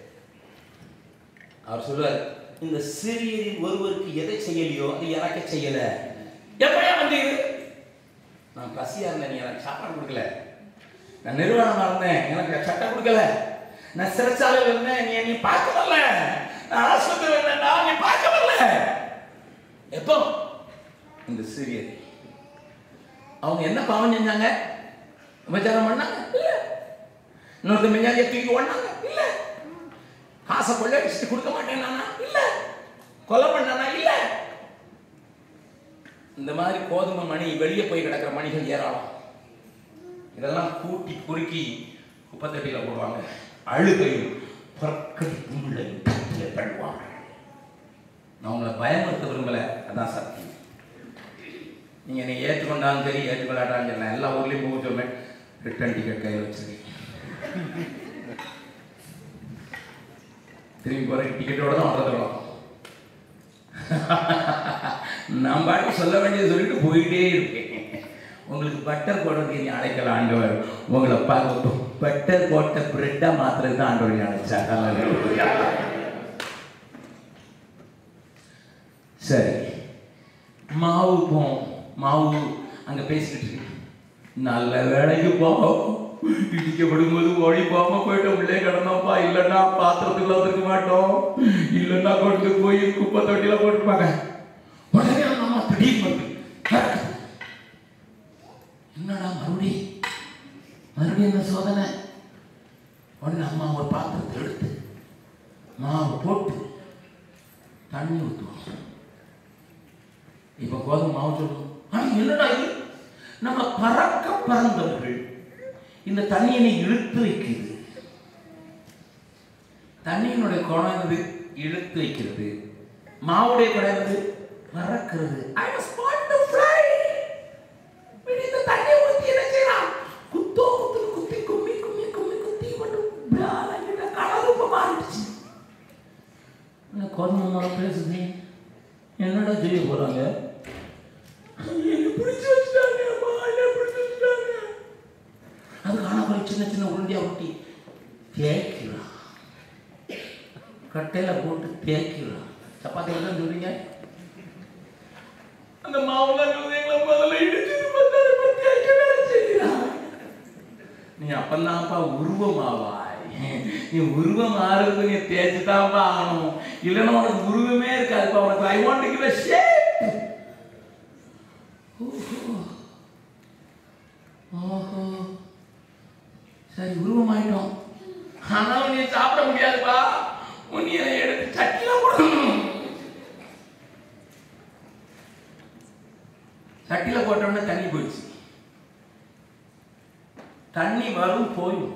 S5: அவர் சொல்றார் இந்த சிறியரில் ஒருவருக்கு எதை செய்யலையோ அது எனக்கு செய்யல எப்பயா வந்தீங்க நான் பசியா இருந்தேன் நீ எனக்கு சாப்பாடு கொடுக்கல நான் நிறுவனமா இருந்தேன் எனக்கு சட்டை கொடுக்கல நான் சிறைச்சாலையில் இருந்தேன் நீ நீ பார்க்க வரல நான் ஆஸ்பத்திரி இருந்தேன் நான் நீ பார்க்க வரல எப்போ இந்த சிறியர் அவங்க என்ன பாவம் செஞ்சாங்க விபச்சாரம் பண்ணாங்க இல்ல இன்னொருத்த மெஞ்சாலியை தூக்கி ஓடினாங்க இல்ல காசை கொள்ள வச்சுட்டு கொடுக்க மாட்டேன்னா இல்ல கொலை பண்ணானா இல்ல இந்த மாதிரி கோதுமை மணி வெளியே போய் கிடக்கிற மணிகள் ஏராளம் இதெல்லாம் கூட்டி குறுக்கி குப்பத்தட்டியில போடுவாங்க அழுகையும் பற்கடிப்பும் பண்ணுவாங்க நான் உங்களை பயமுறுத்த விரும்பல அதான் சத்தியம் நீங்க என்னை ஏற்றுக்கொண்டாலும் சரி ஏற்றுக்கொள்ளாட்டாலும் சரி நான் எல்லா ஊர்லயும் போக சொல்லுவேன் ரிட்டர்ன் டிக்கெட் கையில் வச்சிருக்கேன் திரும்பி போற டிக்கெட்டோட தான் வர்றதுலாம் நான் பாட்டு சொல்ல வேண்டியது சொல்லிட்டு போயிட்டே இருக்கேன் உங்களுக்கு பட்டர் போடுறதுக்கு நீ அழைக்கல ஆண்டவர் உங்களை பார்க்க பட்டர் போட்ட பிரெட்டா மாத்திரம் தான் ஆண்டவர் நீ அழைச்சார் சரி மாவு போம் மாவு அங்க பேசிக்கிட்டு இருக்கு நல்ல வேலைக்கு போவோம் இடிக்கப்படும் போது ஓடி போகாம போயிட்டோம் உள்ளே கிடந்தோம்ப்பா இல்லைன்னா பாத்திரத்துக்குள்ள வந்துருக்க மாட்டோம் இல்லைன்னா கொண்டு போய் குப்பை தொட்டியில போட்டுப்பாங்க உடனே அந்த அம்மா திடீர்னு வந்து "கரெக்ட்." என்னடா மறுபடி மறுபடியும் என்ன சோதனை உடனே அம்மா ஒரு பாத்திரத்தை எடுத்து மாவு போட்டு தண்ணி ஊற்றுவோம் இப்ப கோதுமை மாவு சொல்லணும் ஆனா என்னடா இது நம்ம பறக்க பறந்தவர்கள் இந்த தண்ணியை இழுத்து வைக்கிறது தண்ணியினுடைய குணம் என்னது இழுத்து வைக்கிறது மாவுடைய குணம் என்னது பறக்கிறது I was born to fly. இப்படி இந்த தண்ணியை ஊத்தி என்ன செய்யலாம் குத்தோ குத்து குத்தி கும்மி கும்மி கும்மி குத்தி மட்டும் பிளாலங்கிட்ட கடலுப்ப மாறிடுச்சு இந்த கோதுமை மாவு பேசுது என்னடா செய்ய போறாங்க என்ன பிடிச்சு வச்சுட்டாங்க அம்மா என்ன பிடிச்சு வச்சுட்டாங்க அது காணாம சின்ன சின்ன உருண்டியா ஒட்டி தேய்க்கிறான் கட்டையில போட்டு தேய்க்கிறான் சப்பாத்தி தான் சொல்றீங்க அந்த மாவுலாம் எங்களை முதல்ல இடிச்சு தேய்க்கவே செய்கிறான் நீ அப்பந்தான்ப்பா உருவமாவாய் நீ உருவம் ஆறுறது நீ தேய்ச்சி தான்ப்பா ஆகணும் இல்லைன்னா உனக்கு உருவமே இருக்காதுப்பா உனக்கு I want give a shape ஓஹோ சரி உருவமாயிட்டோம் ஆனாலும் நீ சாப்பிட முடியாதுப்பா உன்னை எடுத்து சட்டிலாம் போடணும் போட்ட உடனே தண்ணி போயிடுச்சு தண்ணி வரும் போயும்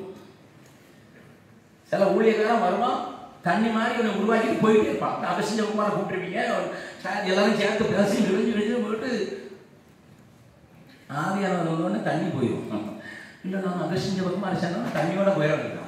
S5: சில ஊழியக்காரன் வருவான் தண்ணி மாதிரி இவனை உருவாக்கிட்டு போயிட்டே இருப்பான் அவசியம் குமாரை கூப்பிட்டுருப்பீங்க சார் எல்லாரும் சேர்த்து பேசி விழிஞ்சு விழிஞ்சு போயிட்டு ஆவியானவர் வந்தோடனே தண்ணி போயிடும் இல்லை நான் அகசிஞ்ச பக்கமாக சொன்னா தண்ணியோட போயிட வேண்டியதான்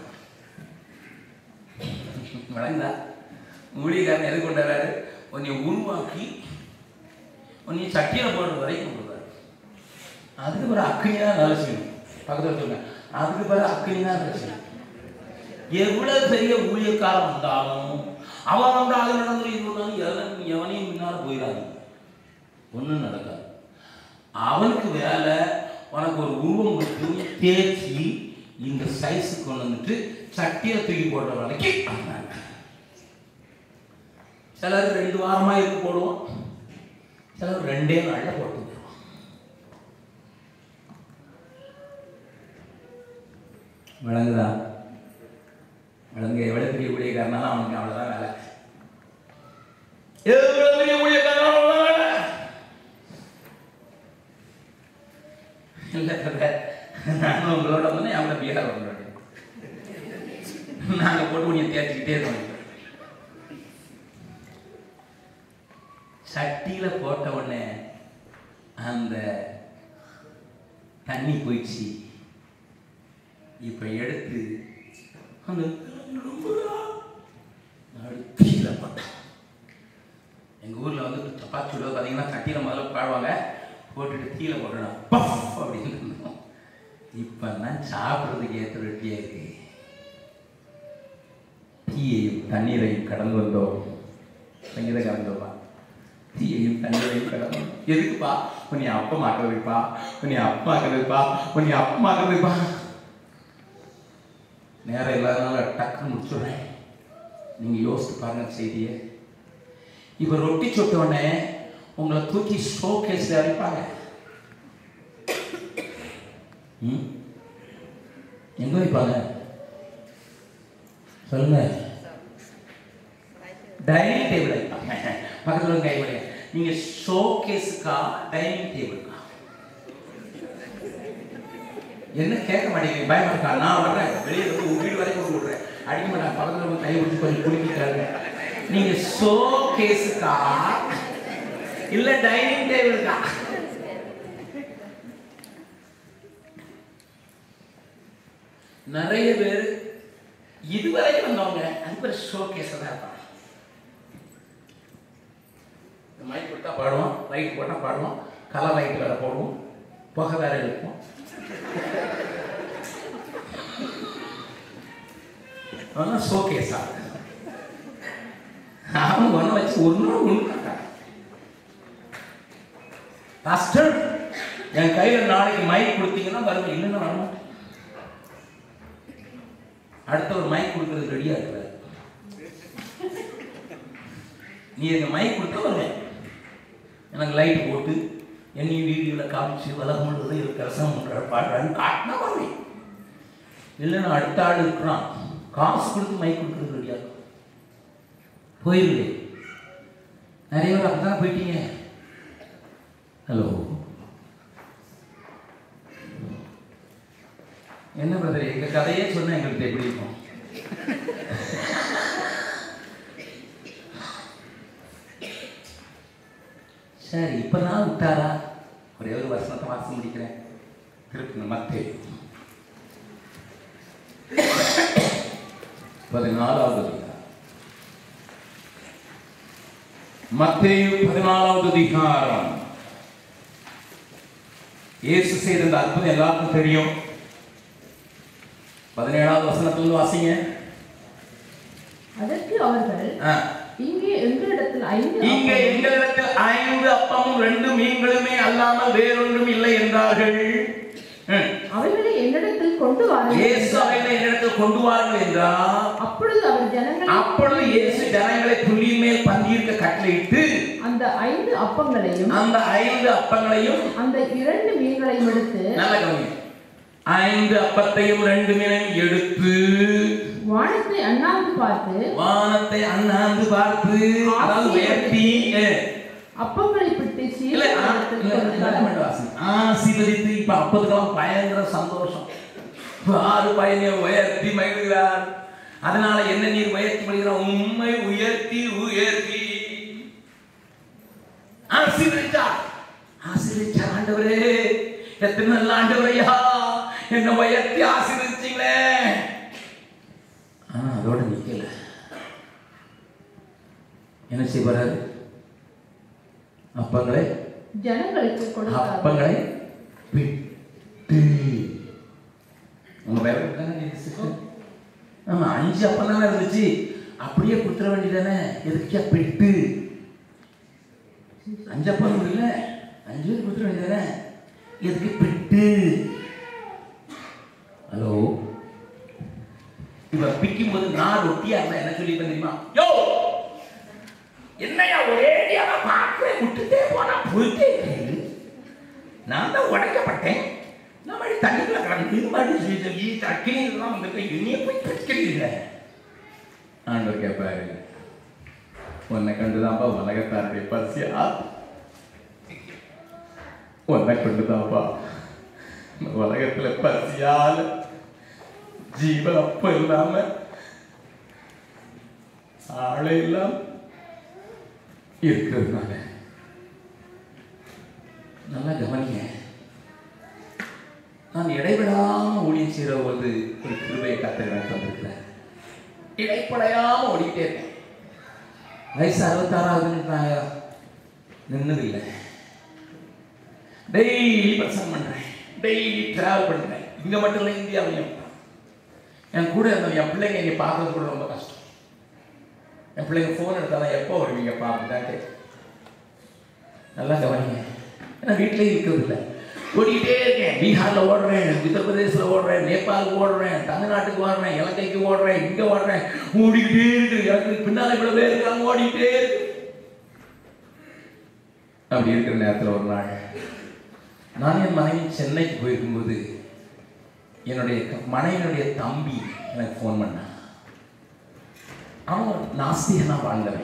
S5: வழங்குதா ஊழியக்காரன் எது கொண்டு வர்றாரு உன்னை உருவாக்கி உன்னை சட்டியில் போடுற வரைக்கும் கொண்டு வர்றாரு அதுக்கு பிறகு அக்கினி தான் வேலை செய்யணும் பக்கத்தில் சொல்லுங்க அதுக்கு பிறகு அக்கினி தான் வேலை செய்யணும் எவ்வளவு பெரிய ஊழியக்காரன் வந்தாலும் அவன் வந்து அது நடந்து இது பண்ணாலும் எவன் எவனையும் முன்னால் போயிடாது ஒன்றும் நடக்காது அவனுக்கு வேலை உனக்கு ஒரு உருவம் கொடுத்து தேய்ச்சி இந்த சைஸுக்கு கொண்டு வந்துட்டு சட்டியை தூக்கி போடுற வேலைக்கு அவன். சிலர் ரெண்டு வாரமா இருக்கு போடுவோம் சிலர் ரெண்டே நாள்ல போட்டு போயிடுவான் விளங்குதா விளங்கு எவ்வளவு பெரிய ஊழியக்காரனாலும் அவனுக்கு அவ்வளவுதான் வேலை எவ்வளவு பெரிய ஊழியக்காரனாலும் அவ்வளவுதான் வேலை இல்லை பிரதர் நாங்கள் உங்களோட வந்து அவங்கள பீகார் வந்துடுறோம் நாங்கள் போட்டு உனியை தேய்ச்சிக்கிட்டே இருக்கோம் சட்டியில் போட்ட உடனே அந்த தண்ணி போயிடுச்சு இப்போ எடுத்து அந்த தீயில போட்டேன் எங்கள் ஊரில் வந்து சப்பாத்தி சுடுவது பார்த்தீங்கன்னா சட்டியில் முதல்ல பாடுவாங்க போட்டுட்டு தீயில போட்டுடணும் பஃப் அப்படின்னு இருந்தோம். இப்போ தான் சாப்பிட்றதுக்கு ஏற்ற ரொட்டியாக இருக்கு தீயையும் தண்ணீரையும் கடந்து வந்தோம் சங்கீத கடந்தோமா தீயையும் தண்ணீரையும் கடந்து எதுக்குப்பா உன்னை அப்பமாக்குறதுப்பா உன்னை அப்பமாக்குறதுப்பா உன்னை அப்பமாக்குறதுப்பா நேரம் இல்லாதனால டக்குன்னு முடிச்சுடுறேன் நீங்கள் யோசித்து பாருங்க செய்தியை இப்போ ரொட்டி சுட்ட உடனே உங்களை தூக்கி ஷோ கேஸில் அடிப்பாங்க ம் எங்க வைப்பாங்க சொல்லுங்க டைனிங் டேபிள் வைப்பாங்க பக்கத்துல ஒரு கைவிட நீங்க ஷோ கேஸுக்கா டைனிங் டேபிளுக்கா என்ன கேட்க மாட்டேங்குது பயமா இருக்கா நான் வர்றேன் வெளியே வந்து உங்க வீடு வரைக்கும் கொண்டு விடுறேன் அடிக்க மாட்டேன் பக்கத்துல வந்து கை பிடிச்சி கொஞ்சம் குலுக்கிட்டாங்க நீங்க ஷோ கேஸுக்கா இல்ல டைனிங் டேபிளுக்கா நிறைய பேர் இதுவரைக்கும் வந்தவங்க அது பேர் ஷோ கேஸ தான் இருப்பாங்க மைக் கொடுத்தா பாடுவோம் லைட் போட்டா பாடுவோம் கலர் லைட் வேற போடுவோம் புகை வேற இருக்கும் அதெல்லாம் ஷோ கேஸா அவங்க ஒன்று வச்சு ஒரு நாள் ஒன்று பாஸ்டர் என் கையில நாளைக்கு மைக் கொடுத்தீங்கன்னா வருவேன் இல்லைன்னா வரமாட்டேன் அடுத்த ஒரு மைக் கொடுக்கறது ரெடியா இருக்கிறார் நீ எனக்கு மைக் கொடுத்தா வருவேன் எனக்கு லைட் போட்டு என்னையும் வீடியோவில் காமிச்சு வளர்மன்றது இருக்கிற ரசம் பண்ணுற பாடுறான்னு காட்டினா வருவேன் இல்லைன்னா அடுத்த ஆள் இருக்கிறான் காசு கொடுத்து மைக் கொடுக்கறது ரெடியா இருக்கும் போயிருவேன் நிறைய பேர் அப்படிதான் போயிட்டீங்க ஹலோ என்ன பிரதர் எங்க கதையே சொன்னா எங்களுக்கு எப்படி இருக்கும் சரி இப்பதான் விட்டாரா ஒரே ஒரு வருஷத்தை வாசம் முடிக்கிறேன் திருப்பி மத்தே பதினாலாவது அதிகாரம். மத்தேயு பதினாலாவது அதிகாரம் இயேசு செய்த இந்த அற்புதம் எல்லாருக்கும் தெரியும் பதினேழாவது வசனத்துல வாசிங்க
S4: அதற்கு அவர்கள்
S5: ஆ.
S4: இங்கே எங்களிடத்தில் ஐந்து
S5: இங்கே
S4: அப்பமும்
S5: எங்களிடத்தில் ஐந்து அப்பமும் ரெண்டு மீன்களுமே அல்லாமல் வேறொன்றும் இல்லை என்றார்கள் ம்.
S4: அவைகளை என்னிடத்தில் கொண்டு வாருங்கள்
S5: இயேசு அவைகளை என்னிடத்தில் கொண்டு வாருங்கள் என்றார்
S4: அப்பொழுது அவர் ஜனங்களை
S5: அப்பொழுது இயேசு ஜனங்களை புள்ளியின் மேல் பந்தியிருக்க கட்டளையிட்டு
S4: அந்த ஐந்து அப்பங்களையும்
S5: அந்த ஐந்து அப்பங்களையும்
S4: அந்த இரண்டு மீன்களையும் எடுத்து
S5: நல்ல கவனி ஐந்து அப்பத்தையும் ரெண்டு மீனையும் எடுத்து
S4: வானத்தை அண்ணாந்து பார்த்து
S5: வானத்தை அண்ணாந்து பார்த்து அதாவது உயர்த்தி அஹ்,
S4: அப்பங்களை பிட்டு
S5: இல்ல, ஆ,
S4: சீர்திருத்தத்தில்
S5: இல்ல, இல்ல,
S4: கொடுத்தார்.
S5: வேண்டாம் வாசி. ஆசீர்வதித்து இப்ப அப்பதுக்கெல்லாம் பயங்கர சந்தோஷம் ஆறு பையனை உயர்த்தி மகிழ்கிறார் அதனால என்ன நீர் உயர்த்தி மகிழ்கிறார் உண்மை உயர்த்தி உயர்த்தி ஆசீர்வதித்தார் ஆசீர்வதிச்சார் ஆண்டவரே எத்தனை நல்ல ஆண்டவரையா என்ன உயர்த்தி ஆசீர்வதிச்சீங்களே ஆனா அதோட நிக்கல என்ன செய்வாரு அப்பங்களை
S4: ஜனங்களுக்கு கொடுத்தார்
S5: அப்பங்களை விட்டு உங்க வேற இருக்காங்க நீங்க sister? ஆமா அஞ்சு அப்பம் தானே இருந்துச்சு அப்படியே கொடுத்துட வேண்டியதானே எதுக்கா பெட்டு அஞ்சு அப்பம் இல்ல அஞ்சு பேர் கொடுத்துட வேண்டியதானே எதுக்கு பெட்டு ஹலோ இவ பிக்கும் போது நான் ரொட்டியா இருந்தா என்ன சொல்லி தெரியுமா யோ என்னையா ஒரே பார்க்கிறேன் விட்டுட்டே போனா போயிட்டே இருக்கு. நான் தான் உடைக்கப்பட்டேன் நான் மாதிரி தண்ணிக்குள்ள கடந்து இது மாதிரி சொல்லி சொல்லி தக்கினி இதெல்லாம் வந்துட்டு இனிய போய் பிரச்சனை ஆண்டவர் கேட்பாரு உன்னை கண்டுதான்ப்பா உலகத்தாருடைய பசியா உன்னை கொண்டுதான்ப்பா இந்த உலகத்துல பசியால ஜீவன் அப்ப இல்லாம ஆளே இல்லாம இருக்கிறதுனால நல்லா கவனிங்க நான் இடைவிடாம ஊழியம் செய்கிற போது ஒரு கிருபையை கத்த எனக்கு வந்திருக்கிறேன் இடைப்படையாம ஓடிக்கிட்டே இருக்கேன் வயசு அறுபத்தாறாவதுன்னு நான் நின்னதில்லை டெய்லி பிரசங்கம் பண்றேன் டெய்லி டிராவல் பண்றேன் இங்க மட்டும் இல்லை இந்தியாவிலையும் என் கூட இருந்த என் பிள்ளைங்க இங்க பார்க்கறது கூட ரொம்ப கஷ்டம் என் பிள்ளைங்க ஃபோன் எடுத்தாலும் எப்போ வருவீங்க பார்த்துதான் கேட்கும் நல்லா கவனிங்க ஏன்னா வீட்டிலே இருக்கிறது இல்லை ஓடிக்கிட்டே இருக்கேன் பீகார்ல ஓடுறேன் உத்தரப்பிரதேசில் ஓடுறேன் நேபாள் ஓடுறேன் தமிழ்நாட்டுக்கு ஓடுறேன் இலங்கைக்கு ஓடுறேன் இங்க ஓடுறேன் ஓடிக்கிட்டே இருக்கு எனக்கு பின்னால இவ்வளவு பேர் இருக்காங்க ஓடிக்கிட்டே இருக்கு அப்படி இருக்கிற நேரத்தில் ஒரு நாள் நான் என் மனைவி சென்னைக்கு போயிருக்கும்போது என்னுடைய க- மனைவியினுடைய தம்பி எனக்கு ஃபோன் பண்ணான் அவன் நாஸ்திகனா வாழ்ந்தவன்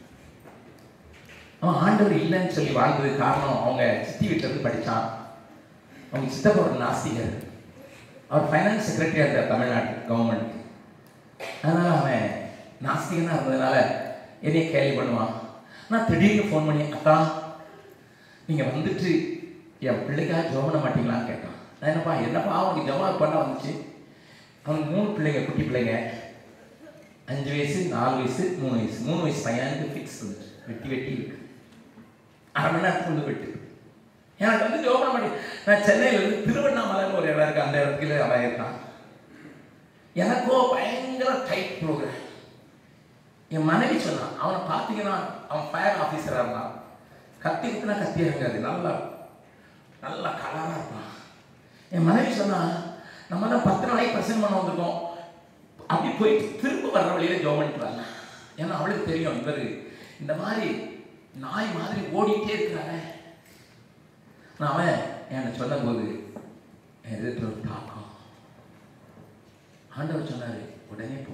S5: அவன் ஆண்டவர் இல்லைன்னு சொல்லி வாழ்ந்ததுக்கு காரணம் அவங்க சித்தி வீட்டுல இருந்து படிச்சான் அவங்க சித்தப்பா ஒரு நாஸ்திகர் அவர் ஃபைனான்ஸ் செக்ரட்டரியா இருந்தார் தமிழ்நாட்டு கவர்மெண்ட் அதனால அவன் நாஸ்திகனா இருந்ததுனால என்னைய கேள்வி பண்ணுவான் நான் திடீர்னு ஃபோன் பண்ணி அக்கா நீங்க வந்துட்டு என் பிள்ளைக்காக ஜெபம் பண்ண மாட்டீங்களான்னு கேட்டான் நான் என்னப்பா என்னப்பா அவனுக்கு ஜெபம் பண்ண வந்துச்சு அவனுக்கு மூணு பிள்ளைங்க குட்டி பிள்ளைங்க அஞ்சு வயசு நாலு வயசு மூணு வயசு மூணு வயசு பையனுக்கு ஃபிக்ஸ் வந்துட்டு வெட்டி வெட்டி இருக்கு அரை மணி நேரத்துக்கு வந்து வெட்டு எனக்கு வந்து ஜோபன பண்ணி நான் சென்னையில இருந்து திருவண்ணாமலைன்னு ஒரு இடம் இருக்கு அந்த இடத்துல அவன் இருக்கான் எனக்கோ பயங்கர டைட் ப்ரோக்ராம் என் மனைவி சொன்னான் அவனை பார்த்தீங்கன்னா அவன் ஃபயர் ஆஃபீஸராக இருந்தான் கத்தி குத்துனா கத்தியா இருக்காது நல்லா நல்லா கலராக இருப்பான் என் மனைவி சொன்னா நம்ம தான் பத்து நாளைக்கு பிரசங்கம் பண்ண வந்திருக்கோம் அப்படி போயிட்டு திரும்ப வர்ற வழியில ஜோம் பண்ணிட்டு வரலாம் ஏன்னா அவளுக்கு தெரியும் இவர் இந்த மாதிரி நாய் மாதிரி ஓடிட்டே இருக்கிறாங்க நான் அவன் என்னை சொன்னபோது என் எதிர்த்து ஒரு தாக்கம் ஆண்டவர் சொன்னாரு உடனே போ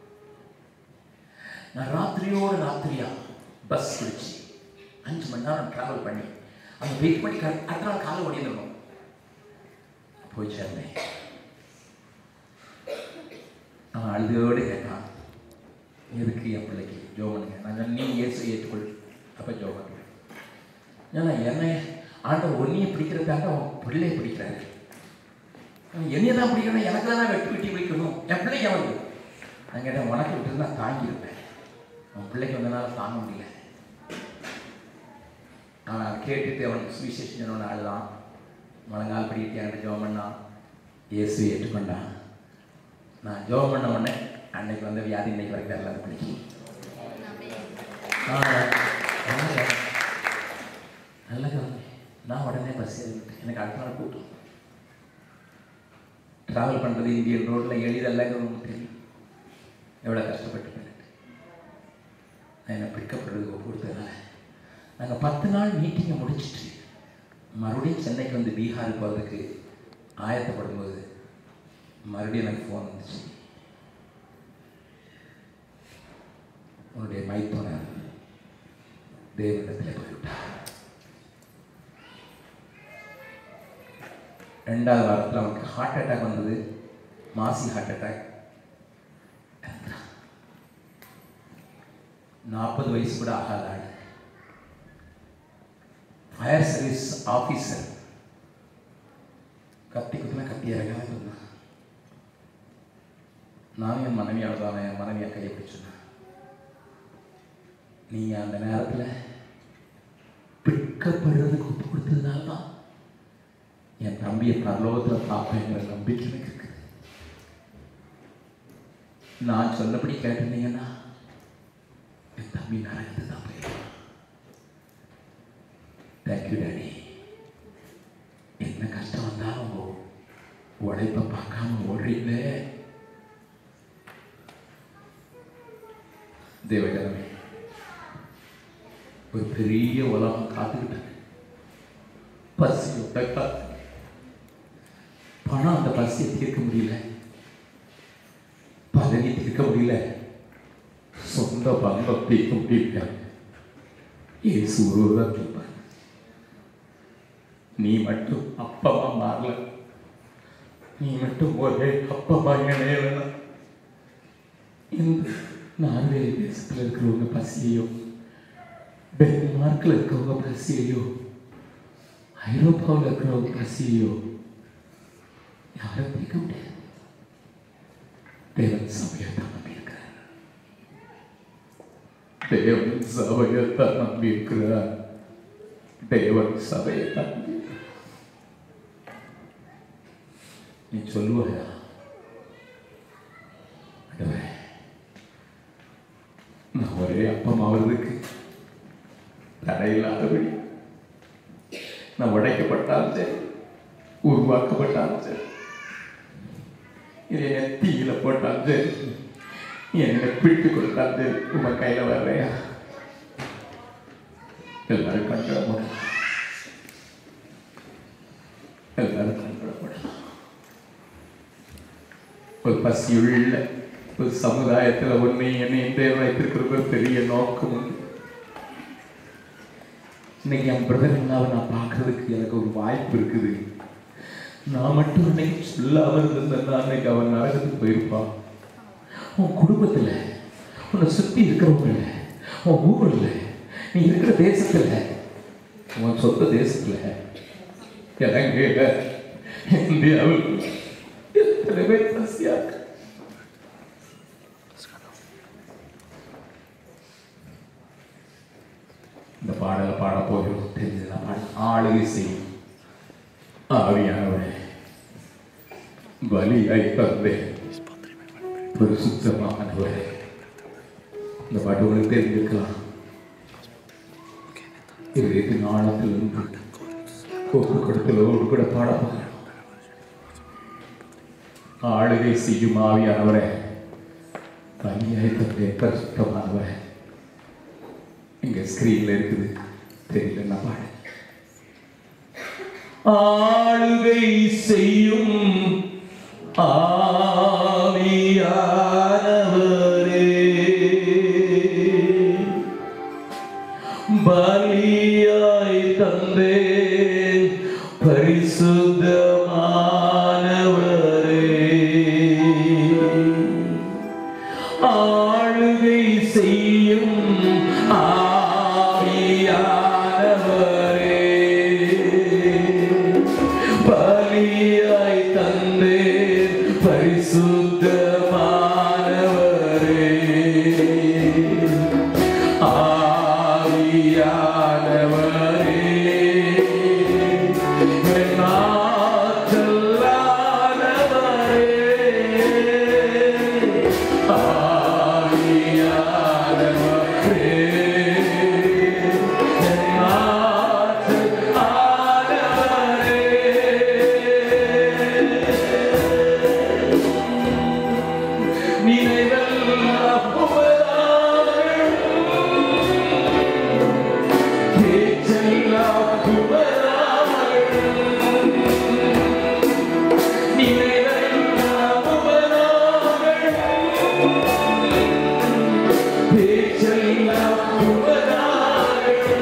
S5: நான் ராத்திரியோடு ராத்திரியா பஸ் பிடிச்சி அஞ்சு மணி நேரம் டிராவல் பண்ணி அந்த வெயிட் பண்ணி க- அடுத்த நாள் காலை ஓடிடணும் போய் சேர்ந்தேன் அவன் அழுதையோடு கேட்டான் எதுக்கு என் பிள்ளைக்கு ஜோபனுங்க நான் சொன்னேன், நீ இயேசு ஏற்றுக்கொள் அப்போ ஜோபன் ஏன்னா என்னை ஆண்டவர் ஒன்றையை பிடிக்கிறதாண்ட அவன் பிள்ளையை பிடிக்கிறாரு அவன் என்னைய தான் பிடிக்கணும் எனக்கு தான் வெட்டி வெட்டி பிடிக்கணும் என் பிள்ளைக்கு அவனுக்கு நான் கேட்டேன் உனக்கு விட்டு நான் தாங்கியிருப்பேன் அவன் பிள்ளைக்கு வந்தனால தாங்க முடியல அவன் அதை கேட்டுட்டு அவனுக்கு சுவிசேஷம் சொன்ன அழுதான் முழங்கால் படிக்கிட்டு என்கிட்ட ஜோம் பண்ணான் இயேசு ஏற்றுக்கொண்டான் நான் ஜோம் பண்ண உடனே அன்னைக்கு வந்த வியாதி இன்னைக்கு வரைக்கும் வரல அந்த பிள்ளைக்கு ஆ, ஆமாங்க. நல்ல கவனி நான் உடனே பஸ் ஏறிவிட்டேன் எனக்கு அடுத்த நாள் கூட்டம் ட்ராவல் பண்ணுறது இந்தியன் ரோட்டில் எளிதல்லங்க உங்களுக்கு தெரியும் எவ்வளோ கஷ்டப்பட்டு பண்ணிட்டு நான் என்னை பிடிக்கப்படுறது ஒவ்வொருத்தரால நாங்கள் பத்து நாள் மீட்டிங்கை முடிச்சிட்டு மறுபடியும் சென்னைக்கு வந்து பீகாருக்கு போகிறதுக்கு ஆயத்தப்படும்போது மறுபடியும் எனக்கு ஃபோன் வந்துச்சு உன்னுடைய மைத்துனர்
S3: தேவனிடத்தில் போய்விட்டார் ரெண்டாவது வாரத்தில் அவனுக்கு ஹார்ட் அட்டாக் வந்தது மாசி ஹார்ட் அட்டாக் நாற்பது வயசு கூட ஆகாத ஆள் ஃபயர் சர்வீஸ் ஆஃபீஸர் கத்தி குத்துனா கத்தி இறங்காம இருந்தான் நானும் என் மனைவியால் தான் என் மனைவியை கையை பிடிச்சிருந்தேன் நீங்கள் அந்த நேரத்தில் பிற்கப்படுறதுக்கு ஒப்பு கொடுத்ததுனால தான் என் தம்பியை பரலோகத்தில் பார்ப்பேங்கிற நம்பிக்கை எனக்கு இருக்குது நான் சொன்னபடி கேட்டிருந்தீங்கன்னா என் தம்பி நரகத்து தான் போயிருப்பான் தேங்க்யூ டேடி என்ன கஷ்டம் வந்தாலும் உங்க உழைப்பை பார்க்காம ஓடுறீங்களே தேவஜனமே ஒரு பெரிய உலகம் காத்துக்கிட்டு இருக்கு. பசியோட காத்து பணம் அந்த பசியை தீர்க்க முடியல பதவி தீர்க்க முடியல சொந்த பங்கம் தீர்க்க முடியல இயேசு ஒருவராக தீர்ப்பார் நீ மட்டும் அப்பமா மாறல நீ மட்டும் ஒரே அப்பமா இணையலன்னா இந்த நார்வே தேசத்தில் இருக்கிறவங்க பசியையோ டென்மார்க்கில் இருக்கிறவங்க பசியையோ ஐரோப்பாவில் இருக்கிறவங்க பசியையோ யாரும் தீர்க்க முடியாது தேவன் சபையை தான் நம்பி இருக்கிறார் தேவன் சபையை தான் நம்பி இருக்கிறார் தேவன் சபையை தான் நம்பி இருக்கிறார். நீ சொல்லுவாயா ஆண்டவரே, நான் ஒரே அப்பம் ஆவதற்கு தடையில்லாதபடி நான் உடைக்கப்பட்டாலும் சரி உருவாக்கப்பட்டாலும் சரி இது என்ன தீயில போட்டாலும் சரி என்னை பிடித்து கொடுத்தாலும் சரி உங்க கையில வர்றையா எல்லாரும் கண்டிடப்படும் எல்லாரும் கண்டிடப்படும் ஒரு பசியுள்ள ஒரு சமுதாயத்தில் உன்னை என்னை தேவன் வைத்திருக்கிற ஒரு பெரிய நோக்கம் உண்டு இன்னைக்கு என் பிரதர்னாவை நான் பார்க்கறதுக்கு எனக்கு ஒரு வாய்ப்பு இருக்குது நான் மட்டும் இன்னைக்கு சொல்லாமல் இருந்திருந்தேன்னா அன்னைக்கு அவன் நரகத்துக்கு போயிருப்பான் உன் குடும்பத்தில் உன்னை சுற்றி இருக்கிறவங்கள உன் ஊரில் நீ இருக்கிற தேசத்தில் உன் சொந்த தேசத்தில் இலங்கையில் இந்தியாவில் எத்தனை பேர் பசியாக இருக்கு? இந்த பாடலை பாட போகிறோம் தெரிஞ்சதுனா பாடு ஆளுகை செய்யும் ஆவியானவரே பலியாய் தந்தே பரிசுத்தமானவரே இந்த பாட்டு உங்களுக்கு தெரிஞ்சிருக்கலாம் இதயத்தின் ஆழத்திலிருந்து ஒப்பு கொடுத்தலோடு கூட பாட போகிறோம் ஆளுகை செய்யும் ஆவியானவரே பலியாய் தந்தே பரிசுத்தமானவரே இங்க ஸ்கிரீன்ல இருக்குது தெரியல என்ன பாடு ஆளுகை செய்யும் ஆவியானவரே பலியாய் தந்தே பரிசுத்தமானவரே ஆளுகை செய்யும் ஆவியானவரே பலியாய் தந்தே பரிசுத்தமானவரே ஆவியானவரே என் ஆற்றலானவரே நீ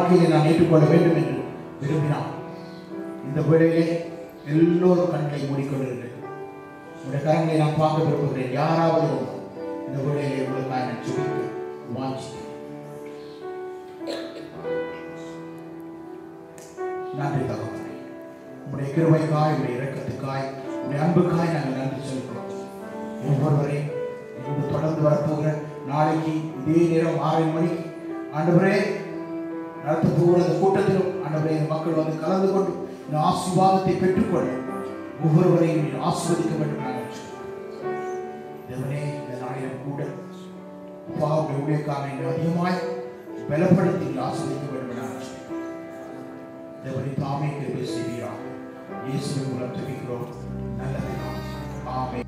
S2: வாழ்க்கையிலே நான் ஏற்றுக்கொள்ள வேண்டும் என்று விரும்பினான் இந்த வேளையிலே எல்லோரும் கண்களை மூடிக்கொண்டிருக்கிறேன் உடைய கரங்களை நான் பார்க்க விரும்புகிறேன் யாராவது இருந்தால் இந்த வேளையிலே உங்களுக்காக நான் சுபிக்க வாஞ்சிக்கிறேன் நன்றி தகவலை உடைய கிருபைக்காய் உடைய இரக்கத்துக்காய் உடைய அன்புக்காய் நாங்கள் நன்றி சொல்கிறோம் ஒவ்வொருவரையும் இங்கு தொடர்ந்து வரப்போகிற நாளைக்கு இதே நேரம் ஆறு மணிக்கு ஆண்டவரே நடத்த போகிற இந்த கூட்டத்திலும் ஆண்டவரே இந்த மக்கள் வந்து கலந்து கொண்டு இந்த ஆசீர்வாதத்தை பெற்றுக்கொள்ள ஒவ்வொருவரையும் நீ ஆசீர்வதிக்க வேண்டும் நாங்கள் சொல்கிறோம். தேவனே இந்த நாளிலும் கூட அப்பா உடைய ஊழியக்காரனை இன்னும் அதிகமாய் பலப்படுத்தி நீ ஆசீர்வதிக்க வேண்டும் நாங்கள் சொல்கிறோம். தேவனை தாமே கிருபை செய்வீராக இயேசுவின் மூலம் ஜெபிக்கிறோம் நல்ல பிதாவே. ஆமென்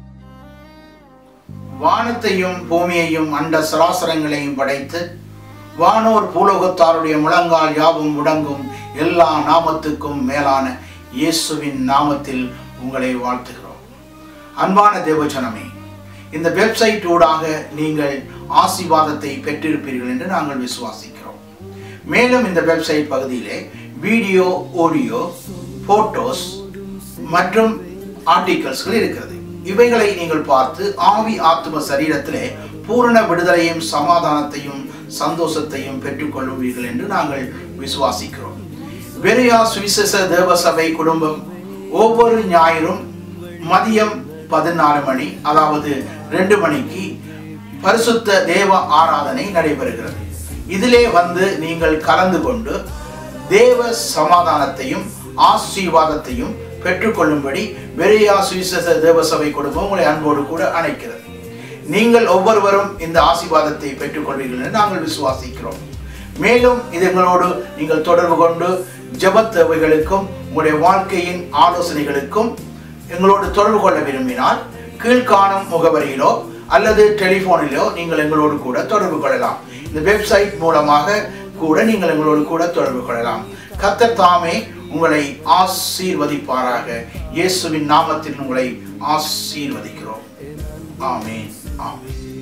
S6: வானத்தையும் பூமியையும் அண்ட சராசரங்களையும் படைத்து வானோர் பூலோகத்தாருடைய முழங்கால் யாவும் முடங்கும் எல்லா நாமத்துக்கும் மேலான இயேசுவின் நாமத்தில் உங்களை வாழ்த்துகிறோம் அன்பான தேவஜனமே இந்த வெப்சைட் ஊடாக நீங்கள் ஆசீர்வாதத்தை பெற்றிருப்பீர்கள் என்று நாங்கள் விசுவாசிக்கிறோம் மேலும் இந்த வெப்சைட் பகுதியிலே வீடியோ ஆடியோ போட்டோஸ் மற்றும் ஆர்டிகல்ஸ்கள் இருக்கிறது இவைகளை நீங்கள் பார்த்து ஆவி ஆத்தும சரீரத்திலே பூரண விடுதலையும் சமாதானத்தையும் சந்தோஷத்தையும் பெற்றுக்கொள்வீர்கள் என்று நாங்கள் விசுவாசிக்கிறோம் வெறியா சுவிசேஷ தேவ சபை குடும்பம் ஒவ்வொரு ஞாயிறும் மதியம் பதினாலு மணி அதாவது ரெண்டு மணிக்கு பரிசுத்த தேவ ஆராதனை நடைபெறுகிறது இதிலே வந்து நீங்கள் கலந்து கொண்டு தேவ சமாதானத்தையும் ஆசீர்வாதத்தையும் பெற்றுக்கொள்ளும்படி வெறியா சுவிசேஷ தேவசபை குடும்பம் உங்களை அன்போடு கூட அழைக்கிறது நீங்கள் ஒவ்வொருவரும் இந்த ஆசீர்வாதத்தை பெற்றுக்கொள்வீர்கள் என்று நாங்கள் விசுவாசிக்கிறோம் மேலும் இது எங்களோடு நீங்கள் தொடர்பு கொண்டு ஜெபத் தேவைகளுக்கும் உங்களுடைய வாழ்க்கையின் ஆலோசனைகளுக்கும் எங்களோடு தொடர்பு கொள்ள விரும்பினால் கீழ்காணும் முகவரியிலோ அல்லது டெலிபோனிலோ நீங்கள் எங்களோடு கூட தொடர்பு கொள்ளலாம் இந்த வெப்சைட் மூலமாக கூட நீங்கள் எங்களோடு கூட தொடர்பு கொள்ளலாம் கர்த்தர் தாமே உங்களை ஆசீர்வதிப்பாராக இயேசுவின் நாமத்தில் உங்களை ஆசீர்வதிக்கிறோம் ஆமென் ஆமென்